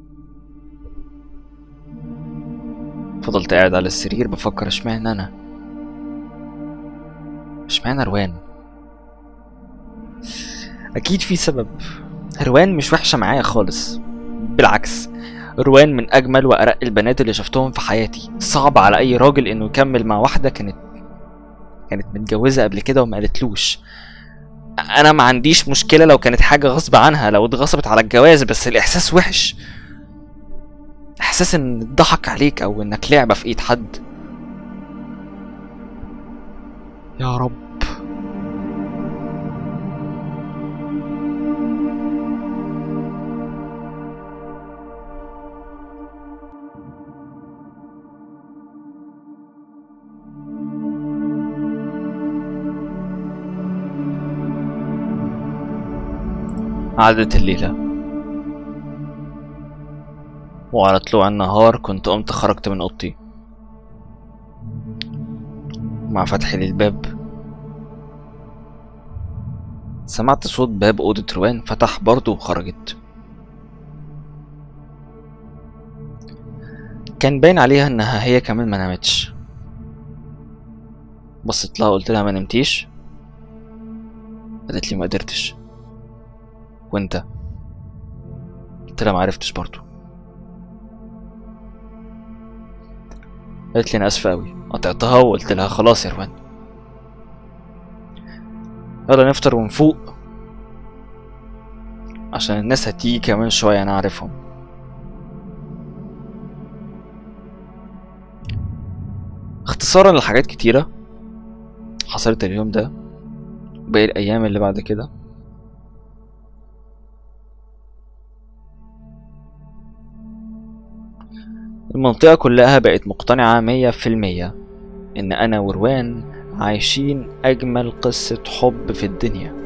فضلت قاعد على السرير بفكر اشمعنى أنا اشمعنى روان أكيد في سبب روان مش وحشة معايا خالص بالعكس روان من أجمل وأرق البنات اللي شفتهم في حياتي صعب على أي راجل إنه يكمل مع واحدة كانت كانت متجوزة قبل كده وما قالتلوش أنا ما عنديش مشكلة لو كانت حاجة غصب عنها لو اتغصبت على الجواز بس الإحساس وحش إحساس إن اتضحك عليك أو إنك لعبة في إيد حد يا رب عدت الليلة وعلى طلوع النهار كنت قمت خرجت من أوضتي مع فتحي للباب سمعت صوت باب أوضة روان فتح برضه وخرجت كان باين عليها إنها هي كمان ما نامتش بصيت لها قلت لها ما نمتيش قالت لي ما قدرتش وانت قلت لها معرفتش برضو قالت لي انا اسفه قوي قطعتها وقلت لها خلاص يا روان يلا نفطر ونفوق عشان الناس هتيجي كمان شوية أنا عارفهم اختصارا لحاجات كتيرة حصلت اليوم ده وباقي الأيام اللي بعد كده المنطقة كلها بقت مقتنعة مية في المية إن أنا وروان عايشين أجمل قصة حب في الدنيا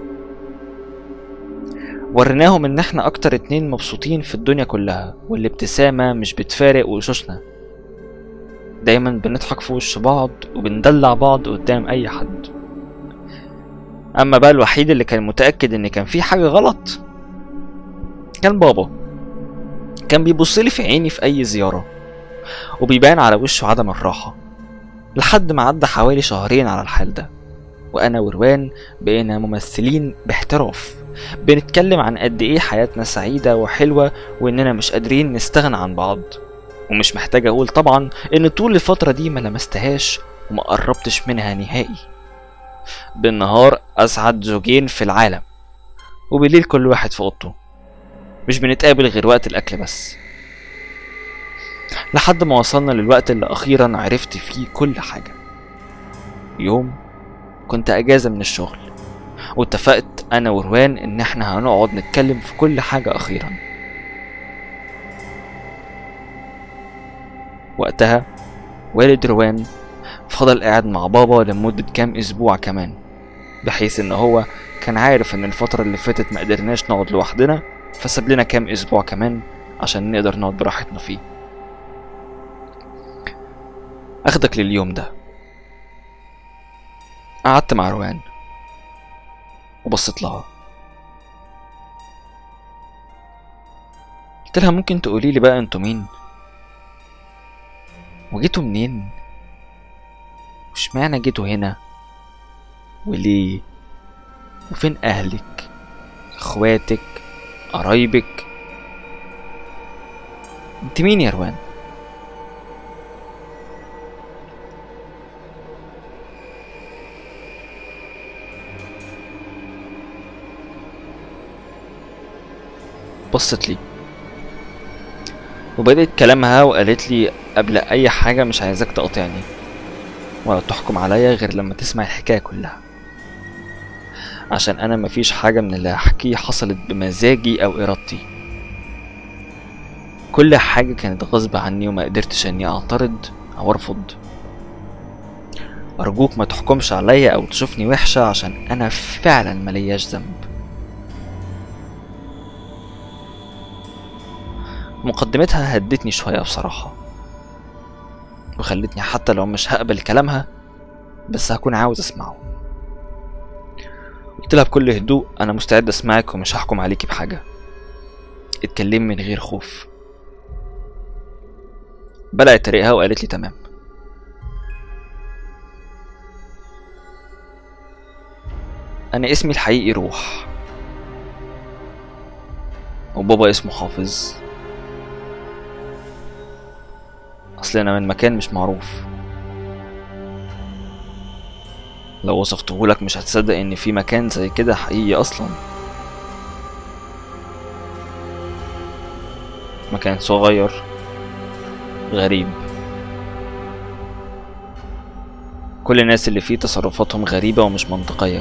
وريناهم إن إحنا أكتر اتنين مبسوطين في الدنيا كلها والابتسامة مش بتفارق وشوشنا دايما بنضحك في وش بعض وبندلع بعض قدام اي حد اما بقى الوحيد اللي كان متاكد ان كان في حاجه غلط كان بابا كان بيبص لي في عيني في اي زياره وبيبان على وشه عدم الراحه لحد ما عدى حوالي شهرين على الحال ده وانا وروان بقينا ممثلين باحتراف بنتكلم عن قد ايه حياتنا سعيده وحلوه واننا مش قادرين نستغنى عن بعض ومش محتاج اقول طبعا ان طول الفتره دي ما لمستهاش وما قربتش منها نهائي بالنهار اسعد زوجين في العالم وبالليل كل واحد في اوضته مش بنتقابل غير وقت الاكل بس لحد ما وصلنا للوقت اللي اخيرا عرفت فيه كل حاجه يوم كنت اجازه من الشغل واتفقت انا وروان ان احنا هنقعد نتكلم في كل حاجه اخيرا وقتها والد روان فضل قاعد مع بابا لمدة كام أسبوع كمان بحيث إن هو كان عارف إن الفترة اللي فاتت ما قدرناش نقعد لوحدنا فساب لنا كام أسبوع كمان عشان نقدر نقعد براحتنا فيه أخدك لليوم ده قعدت مع روان وبصيت لها قلت لها ممكن تقولي لي بقى انتوا مين وجيتوا منين واشمعنى جيتوا هنا وليه وفين اهلك اخواتك قرايبك انت مين يا روان بصت لي وبدأت كلامها وقالت لي قبل أي حاجة مش عايزاك تقاطعني ولا تحكم عليا غير لما تسمع الحكاية كلها عشان أنا مفيش حاجة من اللي هحكيه حصلت بمزاجي أو إرادتي كل حاجة كانت غصب عني وما قدرتش إني أعترض أو أرفض أرجوك ما تحكمش عليا أو تشوفني وحشة عشان أنا فعلا ملياش ذنب مقدمتها هدتني شوية بصراحة وخلتني حتى لو مش هقبل كلامها بس هكون عاوز اسمعه قلت لها بكل هدوء انا مستعد اسمعك ومش هحكم عليكي بحاجة اتكلمي من غير خوف بدأت تريقها وقالت لي تمام انا اسمي الحقيقي روح وبابا اسمه حافظ اصل انا من مكان مش معروف لو وصفتهولك مش هتصدق ان في مكان زي كده حقيقي اصلا مكان صغير غريب كل الناس اللي فيه تصرفاتهم غريبة ومش منطقية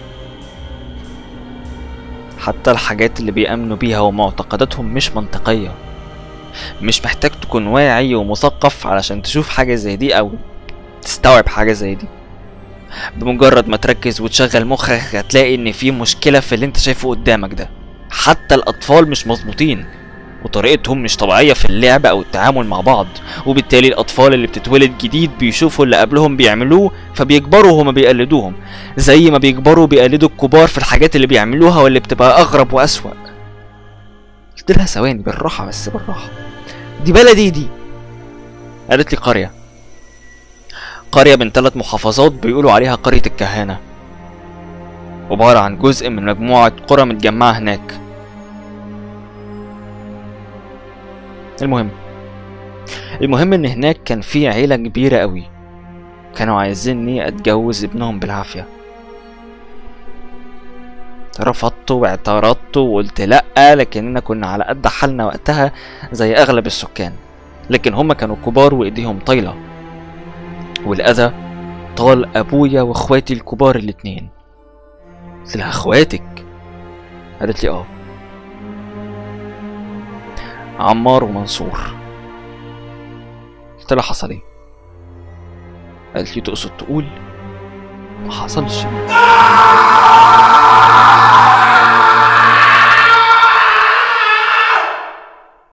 حتى الحاجات اللي بيأمنوا بيها ومعتقداتهم مش منطقية مش محتاج تكون واعي ومثقف علشان تشوف حاجة زي دي أو تستوعب حاجة زي دي بمجرد ما تركز وتشغل مخك هتلاقي إن في مشكلة في اللي أنت شايفه قدامك ده حتى الأطفال مش مظبوطين وطريقتهم مش طبيعية في اللعب أو التعامل مع بعض وبالتالي الأطفال اللي بتتولد جديد بيشوفوا اللي قبلهم بيعملوه فبيكبروا هما بيقلدوهم زي ما بيكبروا بيقلدوا الكبار في الحاجات اللي بيعملوها واللي بتبقى أغرب وأسوأ قلت لها ثواني بالراحة بس بالراحة دي بلدي دي قالت لي قرية قرية من ثلاث محافظات بيقولوا عليها قرية الكهانة عبارة عن جزء من مجموعة قرى متجمعة هناك المهم المهم ان هناك كان في عيلة كبيرة قوي كانوا عايزيني اتجوز ابنهم بالعافية رفضت واعترضت وقلت لأ لكننا كنا على قد حالنا وقتها زي أغلب السكان لكن هما كانوا كبار وإيديهم طايلة والأذى طال أبويا وإخواتي الكبار الاتنين قلت لها إخواتك قالت لي آه عمار ومنصور قلت لها حصل ايه قالت لي تقصد تقول ما حصلش